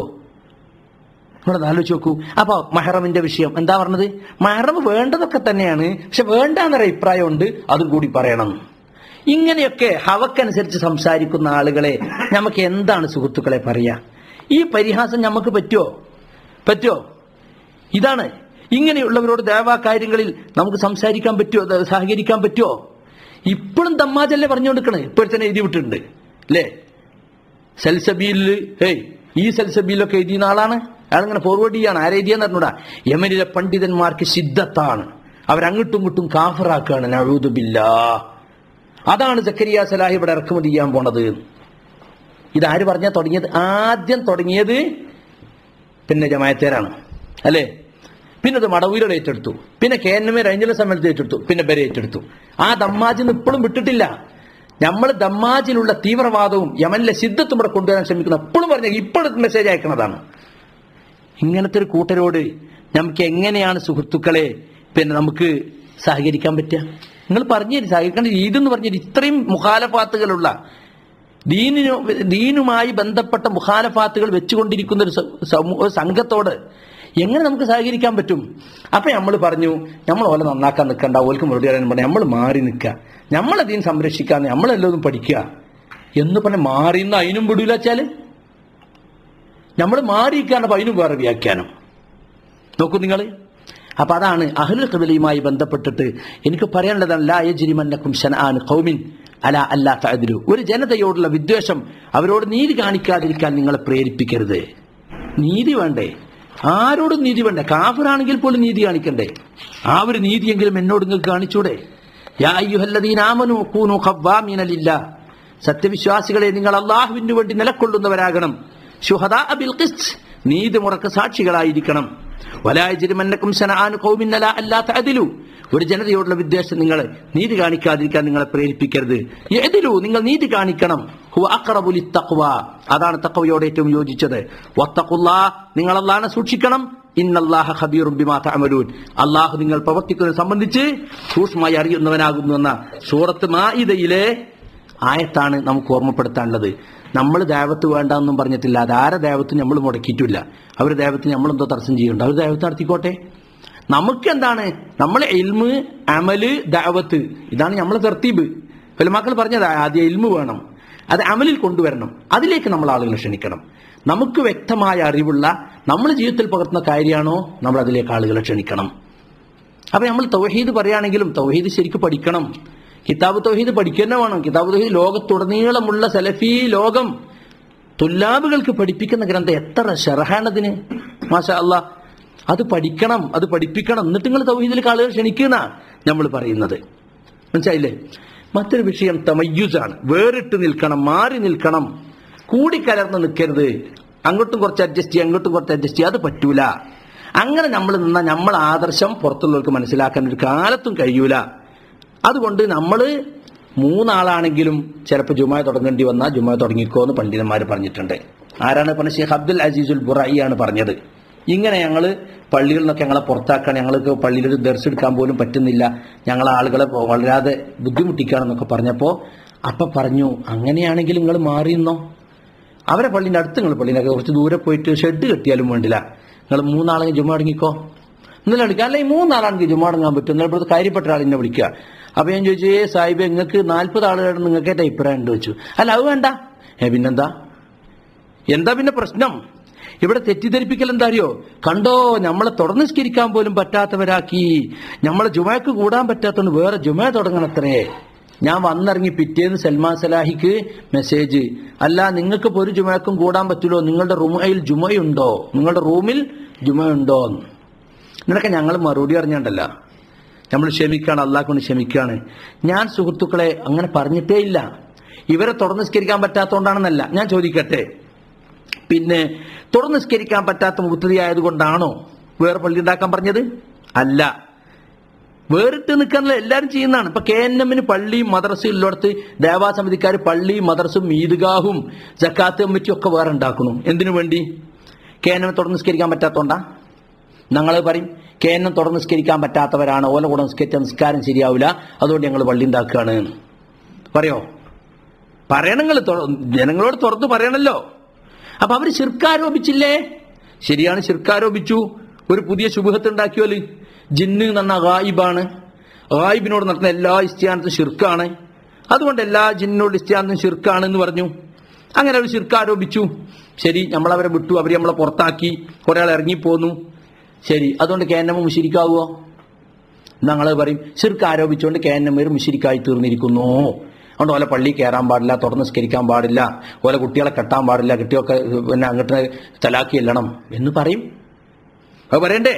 A: ഇവിടെ ആലോചിച്ച് നോക്കൂ അപ്പൊ മഹറമിന്റെ വിഷയം എന്താ പറഞ്ഞത് മഹറം വേണ്ടതൊക്കെ തന്നെയാണ് പക്ഷെ വേണ്ട എന്നൊരു അഭിപ്രായമുണ്ട് അതും കൂടി പറയണം ഇങ്ങനെയൊക്കെ ഹവക്കനുസരിച്ച് സംസാരിക്കുന്ന ആളുകളെ നമുക്ക് എന്താണ് സുഹൃത്തുക്കളെ പറയാ ഈ പരിഹാസം നമുക്ക് പറ്റുമോ പറ്റുമോ ഇതാണ് ഇങ്ങനെയുള്ളവരോട് ദേവാ കാര്യങ്ങളിൽ നമുക്ക് സംസാരിക്കാൻ പറ്റുമോ ദ- സഹകരിക്കാൻ പറ്റുമോ ഇപ്പോഴും ദമ്മാജല്ലേ പറഞ്ഞുകൊടുക്കണേ ഇപ്പോഴത്തന്നെ എഴുതി വിട്ടിട്ടുണ്ട് അല്ലേ സെൽസബീലില് ഹേയ് ഈ സെൽസബീലൊക്കെ എഴുതിയ ആളാണ് അയാളിങ്ങനെ ഫോർവേഡ് ചെയ്യാണ് ആരെഴുതിയെന്ന് അറിഞ്ഞൂടാ യമനിലെ പണ്ഡിതന്മാർക്ക് സിദ്ധത്താണ് അവരങ്ങോട്ടും ഇങ്ങോട്ടും കാഫറാക്കാണ് നഴൂതുബില്ലാ അതാണ് സക്കരിയ സലാഹി ഇവിടെ ഇറക്കുമതി ചെയ്യാൻ പോണത് ഇതാര് പറഞ്ഞാ തുടങ്ങിയത് ആദ്യം തുടങ്ങിയത് പിന്നെ ജമായത്തേരാണ് അല്ലേ പിന്നെ അത് മടവൂരുകൾ ഏറ്റെടുത്തു പിന്നെ കെ എൻ എം എ റേഞ്ചിലെ സമ്മേളനത്തിൽ ഏറ്റെടുത്തു പിന്നെ ബരെ ഏറ്റെടുത്തു ആ ദമ്മാജിന്ന് ഇപ്പോഴും വിട്ടിട്ടില്ല നമ്മൾ ദമ്മാജിലുള്ള തീവ്രവാദവും യമനിലെ സിദ്ധത്തും ഇവിടെ കൊണ്ടുവരാൻ ശ്രമിക്കുന്ന എപ്പോഴും പറഞ്ഞ ഇപ്പോഴും മെസ്സേജ് അയക്കുന്നതാണ് ഇങ്ങനത്തെ ഒരു കൂട്ടരോട് നമുക്ക് എങ്ങനെയാണ് സുഹൃത്തുക്കളെ പിന്നെ നമുക്ക് സഹകരിക്കാൻ പറ്റുക നിങ്ങൾ പറഞ്ഞു തരും സഹകരിക്കേണ്ട രീതി എന്ന് പറഞ്ഞാൽ ഇത്രയും മുഖാലഫാത്തുകളുള്ള ദീനിനു ദീനുമായി ബന്ധപ്പെട്ട മുഖാലഫാത്തുകൾ വെച്ചുകൊണ്ടിരിക്കുന്ന ഒരു സ- സമൂ- ഒരു സംഘത്തോട് എങ്ങനെ നമുക്ക് സഹകരിക്കാൻ പറ്റും അപ്പൊ നമ്മൾ പറഞ്ഞു നമ്മൾ ഓലെ നന്നാക്കാൻ നിൽക്കണ്ട ഓൽക്ക് മറുപടി പറയാൻ പറഞ്ഞു നമ്മൾ മാറി നിൽക്കുക നമ്മളതീൻ സംരക്ഷിക്കാൻ നമ്മളെല്ലാതും പഠിക്കുക എന്ന് പറഞ്ഞ് മാറിന്ന് അതിനും വിടൂല വെച്ചാല് നമ്മൾ മാറിയിരിക്കാണ് അപ്പൊ അതിനും വേറെ വ്യാഖ്യാനം നോക്കൂ നിങ്ങൾ അപ്പൊ അതാണ് അഹ്ലുൽ ഖബലയുമായി ബന്ധപ്പെട്ടിട്ട് എനിക്ക് പറയാനുള്ളതാണ് ലാ യജ്രിമന്നക്കും ശനആൻ ഖൗമിൻ അല അല്ലാ തഅദിലു ഒരു ജനതയോടുള്ള വിദ്വേഷം അവരോട് നീതി കാണിക്കാതിരിക്കാൻ നിങ്ങളെ പ്രേരിപ്പിക്കരുത് നീതി വേണ്ടേ ആരോടും നീതി വേണ്ടേ കാഫിറാണെങ്കിൽ പോലും നീതി കാണിക്കണ്ടേ ആ ഒരു നീതിയെങ്കിലും എന്നോട് നിങ്ങൾക്ക് കാണിച്ചൂടെ യാ അയ്യുഹല്ലദീന ആമനു കൂനു ഖവ്വാമീന ലില്ലാഹ് സത്യവിശ്വാസികളെ നിങ്ങൾ അള്ളാഹുവിന് വേണ്ടി നിലക്കൊള്ളുന്നവരാകണം ശുഹദാ ബിൽ ഖിസ്ത് നീതി മുറക്ക് സാക്ഷികളായിരിക്കണം വലായജിരിമന്നക്കും ശനആൻ ഖൗമിൻ അലാ അല്ലാ തഅദിലു ഒരു ജനതയോടുള്ള വിദ്വേഷം നിങ്ങൾ നീതി കാണിക്കാതിരിക്കാൻ നിങ്ങളെ പ്രേരിപ്പിക്കരുത് എതിലു നിങ്ങൾ നീതി കാണിക്കണം ഹുവ അഖറബു ലിത്തഖ്വ അതാണ് തഖ്വയോട് ഏറ്റവും യോജിച്ചത് വത്തഖുല്ലാ നിങ്ങൾ അല്ലാഹനെ സൂക്ഷിക്കണം ഇന്നല്ലാഹ ഖബീറും ബിമാ തഅമലൂൻ അല്ലാഹു നിങ്ങൾ പ്രവർത്തിക്കുന്നത് സംബന്ധിച്ച് സൂക്ഷ്മമായി അറിയുന്നവനാകുന്നു എന്ന സൂറത്ത് മാഇദയിലെ ആയത്താണ് നമുക്ക് ഓർമ്മപ്പെടുത്താനുള്ളത് നമ്മൾ ദേവത്ത് വേണ്ട എന്നും പറഞ്ഞിട്ടില്ല അതാരെ ദേവത്ത് നമ്മൾ മുടക്കിയിട്ടില്ല അവർ ദേവത്തിന് നമ്മളെന്തോ തടസ്സം ചെയ്യുന്നുണ്ട് അവർ ദേവത്ത് നടത്തിക്കോട്ടെ നമുക്ക് എന്താണ് നമ്മൾ എൽമ് അമല് ദാവത്ത് ഇതാണ് നമ്മളെ തെർത്തീബ് മക്കൾ പറഞ്ഞത് ആദ്യം എൽമ് വേണം അത് അമലിൽ കൊണ്ടുവരണം അതിലേക്ക് നമ്മൾ ആളുകളെ ക്ഷണിക്കണം നമുക്ക് വ്യക്തമായ അറിവുള്ള നമ്മൾ ജീവിതത്തിൽ പകർത്തുന്ന കാര്യമാണോ നമ്മൾ അതിലേക്ക് ആളുകളെ ക്ഷണിക്കണം അപ്പൊ നമ്മൾ തൗഹീദ് പറയുകയാണെങ്കിലും തൗഹീദ് ശരിക്കും പഠിക്കണം കിതാബ് തൗഹീദ് പഠിക്കുന്ന വേണം കിതാബ് തൗഹീദ് ലോകത്തുടനീളമുള്ള സലഫി ലോകം തുല്ലാബുകൾക്ക് പഠിപ്പിക്കുന്ന ഗ്രന്ഥം എത്ര ഷെറഹാണതിന് മാഷാ അല്ലാ അത് പഠിക്കണം അത് പഠിപ്പിക്കണം എന്നിട്ട് നിങ്ങൾ തൗഹീദിലേക്ക് ആളുകൾ ക്ഷണിക്കുന്ന നമ്മൾ പറയുന്നത് മനസ്സിലായില്ലേ മറ്റൊരു വിഷയം തമയ്യുസാണ് വേറിട്ട് നിൽക്കണം മാറി നിൽക്കണം കൂടിക്കലർന്ന് നിൽക്കരുത് അങ്ങോട്ടും കുറച്ച് അഡ്ജസ്റ്റ് ചെയ്യുക അങ്ങോട്ടും കുറച്ച് അഡ്ജസ്റ്റ് ചെയ്യുക അത് പറ്റൂല അങ്ങനെ നമ്മൾ നിന്ന നമ്മൾ ആദർശം പുറത്തുള്ളവർക്ക് മനസ്സിലാക്കാൻ ഒരു കാലത്തും കഴിയൂല അതുകൊണ്ട് നമ്മൾ മൂന്നാളാണെങ്കിലും ചിലപ്പോൾ ജുമായ തുടങ്ങേണ്ടി വന്നാൽ ജുമായ തുടങ്ങിക്കോ എന്ന് പണ്ഡിതന്മാർ പറഞ്ഞിട്ടുണ്ട് ആരാണ് പറഞ്ഞത് ഷെയ്ഖ് അബ്ദുൽ അസീസുൽ ബുറായിയാണ് പറഞ്ഞത് ഇങ്ങനെ ഞങ്ങൾ പള്ളികളിൽ നിന്നൊക്കെ ഞങ്ങളെ പുറത്താക്കാൻ ഞങ്ങൾക്ക് പള്ളിയിൽ ഒരു ദർശനം എടുക്കാൻ പോലും പറ്റുന്നില്ല ഞങ്ങളെ ആളുകളെ വളരാതെ ബുദ്ധിമുട്ടിക്കുകയാണെന്നൊക്കെ പറഞ്ഞപ്പോൾ അപ്പം പറഞ്ഞു അങ്ങനെയാണെങ്കിൽ നിങ്ങൾ മാറിയെന്നോ അവരെ പള്ളിൻ്റെ അടുത്ത് നിങ്ങൾ പള്ളിനൊക്കെ കുറച്ച് ദൂരെ പോയിട്ട് ഷെഡ് കെട്ടിയാലും വേണ്ടില്ല നിങ്ങൾ മൂന്നാളെങ്കിൽ ജുമ അടങ്ങിക്കോ ഇന്നലെ വിളിക്കുക അല്ലെങ്കിൽ മൂന്നാളാണെങ്കിൽ ജുമ അടങ്ങാൻ പറ്റും എന്നാൽ ഇവിടുത്തെ കാര്യപ്പെട്ട ആളിനെ വിളിക്കുക അപ്പൊ ഞാൻ ചോദിച്ചു ഏ സാഹിബ് നിങ്ങൾക്ക് നാൽപ്പത് ആളുകളുടെ നിങ്ങൾക്ക് അഭിപ്രായം ഉണ്ട് വെച്ചു അല്ല അത് വേണ്ട ഏ പിന്നെന്താ എന്താ പിന്നെ പ്രശ്നം ഇവിടെ തെറ്റിദ്ധരിപ്പിക്കൽ എന്താ അറിയോ കണ്ടോ നമ്മളെ തുടർന്ന് സ്കരിക്കാൻ പോലും പറ്റാത്തവരാക്കി നമ്മളെ ജുമയ്ക്ക് കൂടാൻ പറ്റാത്തതുകൊണ്ട് വേറെ ജുമ തുടങ്ങണത്രേ ഞാൻ വന്നിറങ്ങി പിറ്റേന്ന് സൽമാൻ സലാഹിക്ക് മെസ്സേജ് അല്ല നിങ്ങൾക്ക് ഇപ്പൊ ഒരു ജുമയ്ക്കും കൂടാൻ പറ്റുമോ നിങ്ങളുടെ റൂമയിൽ ജുമയുണ്ടോ നിങ്ങളുടെ റൂമിൽ ജുമയുണ്ടോ നിനക്ക് ഞങ്ങൾ മറുപടി അറിഞ്ഞാണ്ടല്ല നമ്മൾ ക്ഷമിക്കാണ് അള്ളാഹ് കൊണ്ട് ക്ഷമിക്കാണ് ഞാൻ സുഹൃത്തുക്കളെ അങ്ങനെ പറഞ്ഞിട്ടേ ഇല്ല ഇവരെ തുറന്ന് സ്കരിക്കാൻ പറ്റാത്തതുകൊണ്ടാണെന്നല്ല ഞാൻ ചോദിക്കട്ടെ പിന്നെ തുറന്ന് സ്കരിക്കാൻ പറ്റാത്ത മുക്തി ആയതുകൊണ്ടാണോ വേറെ പള്ളി ഉണ്ടാക്കാൻ പറഞ്ഞത് അല്ല വേറിട്ട് നിൽക്കാനുള്ള എല്ലാവരും ചെയ്യുന്നതാണ് ഇപ്പൊ കെ എൻ എമ്മിന് പള്ളിയും മദ്രസയും ഉള്ളിടത്ത് ദേവാസമിതിക്കാർ പള്ളിയും മദ്രസും ഈദ്ഗാഹും ജക്കാത്ത് കമ്മിറ്റിയും ഒക്കെ വേറെ ഉണ്ടാക്കുന്നു എന്തിനു വേണ്ടി കെ എൻ എം തുടർന്ന് നിസ്കരിക്കാൻ പറ്റാത്തോണ്ടാ ഞങ്ങൾ പറയും കെ എൻ എം തുടർന്ന് നിസ്കരിക്കാൻ പറ്റാത്തവരാണ് ഓല കൂടെ നിസ്കരിച്ച നിസ്കാരം ശരിയാവില്ല അതുകൊണ്ട് ഞങ്ങൾ പള്ളി ഉണ്ടാക്കുകയാണ് പറയോ പറയണങ്ങൾ ജനങ്ങളോട് തുറന്നു പറയണല്ലോ അപ്പൊ അവര് ശിർക്കാരോപിച്ചില്ലേ ശരിയാണ് ശിർക്കാരോപിച്ചു ഒരു പുതിയ ശുഭഹത്ത് ഉണ്ടാക്കിയോല് ജിന്ന് എന്ന ഗായിബാണ് ഗായിബിനോട് നടത്തുന്ന എല്ലാ ഇസ്ത്യാനത്തും ഷിർക്കാണ് അതുകൊണ്ട് എല്ലാ ജിന്നിനോട് ഇസ്ത്യാനത്തും ഷിർക്കാണ് എന്ന് പറഞ്ഞു അങ്ങനെ അവർ ഷിർക്ക് ആരോപിച്ചു ശരി നമ്മളവരെ വിട്ടു അവർ നമ്മളെ പുറത്താക്കി കുറെ ആൾ ഇറങ്ങിപ്പോന്നു ശരി അതുകൊണ്ട് കെ എൻ എം മുഷിരിക്കാവുമോ ഞങ്ങൾ പറയും ഷിർക്ക് ആരോപിച്ചുകൊണ്ട് കെ എൻ എം മുഷിരിക്കായി തീർന്നിരിക്കുന്നു അതുകൊണ്ട് ഓലെ പള്ളി കയറാൻ പാടില്ല തുറന്ന് സ്കരിക്കാൻ പാടില്ല ഓലെ കുട്ടികളെ കെട്ടാൻ പാടില്ല കുട്ടിയൊക്കെ പിന്നെ അങ്ങോട്ട് തലാക്കി എല്ലണം എന്ന് പറയും അത് പറയണ്ടേ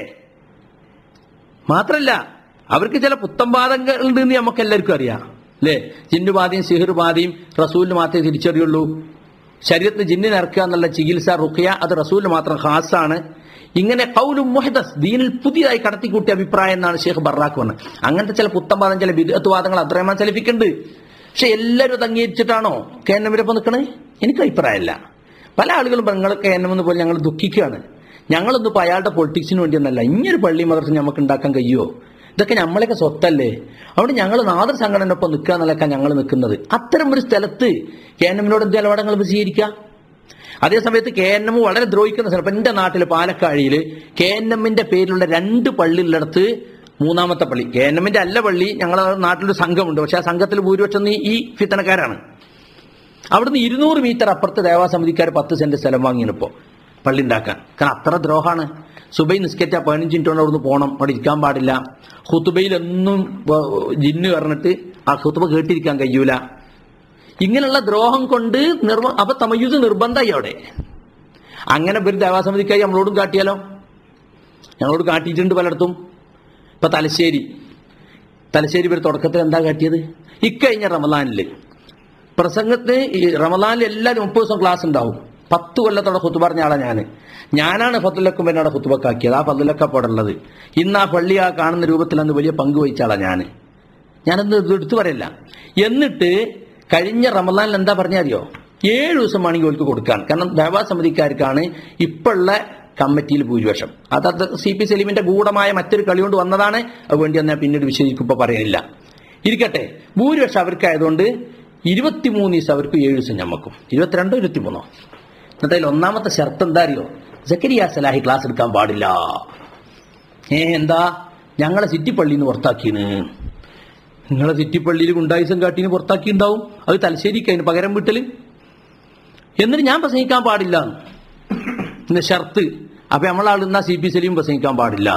A: മാത്രല്ല അവർക്ക് ചില പുത്തംവാദങ്ങൾ ഉണ്ട് എന്ന് നമുക്ക് എല്ലാവർക്കും അറിയാം അല്ലേ ജിന്നുബാധയും സിഹിർബാധയും റസൂലിന് മാത്രമേ തിരിച്ചറിയുള്ളൂ ശരീരത്തിന് ജിന്നിന് ഇറക്കുക എന്നുള്ള ചികിത്സ റുഖ്യ അത് റസൂലിന് മാത്രം ഖാസാണ് ഇങ്ങനെ കൗലും മുഹദസ് ദീനിൽ പുതിയതായി കടത്തിക്കൂട്ടിയ അഭിപ്രായം എന്നാണ് ഷെയ്ഖ് ബറാക്ക് പറഞ്ഞത് അങ്ങനത്തെ ചില പുത്തംവാദം ചില വിദഗ്ധവാദങ്ങൾ അത്രയും ചലിപ്പിക്കുന്നുണ്ട് പക്ഷെ എല്ലാവരും അത് അംഗീകരിച്ചിട്ടാണോ കെ എൻ എമ്മിനൊപ്പം നിൽക്കണേ എനിക്ക് അഭിപ്രായമല്ല പല ആളുകളും നിങ്ങൾ കെ എൻ എം എന്ന് പോലെ ഞങ്ങൾ ദുഃഖിക്കുകയാണ് ഞങ്ങളൊന്നും ഇപ്പോൾ അയാളുടെ പൊളിറ്റിക്സിന് വേണ്ടിയൊന്നല്ല ഇങ്ങനൊരു പള്ളി മദർസ് നമുക്ക് ഉണ്ടാക്കാൻ കഴിയുമോ ഇതൊക്കെ നമ്മളെയൊക്കെ സ്വത്തല്ലേ അതുകൊണ്ട് ഞങ്ങൾ നാദർ സംഘടനയൊപ്പം നിൽക്കുക എന്നല്ലൊക്കെ ഞങ്ങൾ നിൽക്കുന്നത് അത്തരം ഒരു സ്ഥലത്ത് കെ എൻ എമ്മിനോട് എന്ത് നിലപാടങ്ങൾ സ്വീകരിക്കുക അതേ സമയത്ത് കെ എൻ എം വളരെ ദ്രോഹിക്കുന്ന സ്ഥലം ഇപ്പൊ എന്റെ നാട്ടിൽ പാലക്കാഴിയിൽ കെ എൻ എമ്മിന്റെ പേരിലുള്ള രണ്ട് പള്ളിയുള്ളിടത്ത് മൂന്നാമത്തെ പള്ളി കെ എൻ എമ്മിന്റെ അല്ല പള്ളി ഞങ്ങളുടെ നാട്ടിലൊരു സംഘമുണ്ട് പക്ഷെ ആ സംഘത്തിൽ ഭൂരിപക്ഷം നീ ഈ ഫിത്തനക്കാരാണ് അവിടുന്ന് ഇരുന്നൂറ് മീറ്റർ അപ്പുറത്ത് ദേവാസമിതിക്കാർ പത്ത് സെന്റ് സ്ഥലം വാങ്ങിയപ്പോ പള്ളി ഉണ്ടാക്കാൻ കാരണം അത്ര ദ്രോഹാണ് സുബൈ നിസ്കരിച്ച പതിനഞ്ച് മിനിറ്റ് കൊണ്ട് അവിടുന്ന് പോകണം അവിടെ ഇരിക്കാൻ പാടില്ല ഹുത്തുബയിൽ എന്നും വ- ജിന്ന് പറഞ്ഞിട്ട് ആ ഹുത്തുബ കേട്ടിരിക്കാൻ കഴിയൂല ഇങ്ങനെയുള്ള ദ്രോഹം കൊണ്ട് നിർമ്മ അപ്പൊ തമയൂസ് നിർബന്ധമായി അവിടെ അങ്ങനെ ഒരു ദേവാസമിതിക്കായി നമ്മളോടും കാട്ടിയാലോ ഞങ്ങളോട് കാട്ടിയിട്ടുണ്ട് പലയിടത്തും ഇപ്പൊ തലശ്ശേരി തലശ്ശേരി ഒരു തുടക്കത്തിൽ എന്താ കാട്ടിയത് ഇക്കഴിഞ്ഞ റമദാനില് പ്രസംഗത്തിന് ഈ റമദാനിൽ എല്ലാവരും മുപ്പത് ദിവസം ക്ലാസ് ഉണ്ടാവും പത്ത് കൊല്ലത്തോടെ കുത്തു പറഞ്ഞ ആളാ ഞാൻ ഞാനാണ് ഫത്തുലക്കും എന്നോട് കുത്തുബക്കാക്കിയത് ആ ഫത്തുലക്ക അവിടെ ഉള്ളത് ഇന്ന് ആ പള്ളി ആ കാണുന്ന രൂപത്തിൽ അന്ന് വലിയ പങ്ക് വഹിച്ച ആളാ ഞാൻ ഞാനത് ഇത് എടുത്തു പറയില്ല എന്നിട്ട് കഴിഞ്ഞ റമദാനിൽ എന്താ പറഞ്ഞറിയോ ഏഴ് ദിവസം വേണമെങ്കിൽ ഓർക്ക് കൊടുക്കാൻ കാരണം ദേവാസമിതിക്കാർക്കാണ് ഇപ്പോഴുള്ള കമ്മിറ്റിയിൽ ഭൂരിപക്ഷം അതത് സി പി സലീമിന്റെ ഗൂഢമായ മറ്റൊരു കളി കൊണ്ട് വന്നതാണ് അത് വേണ്ടി എന്നാൽ പിന്നീട് വിശദീകരിക്കുമ്പോൾ പറയുന്നില്ല ഇരിക്കട്ടെ ഭൂരിപക്ഷം അവർക്കായതുകൊണ്ട് ഇരുപത്തിമൂന്ന് ദിവസം അവർക്ക് ഏഴ് ദിവസം ഞമ്മക്കും ഇരുപത്തിരണ്ടോ ഇരുപത്തിമൂന്നോ എന്നിട്ട് അതിൽ ഒന്നാമത്തെ ഷർത്ത് എന്താ അറിയോ സക്കരിയ സലാഹി ക്ലാസ് എടുക്കാൻ പാടില്ല ഏ എന്താ ഞങ്ങളെ സിറ്റി പള്ളിയിൽ നിന്ന് പുറത്താക്കീന് നിങ്ങളെ സിറ്റി പള്ളിയിൽ ഗുണ്ടായുസം കാട്ടിന് പുറത്താക്കിയിട്ടുണ്ടാവും അത് തലശ്ശേരിക്ക് അതിന് പകരം വീട്ടല് എന്നിട്ട് ഞാൻ പ്രസംഗിക്കാൻ പാടില്ല ഇന്ന് ഷർത്ത് അപ്പൊ നമ്മളാളുന്ന സി പി സലീം പ്രസംഗിക്കാൻ പാടില്ല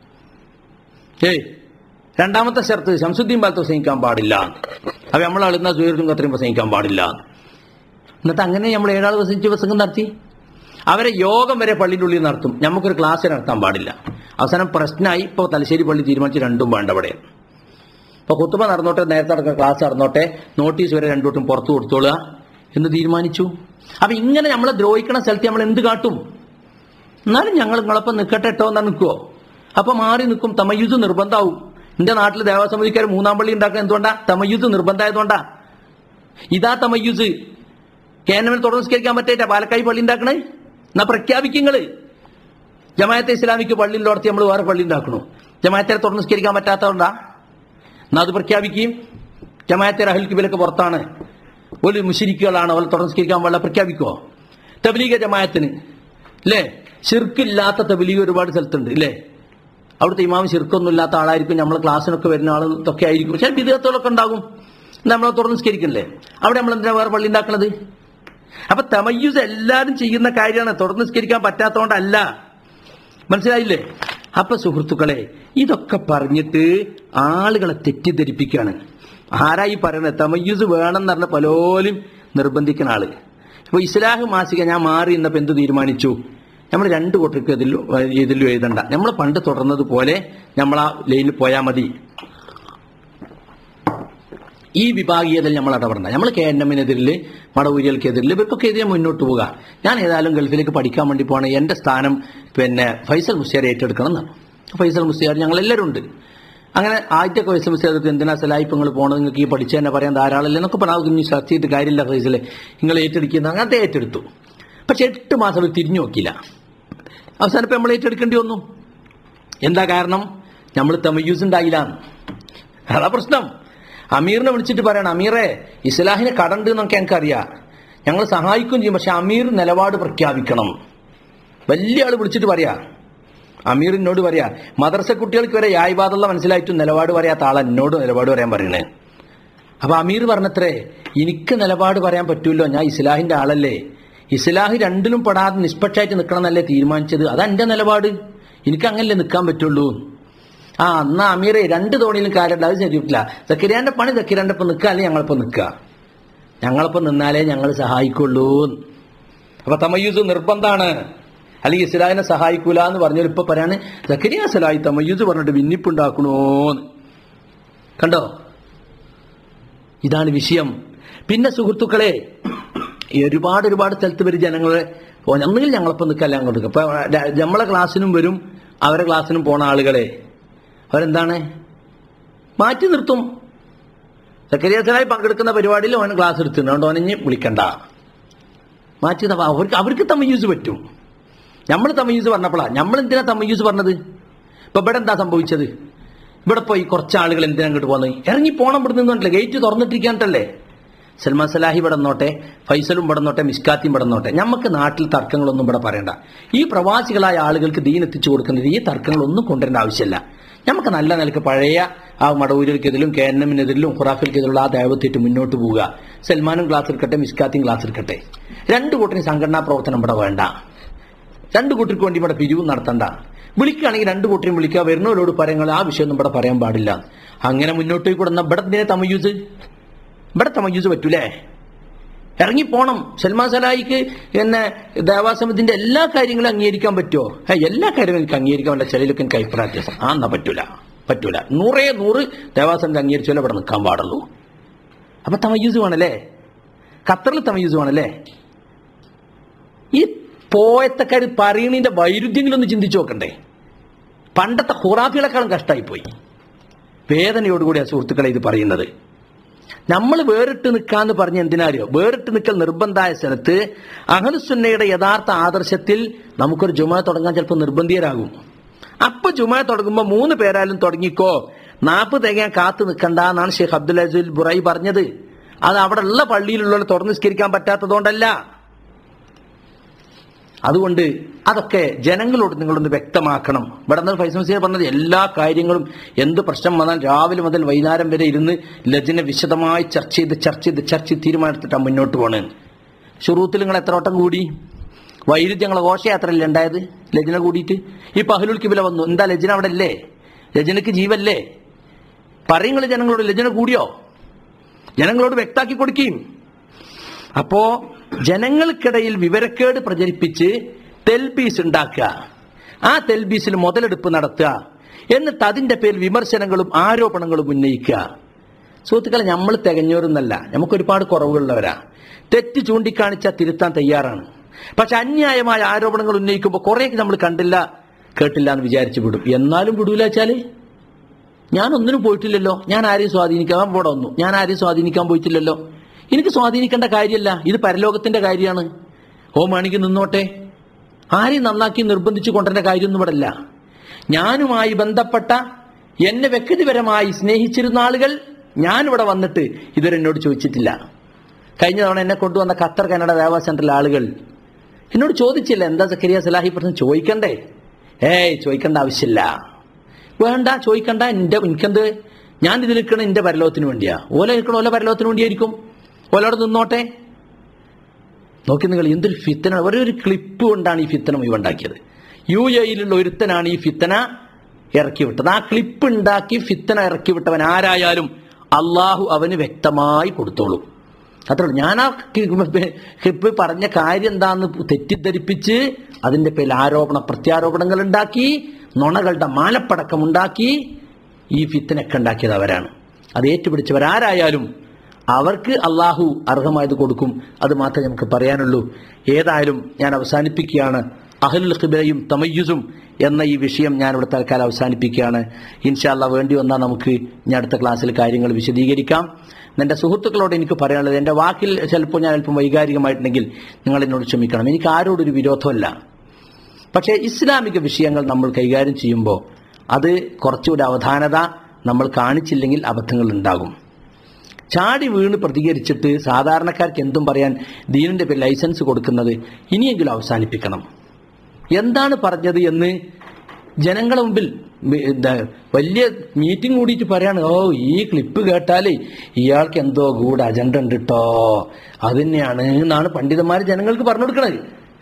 A: ഏയ് രണ്ടാമത്തെ ഷർത്ത് ശംസുദ്ദീൻ പാലത്ത് പ്രസംഗിക്കാൻ പാടില്ല അപ്പൊ നമ്മളാളുന്ന സുഹൃത്തും അത്രയും പ്രസംഗിക്കാൻ പാടില്ല എന്നിട്ട് അങ്ങനെ നമ്മൾ ഏഴാൾ പ്രസംഗിച്ച് പ്രസംഗം നടത്തി അവരെ യോഗം വരെ പള്ളിയുടെ ഉള്ളിൽ നടത്തും നമുക്കൊരു ക്ലാസ് നടത്താൻ പാടില്ല അവസാനം പ്രശ്നമായി ഇപ്പോൾ തലശ്ശേരി പള്ളി തീരുമാനിച്ച് രണ്ടും വേണ്ട അവിടെ ഇപ്പൊ കുത്തുമ നടന്നോട്ടെ നേരത്തെ നടക്കുന്ന ക്ലാസ് നടന്നോട്ടെ നോട്ടീസ് വരെ രണ്ടോട്ടും പുറത്തു കൊടുത്തോളുക എന്ന് തീരുമാനിച്ചു അപ്പൊ ഇങ്ങനെ നമ്മളെ ദ്രോഹിക്കണ സ്ഥലത്ത് നമ്മൾ എന്ത് കാട്ടും എന്നാലും ഞങ്ങൾ നിങ്ങളൊപ്പം നിൽക്കട്ടെ കേട്ടോ എന്നാ നിൽക്കുവോ അപ്പൊ മാറി നിൽക്കും തമയുസ് നിർബന്ധമാവും എന്റെ നാട്ടിൽ ദേവസമിതിക്കാർ മൂന്നാം പള്ളി ഉണ്ടാക്കാൻ എന്തുകൊണ്ടാ തമയുസ് നിർബന്ധമായതുകൊണ്ടാ ഇതാ തമയുസ് കേന്ദ്രമിൽ തുടർന്ന് സ്കരിക്കാൻ പറ്റേറ്റ പാലക്കായി പള്ളി ഉണ്ടാക്കണേ എന്നാ പ്രഖ്യാപിക്കുങ്ങള് ജമായത്തെ ഇസ്ലാമിക്ക് പള്ളിയിൽ ഉള്ളടത്ത് നമ്മൾ വേറെ പള്ളി ഉണ്ടാക്കണു ജമായത്തെ തുറന്ന് സ്കരിക്കാൻ പറ്റാത്തതുകൊണ്ടാ എന്നാ അത് പ്രഖ്യാപിക്കുകയും ജമായത്തെ റഹൽ കിബിലൊക്കെ പുറത്താണ് ഒരു മുഷിരിക്കുകളാണ് അവർ തുടർന്ന് പാടില്ല പ്രഖ്യാപിക്കുമോ തബ്ലീഗ ജമായത്തിന് അല്ലേ ഷിർക്കില്ലാത്ത തബ്ലീഗ് ഒരുപാട് സ്ഥലത്തുണ്ട് ഇല്ലേ അവിടുത്തെ ഇമാം ഷിർക്കൊന്നും ഇല്ലാത്ത ആളായിരിക്കും നമ്മൾ ക്ലാസ്സിനൊക്കെ വരുന്ന ആൾ ഇതൊക്കെ ആയിരിക്കും പക്ഷേ വിധേയത്തോളൊക്കെ ഉണ്ടാകും നമ്മൾ തുറന്ന് സ്കരിക്കണില്ലേ അവിടെ നമ്മൾ എന്തിനാ വേറെ പള്ളി ഉണ്ടാക്കണത് അപ്പൊ തമയ്യൂസ് എല്ലാവരും ചെയ്യുന്ന കാര്യമാണ് തുറന്ന് സ്കരിക്കാൻ പറ്റാത്തതുകൊണ്ടല്ല മനസ്സിലായില്ലേ അപ്പൊ സുഹൃത്തുക്കളെ ഇതൊക്കെ പറഞ്ഞിട്ട് ആളുകളെ തെറ്റിദ്ധരിപ്പിക്കുകയാണ് ആരായി പറയുന്നത് തമയ്യൂസ് വേണം എന്ന് പറഞ്ഞ പലോലും നിർബന്ധിക്കുന്ന ആള് ഇപ്പൊ ഇസ്ലാഹ് മാസിക ഞാൻ മാറി ഇന്നപ്പോ എന്ത് തീരുമാനിച്ചു നമ്മൾ രണ്ട് കൂട്ടർക്ക് ഇതിലും ഇതിലും എഴുതണ്ട നമ്മൾ പണ്ട് തുടർന്നത് പോലെ നമ്മൾ ആ ലൈനിൽ പോയാൽ മതി ഈ വിഭാഗീയതയിൽ നമ്മൾ ഇടപെടണ്ട നമ്മൾ കെ എൻ എമ്മിനെതിരിൽ മടവൂരികൾക്കെതിരിൽ ഇവർക്കൊക്കെ എതിരെ മുന്നോട്ട് പോവുക ഞാൻ ഏതായാലും ഗൾഫിലേക്ക് പഠിക്കാൻ വേണ്ടി പോകണം എൻ്റെ സ്ഥാനം പിന്നെ ഫൈസൽ മുസ്തിയാർ ഏറ്റെടുക്കണം എന്നാണ് ഫൈസൽ മുസ്തിയാർ ഞങ്ങൾ എല്ലാവരും ഉണ്ട് അങ്ങനെ ആദ്യത്തെ വയസ്സ് മനസ്സിലാക്കി എന്തിനാ സലായിപ്പ് നിങ്ങൾ പോണത് നിങ്ങൾക്ക് ഈ പഠിച്ചു തന്നെ പറയാൻ ധാരാളമില്ല എന്നൊക്കെ പറഞ്ഞാൽ ഇനി ചർച്ച ചെയ്തിട്ട് കാര്യമില്ല ഫൈസലെ നിങ്ങൾ ഏറ്റെടുക്കുന്ന അങ്ങനത്തെ ഏറ്റെടുത്തു പക്ഷെ എട്ട് മാസം അവർ തിരിഞ്ഞു നോക്കിയില്ല അവസാനം ഇപ്പം നമ്മൾ ഏറ്റെടുക്കേണ്ടി വന്നു എന്താ കാരണം നമ്മൾ തമയൂസ് ഉണ്ടായില്ല അതാ പ്രശ്നം അമീറിനെ വിളിച്ചിട്ട് പറയണം അമീറെ ഇസ്ലാഹിന് കടണ്ട് എന്നൊക്കെ ഞങ്ങൾക്ക് അറിയാം ഞങ്ങൾ സഹായിക്കുകയും ചെയ്യും പക്ഷെ അമീർ നിലപാട് പ്രഖ്യാപിക്കണം വലിയ ആള് വിളിച്ചിട്ട് പറയാ അമീർ എന്നോട് പറയാ മദ്രസ കുട്ടികൾക്ക് വരെ യായ്പാതുള്ള മനസ്സിലായിട്ടും നിലപാട് പറയാത്ത ആളെ എന്നോട് നിലപാട് പറയാൻ പറയണേ അപ്പൊ അമീർ പറഞ്ഞത്രേ എനിക്ക് നിലപാട് പറയാൻ പറ്റൂല്ലോ ഞാൻ ഇസ്ലാഹിന്റെ ആളല്ലേ ഇസ്ലാഹി രണ്ടിലും പെടാതെ നിഷ്പക്ഷമായിട്ട് നിൽക്കണം എന്നല്ലേ തീരുമാനിച്ചത് അതാ എന്റെ നിലപാട് എനിക്ക് അങ്ങനല്ലേ നിൽക്കാൻ പറ്റുള്ളൂ ആ എന്നാ അമീറെ രണ്ട് തോണിയിലും കാര്യമില്ല അത് ശരിയില്ല സക്കരിയാന്റെ പണി സക്കരിയാന്റെ ഒപ്പം നിൽക്കുക അല്ലെങ്കിൽ ഞങ്ങളിപ്പോ നിൽക്കുക ഞങ്ങളിപ്പോ നിന്നാലേ ഞങ്ങൾ സഹായിക്കുള്ളൂ അപ്പൊ തമയൂസ് നിർബന്ധാണ് അല്ലെങ്കിൽ ഇസ്ലാഹിനെ സഹായിക്കൂല എന്ന് പറഞ്ഞാൽ ഇപ്പൊ പറയാണ് സക്കരിയ സലായി തമയൂസ് പറഞ്ഞിട്ട് ഭിന്നിപ്പുണ്ടാക്കണോന്ന് കണ്ടോ ഇതാണ് വിഷയം പിന്നെ സുഹൃത്തുക്കളെ ഈ ഒരുപാട് ഒരുപാട് സ്ഥലത്ത് വരും ജനങ്ങളെ ഒന്നെങ്കിൽ ഞങ്ങളൊപ്പം നിൽക്കല്ല അങ്ങോട്ട് നിൽക്കുക. ഇപ്പൊ ര- നമ്മളെ ക്ലാസ്സിനും വരും അവരെ ക്ലാസ്സിനും പോണ ആളുകളെ അവരെന്താണ് മാറ്റി നിർത്തും സെക്രട്ടറിയത്തിനായി പങ്കെടുക്കുന്ന പരിപാടിയിൽ ഓൻ ക്ലാസ് എടുത്തിട്ടുണ്ട് അതുകൊണ്ട് ഓനെ വിളിക്കണ്ട മാറ്റി നിർത്താം. അവർക്ക് അവർക്ക് തമ്മയൂസ് പറ്റും നമ്മൾ തമ്മയൂസ് പറഞ്ഞപ്പോഴാണ് നമ്മൾ എന്തിനാ തമ്മയൂസ് പറഞ്ഞത് ഇപ്പൊ ഇവിടെ എന്താ സംഭവിച്ചത് ഇവിടെ പോയി കുറച്ച് ആളുകൾ എന്തിനാ അങ്ങോട്ട് പോകുന്നത് ഇറങ്ങി പോണം ഇവിടെ നിന്നോണ്ടല്ലേ ഗേറ്റ് തുറന്നിട്ടിരിക്കാണ്ടല്ലേ സൽമാൻ സലാഹി ഇവിടെ നിന്നോട്ടെ ഫൈസലും ഇവിടെ നിന്നോട്ടെ മിസ്കാത്തിയും ഇവിടെ നിന്നോട്ടെ നമുക്ക് നാട്ടിൽ തർക്കങ്ങളൊന്നും ഇവിടെ പറയണ്ട ഈ പ്രവാസികളായ ആളുകൾക്ക് ദീൻ എത്തിച്ചു കൊടുക്കുന്നത് ഈ തർക്കങ്ങളൊന്നും കൊണ്ടുവരേണ്ട ആവശ്യമില്ല നമുക്ക് നല്ല നിലക്ക് പഴയ ആ മടവൂരിൽക്കെതിലും കെ എൻ എമ്മിനെതിരിലും ഖുറാഫിൽക്കെതിലുള്ള ആ ദൈവത്തിട്ട് മുന്നോട്ട് പോവുക സൽമാനും ക്ലാസ് എടുക്കട്ടെ മിസ്കാത്തിയും ക്ലാസ് എടുക്കട്ടെ രണ്ടു കൂട്ടരും സംഘടനാ പ്രവർത്തനം ഇവിടെ വേണ്ട രണ്ടു കൂട്ടർക്ക് വേണ്ടി ഇവിടെ പിരിവ് നടത്തണ്ട വിളിക്കുകയാണെങ്കിൽ രണ്ടു കൂട്ടരും വിളിക്കുക വരുന്നവരോട് പറയുന്നത് ആ വിഷയമൊന്നും ഇവിടെ പറയാൻ പാടില്ല അങ്ങനെ മുന്നോട്ട് പോയി കൊടുന്ന ഇവിടെ ഇതിനെ തമയൂസ് ഇവിടെ തമയൂസ് പറ്റൂലേ ഇറങ്ങി പോണം സൽമാൻ സലായിക്ക് എന്നെ ദേവാസമത്തിന്റെ എല്ലാ കാര്യങ്ങളും അംഗീകരിക്കാൻ പറ്റുമോ ഹേ, എല്ലാ കാര്യവും എനിക്ക് അംഗീകരിക്കാൻ പറ്റില്ല ചിലയിലൊക്കെ എനിക്ക് അഭിപ്രായ വ്യത്യാസം ആ എന്നാ പറ്റൂല പറ്റൂല നൂറേ നൂറ് ദേവാസമത്തെ അംഗീകരിച്ചാലേ ഇവിടെ നിൽക്കാൻ പാടുള്ളൂ അപ്പൊ തമയൂസ് വേണല്ലേ ഖത്തറിൽ തമയൂസ് വേണല്ലേ ഈ പോയത്തക്കാർ പറയണതിന്റെ വൈരുദ്ധ്യങ്ങളൊന്ന് ചിന്തിച്ചു നോക്കണ്ടേ പണ്ടത്തെ ഹുറാഫികളെക്കാളും കഷ്ടമായി പോയി വേദനയോടുകൂടിയാണ് സുഹൃത്തുക്കളെ ഇത് പറയുന്നത് നമ്മൾ വേറിട്ട് നിൽക്കാന്ന് പറഞ്ഞ എന്തിനാരോ വേറിട്ട് നിൽക്കൽ നിർബന്ധമായ സ്ഥലത്ത് അഹലുസുന്നയുടെ യഥാർത്ഥ ആദർശത്തിൽ നമുക്കൊരു ജുമ തുടങ്ങാൻ ചിലപ്പോൾ നിർബന്ധിതരാകും അപ്പൊ ജുമ തുടങ്ങുമ്പോൾ മൂന്ന് പേരായാലും തുടങ്ങിക്കോ നാൽപ്പത് തികയാൻ കാത്തു നിൽക്കണ്ട എന്നാണ് ഷെയ്ഖ് അബ്ദുൽ അസീൽ ബുറായി പറഞ്ഞത് അത് അവിടെ ഉള്ള പള്ളിയിലുള്ളവർ തുറന്നു നിസ്കരിക്കാൻ പറ്റാത്തതുകൊണ്ടല്ല അതുകൊണ്ട് അതൊക്കെ ജനങ്ങളോട് നിങ്ങളൊന്ന് വ്യക്തമാക്കണം ഇവിടെ നിന്ന് ഫൈസൽ മസീർ പറഞ്ഞത് എല്ലാ കാര്യങ്ങളും എന്ത് പ്രശ്നം വന്നാൽ രാവിലെ മുതൽ വൈകുന്നേരം വരെ ഇരുന്ന് ലജനെ വിശദമായി ചർച്ച ചെയ്ത് ചർച്ച ചെയ്ത് ചർച്ച ചെയ്ത് തീരുമാനത്തിട്ടാണ് മുന്നോട്ട് പോണത് ഷുറൂത്തിൽ നിങ്ങൾ എത്ര വട്ടം കൂടി വൈരുദ്ധ്യങ്ങൾ ഘോഷയാത്രയല്ലേ ഉണ്ടായത് ലജന കൂടിയിട്ട് ഈ പഹലുൽ കിബില വന്നു എന്താ ലജന അവിടെ അല്ലേ ലജനക്ക് ജീവല്ലേ പറയുങ്ങൾ ജനങ്ങളോട് ലജന കൂടിയോ ജനങ്ങളോട് വ്യക്താക്കി കൊടുക്കുകയും അപ്പോ ജനങ്ങൾക്കിടയിൽ വിവരക്കേട് പ്രചരിപ്പിച്ച് തെൽബീസ് ഉണ്ടാക്കുക ആ തെൽബീസിൽ മുതലെടുപ്പ് നടത്തുക എന്നിട്ട് അതിന്റെ പേരിൽ വിമർശനങ്ങളും ആരോപണങ്ങളും ഉന്നയിക്കുക സുഹൃത്തുക്കളെ നമ്മൾ തികഞ്ഞോരുന്നല്ല നമുക്ക് ഒരുപാട് കുറവുകളുള്ളവരാ തെറ്റ് ചൂണ്ടിക്കാണിച്ചാൽ തിരുത്താൻ തയ്യാറാണ് പക്ഷെ അന്യായമായ ആരോപണങ്ങൾ ഉന്നയിക്കുമ്പോൾ കുറേയൊക്കെ നമ്മൾ കണ്ടില്ല കേട്ടില്ല എന്ന് വിചാരിച്ചു വിടും എന്നാലും വിടൂല വെച്ചാല് ഞാൻ ഒന്നിനും പോയിട്ടില്ലല്ലോ ഞാൻ ആരെയും സ്വാധീനിക്കാൻ ഇവിടെ വന്നു ഞാൻ ആരെയും സ്വാധീനിക്കാൻ പോയിട്ടില്ലല്ലോ എനിക്ക് സ്വാധീനിക്കേണ്ട കാര്യമല്ല ഇത് പരലോകത്തിന്റെ കാര്യമാണ് ഓ മണിക്ക് നിന്നോട്ടെ ആരെയും നന്നാക്കി നിർബന്ധിച്ചു കൊണ്ടുവരേണ്ട കാര്യമൊന്നും ഇവിടെ ഇല്ല ഞാനുമായി ബന്ധപ്പെട്ട എന്നെ വ്യക്തിപരമായി സ്നേഹിച്ചിരുന്ന ആളുകൾ ഞാനിവിടെ വന്നിട്ട് ഇതുവരെ എന്നോട് ചോദിച്ചിട്ടില്ല കഴിഞ്ഞ തവണ എന്നെ കൊണ്ടുവന്ന ഖത്തർ കന്നഡ ദേവാ സെന്ററിലെ ആളുകൾ എന്നോട് ചോദിച്ചില്ല എന്താ സക്കരിയ സലാഹി പ്രശ്നം ചോദിക്കണ്ടേ ഏയ് ചോദിക്കേണ്ട ആവശ്യമില്ല വേണ്ട ചോദിക്കണ്ട എന്റെ എനിക്കെന്ത് ഞാൻ ഇതിൽ നിൽക്കണ എന്റെ പരലോകത്തിന് വേണ്ടിയാ ഓല നിൽക്കണ ഓല പരലോകത്തിന് വേണ്ടിയായിരിക്കും ഓലോടെ നിന്നോട്ടെ നോക്കി നിങ്ങൾ എന്തൊരു ഫിത്തന ഒരേ ഒരു ക്ലിപ്പ് കൊണ്ടാണ് ഈ ഫിത്തന മുഴുവൻ ഉണ്ടാക്കിയത് യു എയിലുള്ള ഒരുത്തനാണ് ഈ ഫിത്തന ഇറക്കി വിട്ടത് ആ ക്ലിപ്പ് ഉണ്ടാക്കി ഫിത്തന ഇറക്കി വിട്ടവൻ ആരായാലും അള്ളാഹു അവന് വ്യക്തമായി കൊടുത്തോളൂ അത്രേ ഉള്ളൂ ഞാൻ ആ ക്ലിപ്പ് പറഞ്ഞ കാര്യം എന്താന്ന് തെറ്റിദ്ധരിപ്പിച്ച് അതിന്റെ പേരിൽ ആരോപണ പ്രത്യാരോപണങ്ങൾ ഉണ്ടാക്കി നുണകളുടെ മാലപ്പടക്കം ഉണ്ടാക്കി ഈ ഫിത്തനൊക്കെ ഉണ്ടാക്കിയത് അവരാണ് അത് ഏറ്റുപിടിച്ചവരാരായാലും അവർക്ക് അള്ളാഹു അർഹമായത് കൊടുക്കും അത് മാത്രമേ നമുക്ക് പറയാനുള്ളൂ ഏതായാലും ഞാൻ അവസാനിപ്പിക്കുകയാണ് അഹലുൽ ഖിബലയും തമയ്യുസും എന്ന ഈ വിഷയം ഞാൻ ഇവിടെ തൽക്കാലം അവസാനിപ്പിക്കുകയാണ് ഇൻഷാല്ല വേണ്ടി വന്നാൽ നമുക്ക് ഞാൻ അടുത്ത ക്ലാസ്സിൽ കാര്യങ്ങൾ വിശദീകരിക്കാം എൻ്റെ സുഹൃത്തുക്കളോട് എനിക്ക് പറയാനുള്ളത് എൻ്റെ വാക്കിൽ ചിലപ്പോൾ ഞാൻ അല്പം വൈകാരികമായിട്ടുണ്ടെങ്കിൽ നിങ്ങൾ എന്നോട് ക്ഷമിക്കണം എനിക്ക് ആരോടൊരു വിരോധമല്ല പക്ഷേ ഇസ്ലാമിക വിഷയങ്ങൾ നമ്മൾ കൈകാര്യം ചെയ്യുമ്പോൾ അത് കുറച്ചുകൂടി അവധാനത നമ്മൾ കാണിച്ചില്ലെങ്കിൽ അബദ്ധങ്ങൾ ഉണ്ടാകും ചാടി വീണ് പ്രതികരിച്ചിട്ട് സാധാരണക്കാർക്ക് എന്തും പറയാൻ ദീനിന്റെ പേരിൽ ലൈസൻസ് കൊടുക്കുന്നത് ഇനിയെങ്കിലും അവസാനിപ്പിക്കണം എന്താണ് പറഞ്ഞത് എന്ന് ജനങ്ങളുടെ മുമ്പിൽ വ- എന്താ വലിയ മീറ്റിംഗ് കൂടിയിട്ട് പറയാണ് ഓ ഈ ക്ലിപ്പ് കേട്ടാലേ ഇയാൾക്ക് എന്തോ ഗൂഢ അജണ്ട ഉണ്ട് കേട്ടോ അത് തന്നെയാണ് എന്നാണ് പണ്ഡിതന്മാർ ജനങ്ങൾക്ക് പറഞ്ഞു കൊടുക്കണത്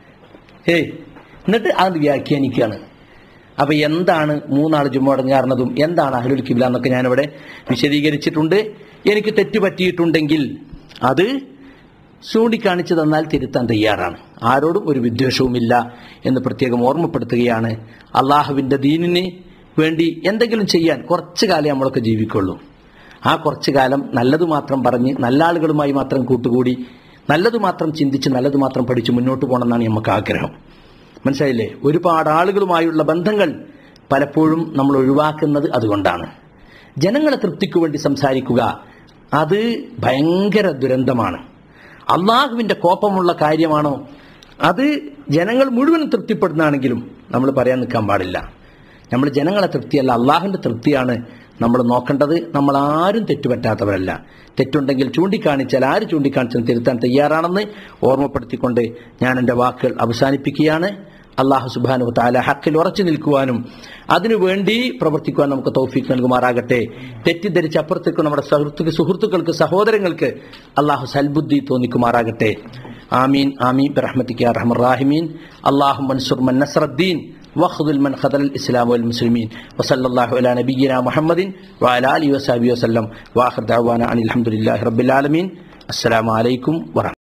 A: ഏയ് എന്നിട്ട് അത് വ്യാഖ്യാനിക്കുകയാണ് അപ്പൊ എന്താണ് മൂന്നാൾ ജുമ്മടങ്ങാറുന്നതും എന്താണ് അഹ്ലുൽ കിബില എന്നൊക്കെ ഞാനിവിടെ വിശദീകരിച്ചിട്ടുണ്ട് എനിക്ക് തെറ്റ് പറ്റിയിട്ടുണ്ടെങ്കിൽ അത് ചൂണ്ടിക്കാണിച്ചു തന്നാൽ തിരുത്താൻ തയ്യാറാണ് ആരോടും ഒരു വിദ്വേഷവുമില്ല എന്ന് പ്രത്യേകം ഓർമ്മപ്പെടുത്തുകയാണ് അള്ളാഹുവിന്റെ ദീനിന് വേണ്ടി എന്തെങ്കിലും ചെയ്യാൻ കുറച്ചു കാലം നമ്മളൊക്കെ ജീവിക്കുള്ളൂ ആ കുറച്ചു കാലം നല്ലത് മാത്രം പറഞ്ഞ് നല്ല ആളുകളുമായി മാത്രം കൂട്ടുകൂടി നല്ലത് മാത്രം ചിന്തിച്ച് നല്ലത് മാത്രം പഠിച്ച് മുന്നോട്ട് പോകണമെന്നാണ് നമുക്ക് ആഗ്രഹം മനസ്സിലായില്ലേ ഒരുപാട് ആളുകളുമായുള്ള ബന്ധങ്ങൾ പലപ്പോഴും നമ്മൾ ഒഴിവാക്കുന്നത് അതുകൊണ്ടാണ് ജനങ്ങളെ തൃപ്തിക്ക് വേണ്ടി സംസാരിക്കുക അത് ഭയങ്കര ദുരന്തമാണ് അള്ളാഹുവിന്റെ കോപമുള്ള കാര്യമാണോ അത് ജനങ്ങൾ മുഴുവൻ തൃപ്തിപ്പെടുന്നതാണെങ്കിലും നമ്മൾ പറയാൻ നിൽക്കാൻ പാടില്ല നമ്മൾ ജനങ്ങളെ തൃപ്തിയല്ല അള്ളാഹുവിന്റെ തൃപ്തിയാണ് നമ്മൾ നോക്കേണ്ടത് നമ്മൾ ആരും തെറ്റുപറ്റാത്തവരല്ല തെറ്റുണ്ടെങ്കിൽ ചൂണ്ടിക്കാണിച്ചാൽ ആര് ചൂണ്ടിക്കാണിച്ചാൽ തിരുത്താൻ തയ്യാറാണെന്ന് ഓർമ്മപ്പെടുത്തിക്കൊണ്ട് ഞാൻ എൻ്റെ വാക്കുകൾ അവസാനിപ്പിക്കുകയാണ് അള്ളാഹു സുബാനു താല ഹക്കിൽ ഉറച്ചു നിൽക്കുവാനും അതിനുവേണ്ടി പ്രവർത്തിക്കുവാൻ നമുക്ക് തൗഫീഖ് നൽകുമാറാകട്ടെ തെറ്റിദ്ധരിച്ച് അപ്പുറത്തേക്ക് നമ്മുടെ സുഹൃത്തുക്ക് സുഹൃത്തുക്കൾക്ക് സഹോദരങ്ങൾക്ക് അള്ളാഹു സൽബുദ്ധി തോന്നിക്കുമാറാകട്ടെ ആമീൻ ആമീൻ ബിറഹ്മത്തിക്ക് യാ അർഹമർ റാഹിമീൻ അള്ളാഹു മൻസുർ മൻ നസ്രദ്ദീൻ واخذل من خذل الاسلام والمسلمين وصلى الله على نبينا محمد وعلى اله وصحبه وسلم واخر دعوانا ان الحمد لله رب العالمين السلام عليكم ورحمه